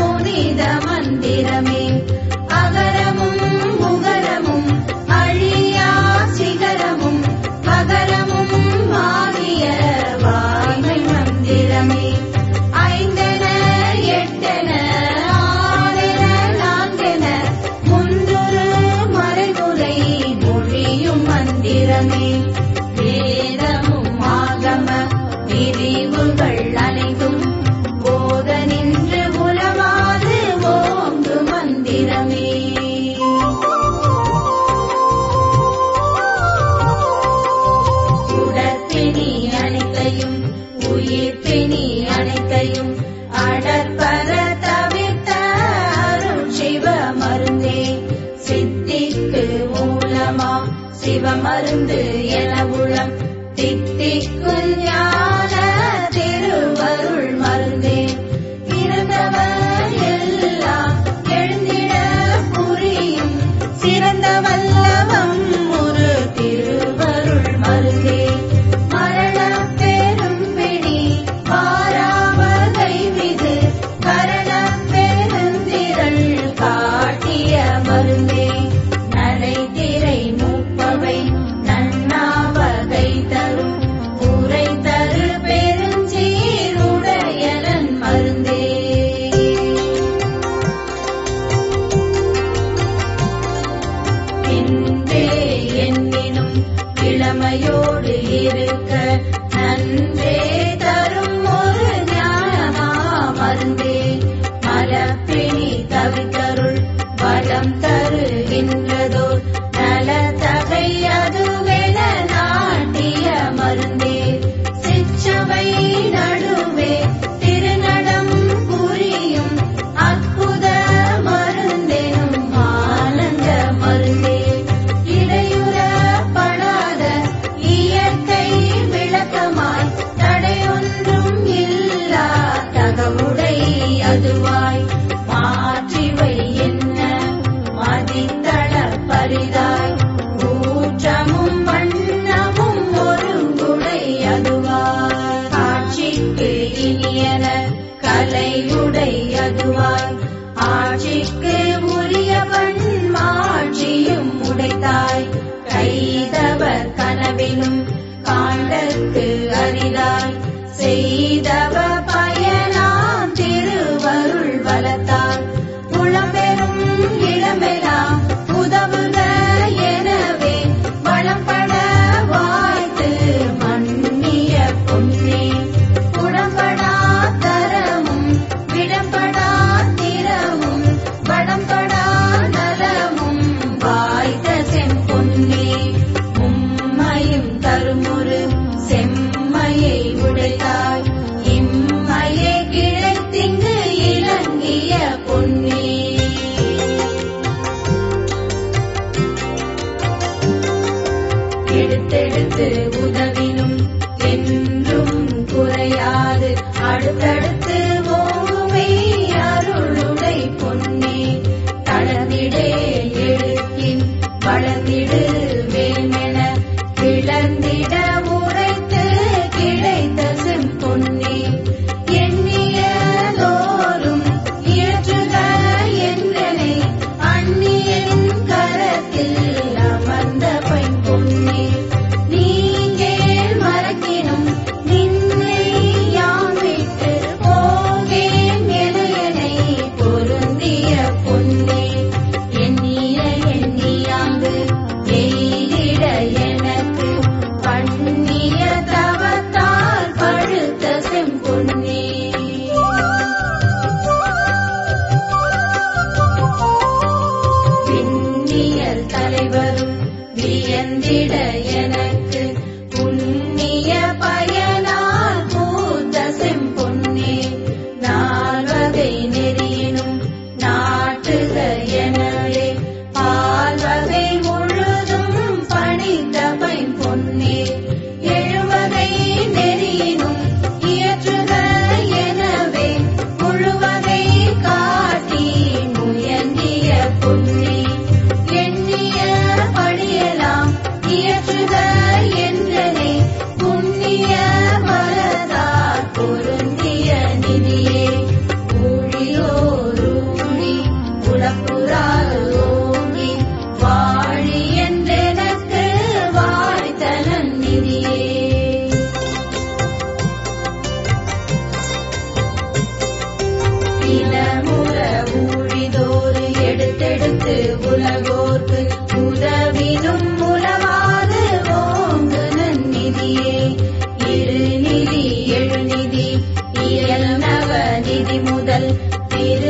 சிவமருந்து என உளம் தித்திக்கும் ஞான திருவருள் மருந்தே இறந்தவர் எல்லாம் எழுந்திட புரியும் சிறந்த வல்லவம் ஒரு திருவருள் மருந்தே மரண பெரும் பிடி பாராவகை மிகு கரண பெருந்திரள் காட்டிய மருந்தே நடை திரை மூப்பவை நன்னாவகை தரும் உரை தரு பெருஞ்சீருடையலன் மருந்தே என்றே எண்ணினும் இளமையோடு இருக்க நன்றே தரும் ஒரு ஞானமா மருந்தே மலப்பிணி தவித்தருள் வளம் தருகின்றதோர் நலத்தகை அதுவென நாட்டிய மருந்தே சிற்றவை நடுவே திருநடம் புரியும் அற்புத மருந்தெனும் ஆனந்த மருந்தே இடையுறப்படாத இயற்கை விளக்கமாய் தடையொன்றும் இல்லா தகவுடை அதுவாய் மாற்றிவை என்ன மதித்தள பரிதாய் ஊற்றமும் வண்ணமும் ஒருங்குடை அதுவாய் காட்சிக்கு இனியன கலையுடை அதுவாய் ஆட்சிக்கு உரியவன் மாட்சியும் உடைத்தாய் கைதவர் கனவிலும் காண்டற்கு அரிதாய் செய்தவ பயனாம் திருவருள் வளத்தால் புலம்பெறும் இளமெல்லாம் உதவுக எனவே வளம்பட வாய்த்து மன்னிய பொன்னே உடம்படா தரமும் விடம்படா திறமும் வடம்படா நலமும் வாய்த்த செம்பொன்னே உம்மையும் தருமுரு செம்மையை உடைத்தாய் இம்மையே கிடைத்திங்கு இலங்கிய பொன்னே எடுத்தெடுத்து உதவினும் என்றும் குறையாது அடுத்தடுத்து ஓங்குமே அருளுடை பொன்னே தளர்ந்திடே எழுக்கின் வளர்ந்திடு வேமென கிளர்ந்திட உரைத்து கிடைத்த செம்பொன்னே எண்ணிய தோறும் இயற்றுக என்றனை அந்நியன் கரத்தில் அமர்ந்த பைம்பொன்னே நீங்கே மறக்கினும் நின்னை யாம் விட்டு போகேன் எனையனை பொருந்திய பொன்னே எண்ணிய எண்ணியாங்கு எய்திட எனக்கு பண்ணிய தவத்தால் பழுத்த செம்பொன்னே விண்ணியல் தலைவரும் வியந்திட எனக்கு புண்ணிய பயனால் பூத்த செம்பொன்னே நால்வகை நெறியினும் நாட்டுக எனவே பால்வகை முழுதும் பணிந்த பைம்பொன்னே எழுவகை நெறியினும் இயற்றுக எனவே முழுவகை காட்டி முயங்கிய பொன்னே எண்ணிய படியலாம் இயற்றுக என்றனை புண்ணிய மலதார் பொருந்திய நிதியே ஊழியோரூழி உளப்புறால் ஓங்கி வாழி என்றெனக்கு வாய்த்தனன் நிதியே இளமுற ஊழிதோறு எடுத்தெடுத்து உலகோர்க்கு உதவினும் உலவாது ஓங்கு நன்னிதியே இரு நிதி எழுநிதி இயல் நவ நிதி முதல் பிற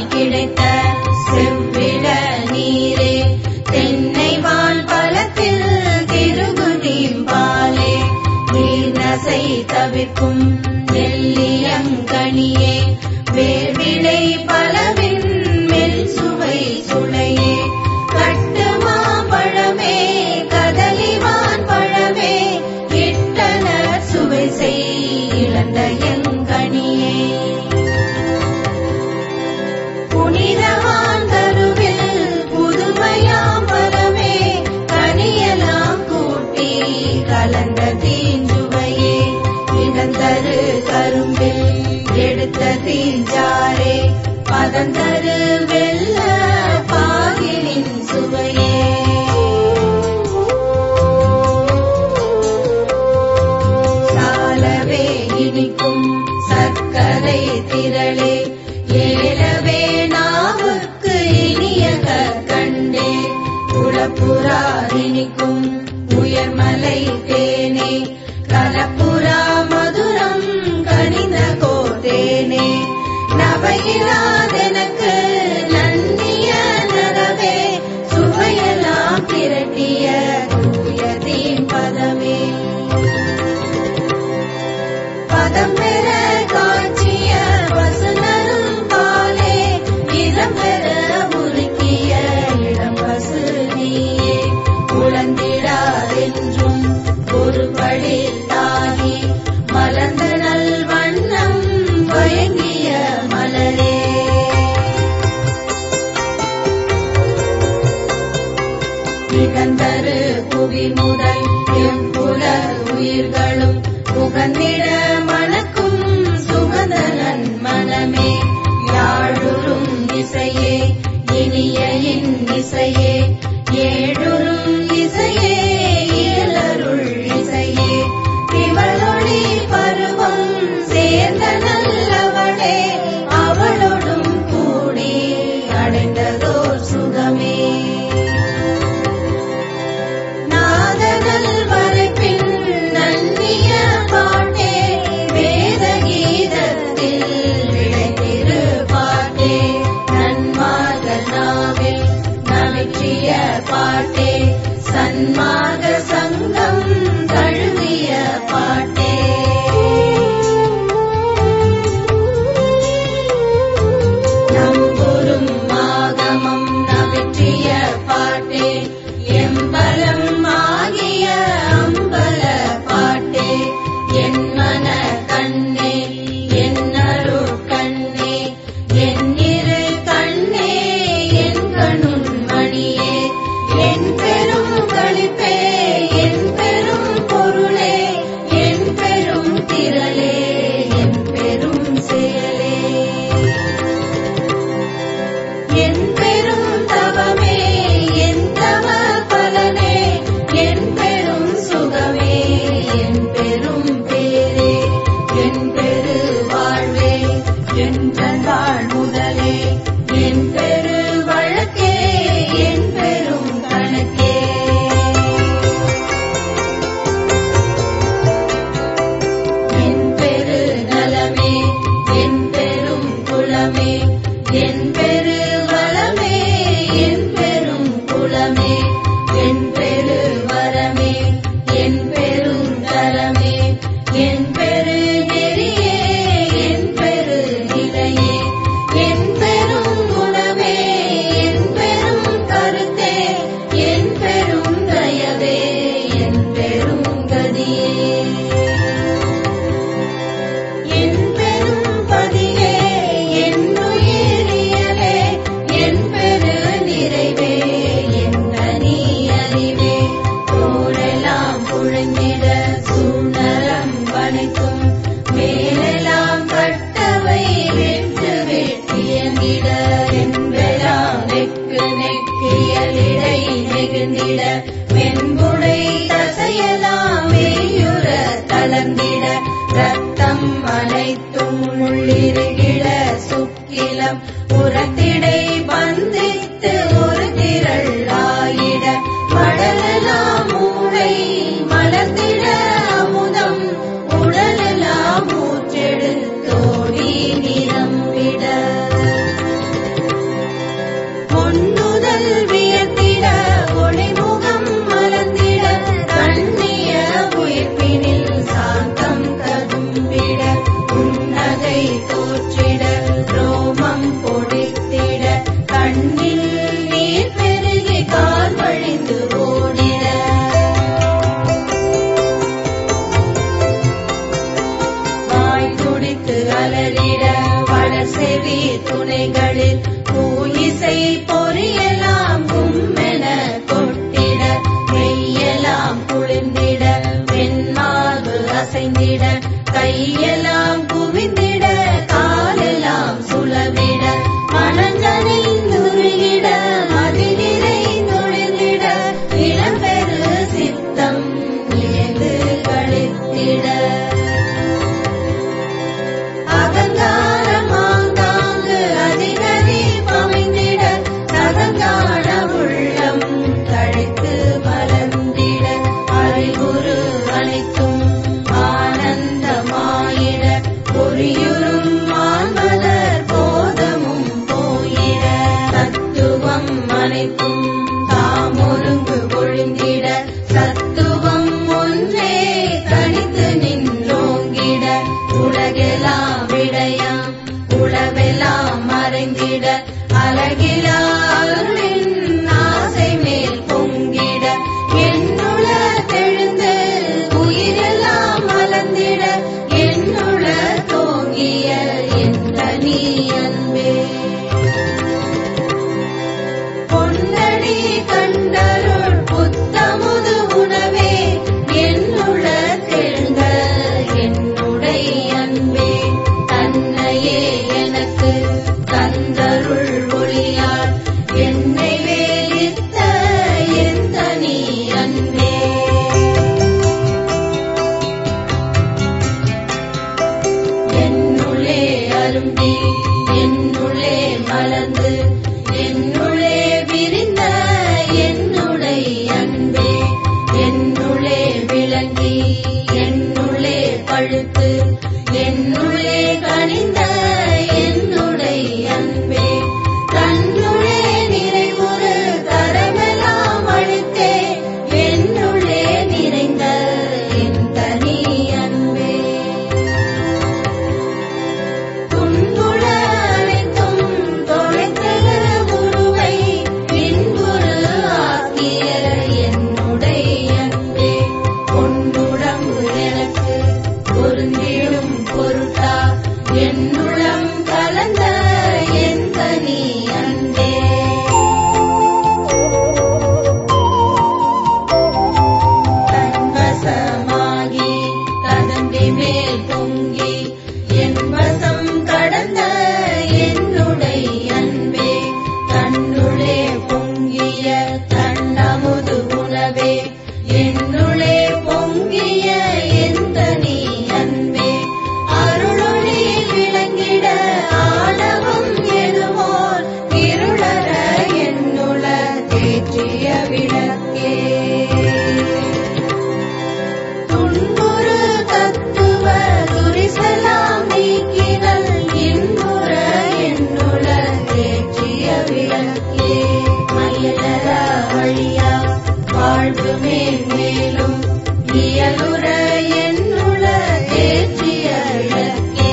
கிடைத்த செவ்விட நீரே தென்னை வான் பலத்தில் திருகுதீம்பாலே நீர்நசை தவிர்க்கும் நெல்லியங்கனியே வேர்விளை பலவின் மெல் சுவை சுளையே கட்டுமா பழமே கதலிவான் பழமே இட்டன சுவை செய் இழந்த எங்கனியே புனிதவான் கருவில் புதுமையாம் பரமே கனியலாம் கூட்டி கலந்த தீஞ்சுவையே இழந்தரு கரும்பில் எடுத்த தீஞ்சாரே பதந்தரு வெள்ள பாகிலின் சுவையே சாலவே இனிக்கும் சர்க்கரை திரளே ஏலவே நாவுக்கு இனிய கண்டே குளப்புறா இனிக்கும் உயர்மலை தேனே கலப்புறா மதுரம் கனிந்த கோதேனே நவையிலாதெனக்கு நன்னிய நரவே சுவையெல்லாம் திரட்டிய தூயதீன் பதமே பதம் பெற காட்சிய பசுனரும் பாலே இளம் பெற உருக்கிய இளம் பசு நீயே உழந்திடாதென்றும் ஒரு படி தாகி மலர்ந்த நல் வண்ணம் வயங்கிய மலரே நிகந்தரு புவி முதல் எம்புல உயிர்களும் புகந்திட மணக்கும் சுகந்த நன்மனமே யாழுறும் இசையே இனியின் இசையே ஏழுறும் இசையே இயலருள் இசையே திவளொளி பருவம் சேர்ந்த நல்லவளே அவளோடும் கூடி அடைந்ததோர் சுகமே நாதனல் வரைப்பின் நன்னிய பாட்டே வேத கீதத்தில் விளைத்திரு பாட்டே நன்மார்கள் நாவில் நவிற்றிய பாட்டே சன்மாக சங்கம் தழுவிய பாட்டே நம்புரும் ஆகமம் நவிற்றிய பாட்டே எம்பலம் ஆகிய அம்பல பாட்டே என் மன கண்ணே என் அரு கண்ணே என் இரு கண்ணே என் கணுன் மணியே என் பெரும் களிப்பே என் பெரும் பொருளே என் பெரும் திரளே என் பெரும் செயலே என் பெரும் தவமே என் தவ பலனே என் பெரும் சுகமே என் பெரும் பேரே என் பெரு வாழ்வே என் வாழ் முதலே என் பெரு வழக்கே என் பெரும் கணக்கே என் பெரு நலமே என் பெரும் குலமே என் பெரு வளமே என் பெரும் குலமே என் பெரு வரமே என் பெரும் தரமே என் பெரு நெறியே என் பெரு நிலையே என் பெரும் குணமே என் பெரும் கருத்தே என் பெரும் தயவே என் பெரும் கதியே என் பெரும் பதியே என் உயிரியலே என் பெரு நிறைவே என் தனி அறிவே தோளெல்லாம் புழுங்கிட சூழ்நரம் வனைக்கும் மேலெல்லாம் கட்டவை வெட்டு வெட்டியங்கிட என்பெல்லாம் நெக்கு நெக்கியலிடை நெகுந்திட வெண்புடை தசையெல்லாம் மெய்யுற தளர்ந்திட ரத்தம் அனைத்தும் உள்ளிருகிட சுக்கிலம் புறத்திடை பந்தித்து ஒரு திரள் ஆயிட மடலெல்லாம் மூளை மலர்ந்திட அமுதம் உடலெல்லாம் ஊற்றெடுத்தோடி நிரம்பிட கண்ணில் நீர் பெருகி கால் வழிந்து ஓடிட வாய் துடித்து அலறிட வளசெவி துணைகளில் பூயிசை பொறியலாம் கும்மென கொட்டிட மெய்யெல்லாம் குளிர்ந்திட வெண்மார்பு அசைந்திட கையெல்லாம் குவிந்திட காலெல்லாம் சுழவிட மனங்களில் நுருகிட மதிநிறை நுழைந்திட இளம்பெரு சித்தம் இயந்து கழித்திட அகங்காரமாங்காங்கு அதிகரி பமைந்திட சகங்கான உள்ளம் தழைத்து மலர்ந்திட அறிகுறு அனைத்தும் ஆனந்தமாயிட பொறியுறும் மான்மலர் போதமும் போயிட தத்துவம் அனைத்தும் தாம் ஒருங்கு ஒழிந்திட சத்துவம் ஒன்றே தனித்து நின்றோங்கிட உலகெல்லாம் விடயாம் உளவெல்லாம் மறைந்திட அழகிலா அருளின் ஆசை மேல் பொங்கிட என்னுள தெழுந்து உயிரெல்லாம் மலர்ந்திட என்னுள தோங்கிய என்ற நீ அன்பே பொன்னடி கண்டருள் புத்தமுது உணவே என்னுள தெழுந்த என்னுடைய அன்பே தன்னையே எனக்கு தந்தருள் ஒளியால் என்னை வேலித்த எந்த நீ அன்பே என்னுள்ளே அருந்தி என்னுள்ளே மலர்ந்து என்னுள்ளே விரிந்த என்னுடைய அன்பே என்னுள்ளே விளங்கி என்னுள்ளே பழுத்து என்னுள்ளே கனிந்த என்னுடைய அன்பே தன்னுள்ளே நிறைவுறு தரமெல்லாம் அழித்தே என்னுள்ளே நிறைந்த என் தனி அன்பே துன்புற அனைத்தும் தொலைத்தல உருவை பின்புறு ஆக்கிய என்னுடைய அன்பே பொன்னுடம்பு எனக்கு பொருந்திடும் பொருட்டா என்னுளம் கலந்த எந்த நீ அன்பே தன்வசமாகி கதம்பி மேல் பொங்கி என் வசம் கடந்த என்னுடைய அன்பே தன்னுளே பொங்கிய தன்னமுது உணவே என்னுளே பொங்கிய எந்த நீ அன்பே அருளொளி விளங்கிட ஆணவம் எனுவோர் இருளற என்னுள தேற்றிய விளக்கே துன்புறு தத்துவ துரிசலாம் நீக்கினல் இன்புற என்னுள தேற்றிய விளக்கே மயிலற வழியா வாழ்வு மேல் மேலும் இயலுற என்னுள தேற்றிய விளக்கே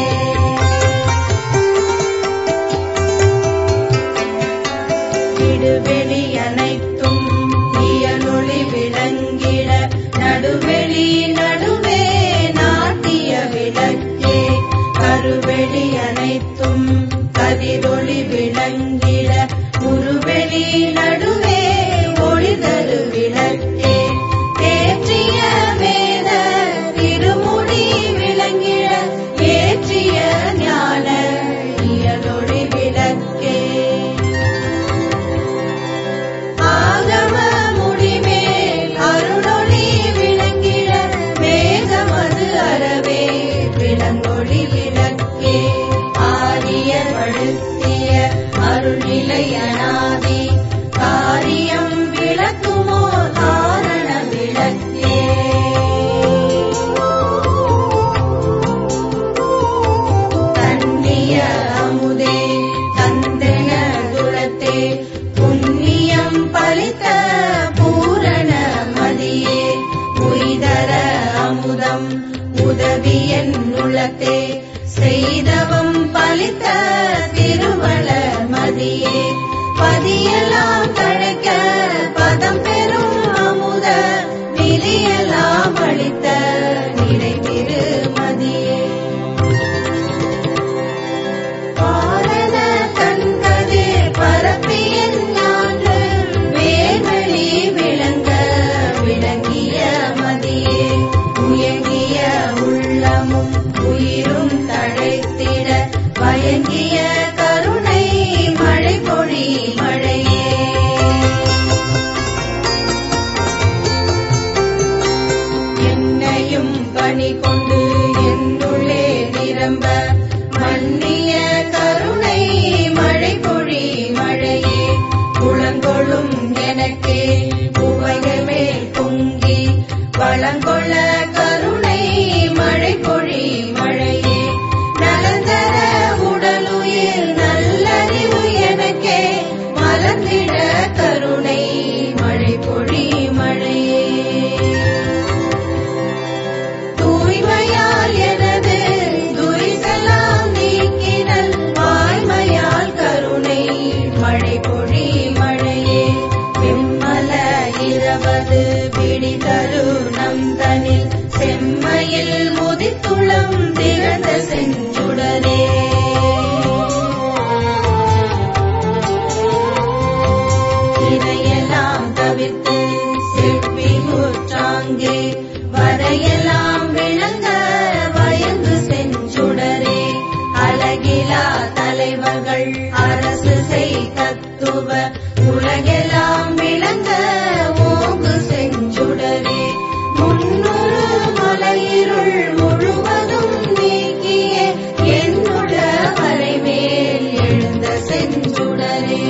விடுவெளி அனைத்தும் இயலொளி விளங்கிட நடுவெளி நடுவே நாட்டிய விளக்கே கருவெளி அனைத்தும் கதிரொளி விளங்கிட உருவெளி நடுவே ஒளிதரு விளக்கே தேற்றிய வேத திருமுடி விளங்கிட ஏற்றிய ஞான இயலொளி விளக்கே ஆகம முடிமேல் அருளொளி விளங்கிட மேகமது அறவே விளங்கொளி விளக்கே ஆரியர் வழுத்திய அருள்நிலை அனாதி காரியம் விளக்குமோ காரண விளக்கே தன்னிய அமுதே தந்தன குலத்தே புண்ணியம் பலித்த பூரண மதியே உய்தர அமுதம் உதவியன் உள்ளத்தே செய்தவம் பலித்த திருவள மதியே பதியெல்லாம் தழைக்க பதம் பெறும் அமுத நிலையெல்லாம் அளித்த நிலை திருமதியே பாரத தன்கதிர் பரப்பியன் ஞான்று வேர்வழி விளங்க விளங்கிய மதியே உயங்கிய உள்ளமும் உயிரும் தழைத்திட பயங்கிய கருணை மழை பொழி மழையே என்னையும் பணி கொண்டு என்னுள்ளே நிரம்ப மன்னிய கருணை மழை பொழி மழையே குளங்கொள்ளும் எனக்கே உவைகள் மேல் பொங்கி வளங்கொள்ள கருணை மழை பொழி மழையே நலந்தர உடலுயிர் நல்லறிவு எனக்கே மலர்ந்திட கருணை மழை பொழி மழையே தூய்மையால் எனது துரிசலாம் நீக்கினல் வாய்மையால் கருணை மழை பொழி மழையே விம்மல இரவது விடி தருணம் தனில் செம்மையில் முதித்துளம் திறந்த செஞ்சுடரே இதையெல்லாம் தவிர்த்து செவ்வி முற்றாங்கே வரையெல்லாம் விளங்க வயங்கு செஞ்சுடரே அழகிலா தலைவர்கள் அரசு செய் தத்துவ உலகெல்லாம் விளங்க ஓங்கு செஞ்சுடரே முன்னூறு மலையிருள் முழுவதும் நீக்கிய என்னுட மறைமேல் எழுந்த செஞ்சுடரே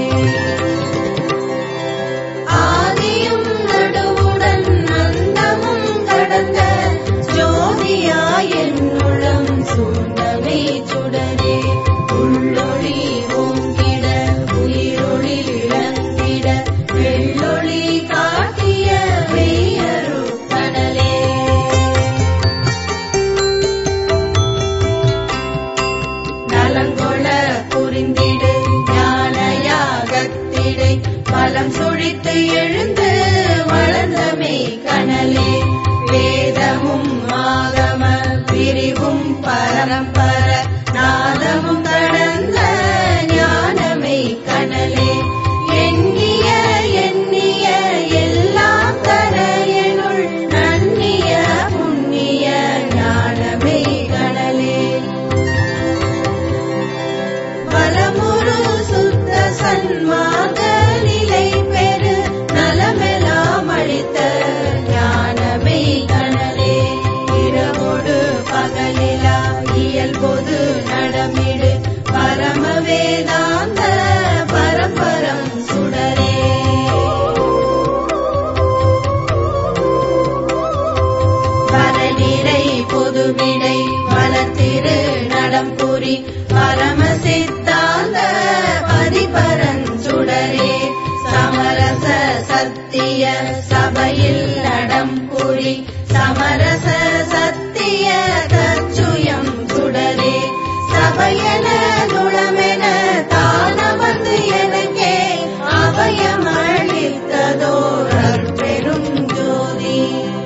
ஆதியும் நடுவுடன் அந்தமும் கடந்த ஜோதியா என்னுளம் சூழ்ந்தமை சுடரே உள்ளொளி ஓங்கிட உயிரொளி விளங்கிட வெள்ளொளி காட்டிய மெய்யரு கனலே நலங்கொள புரிந்திடு ஞானயாகத்திடை பலம் சுழித்து எழுந்து வளர்ந்தமே கனலே வேதமும் ஆகம பிரிவும் பரம்பர நாதமும் கடந்த ஞானமே கனலே எண்ணிய எண்ணிய எல்லாம் தர எனுள் நன்னிய புண்ணிய ஞானமே கனலே வலமுறு சுத்த சன்மாக நிலை பெறு நலமெல்லாம் அளித்த ஞானமே கணலே இரவோடு பகலிலா இயல்பொது நடமிடு பரம வேதாந்த பரம்பரம் சுடரே வரநிறை பொதுவிடை வளத்திரு நடம்புரி பரம சித்தாந்த பதிபரஞ்சுடரே சமரச சத்திய சபையில் நடம்புரி சமரச சத்திய கச்சுயம் சுடரே சபையன குளமென தான வந்து எனக்கே அபயமளித்ததோர் பெரும் ஜோதி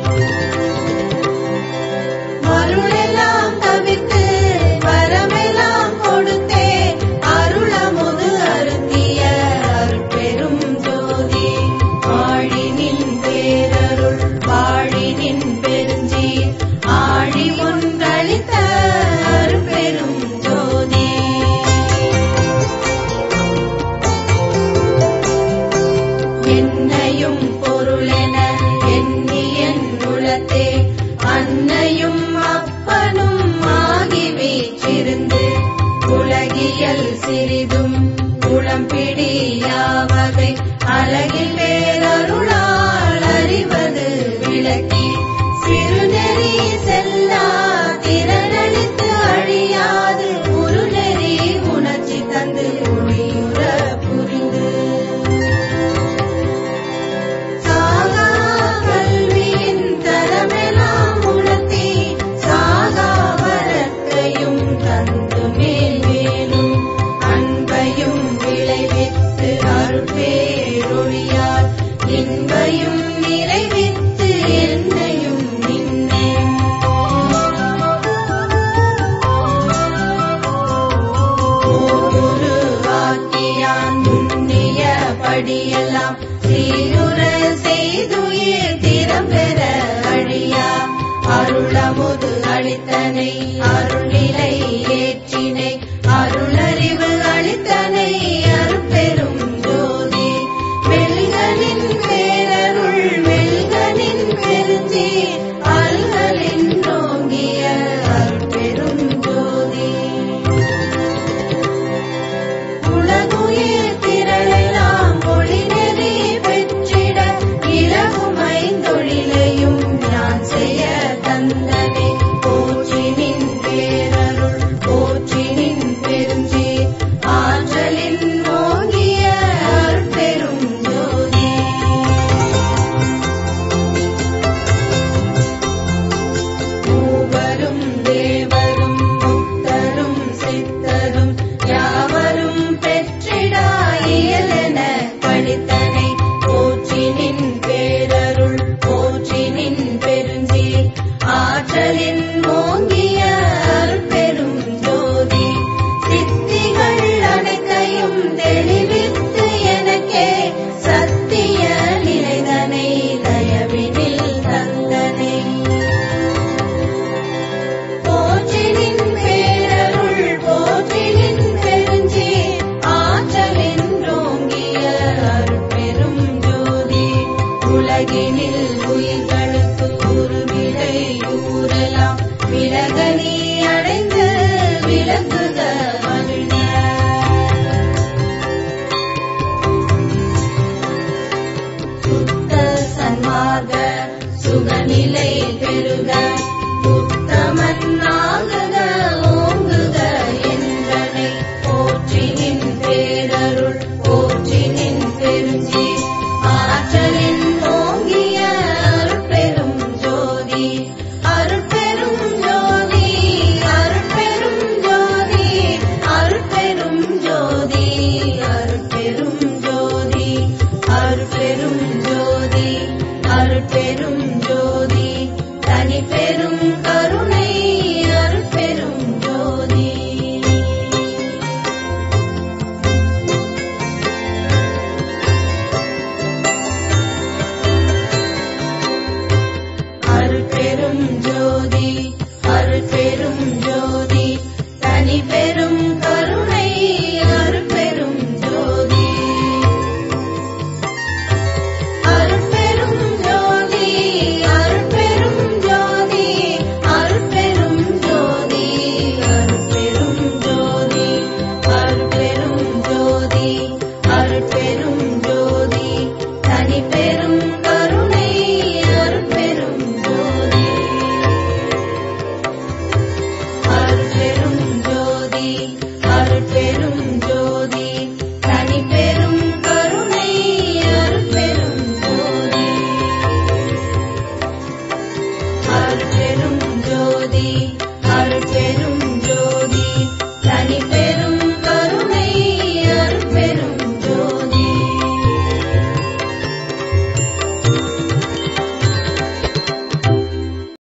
அருளெல்லாம் தவிர்த்து வரமெல்லாம் கொடுத்தே அருளமுது அருந்திய அருட்பெரும் ஜோதி ஆழினின் பேரருள் வாழினின் பெருஞ்சி ஆழி ஒன்றளித்த அருட்பெரும் ஜோதி என்னையும் பொருளென எண்ணி என் உளத்தே அன்னையும் அப்பனும் ஆகி வீற்றிருந்து உலகியல் சிறிதும் உளம்பிடியாவகை அழகில் வேறருளால் அறிவது விளக்கி சிறுநெறி செல்லா திறனளித்து அழியாது உருநெறி உணர்ச்சி தந்து ஒளியுற புரிந்து சாகா கல்வியின் தரமெல்லாம் உணர்த்தி சாகா வரத்தையும் தந்து மேல் மேலும் அன்பையும் விளைவித்து அருட்பேரொழியால் இன்பையும் நிறைவித்து என்னையும் நின்னே ஓரு வாக்கியான் முன்னிய படியெல்லாம் சீருற செய்துயிர் திறம்பெற அழியா அருளமுது அளித்தனை அருள்நிலை ஏற்றினை அருளறிவு அளித்தனை அருட்பெரும் ஜோதி வெல்கனின் பேரருள் வெல்கனின் பெருஞ்சி அல்களின் நோங்கிய அருட்பெரும் ஜோதி உலகுயிர் திரளெல்லாம் ஒளிநெறி பெற்றிட இலகுமைந்தொழிலையும் நான் செய்ய தந்தனே போற்றினின் பேரருள் போற்றினின் பெருஞ்சி ஆற்றலின் ஓங்கிய அருட்பெரும் ஜோதி மூவரும் தேவரும் முக்தரும் சித்தரும் யாவரும் பெற்றிடா இயலென படித்தனை போற்றினின் பேரருள் போற்றினின் பெருஞ்சி ஆற்றலின் ஓங்கிய அருட்பெரும் ஜோதி சித்திகள் அனைத்தையும் தெளிவித்து எனக்கே சத்திய நிலைதனை தயவினில் தந்தனை போற்றினின் பேரருள் போற்றினின் பெருஞ்சி ஆற்றலின் ஓங்கிய அருட்பெரும் ஜோதி உலகினில் உயிர்களுக்கு உருவிடை ஊரெல்லாம் விலக நீ அடைந்து விளக்குக மகிழ்ந்த சுத்த சன்மார்க்க சுகநிலை பெருக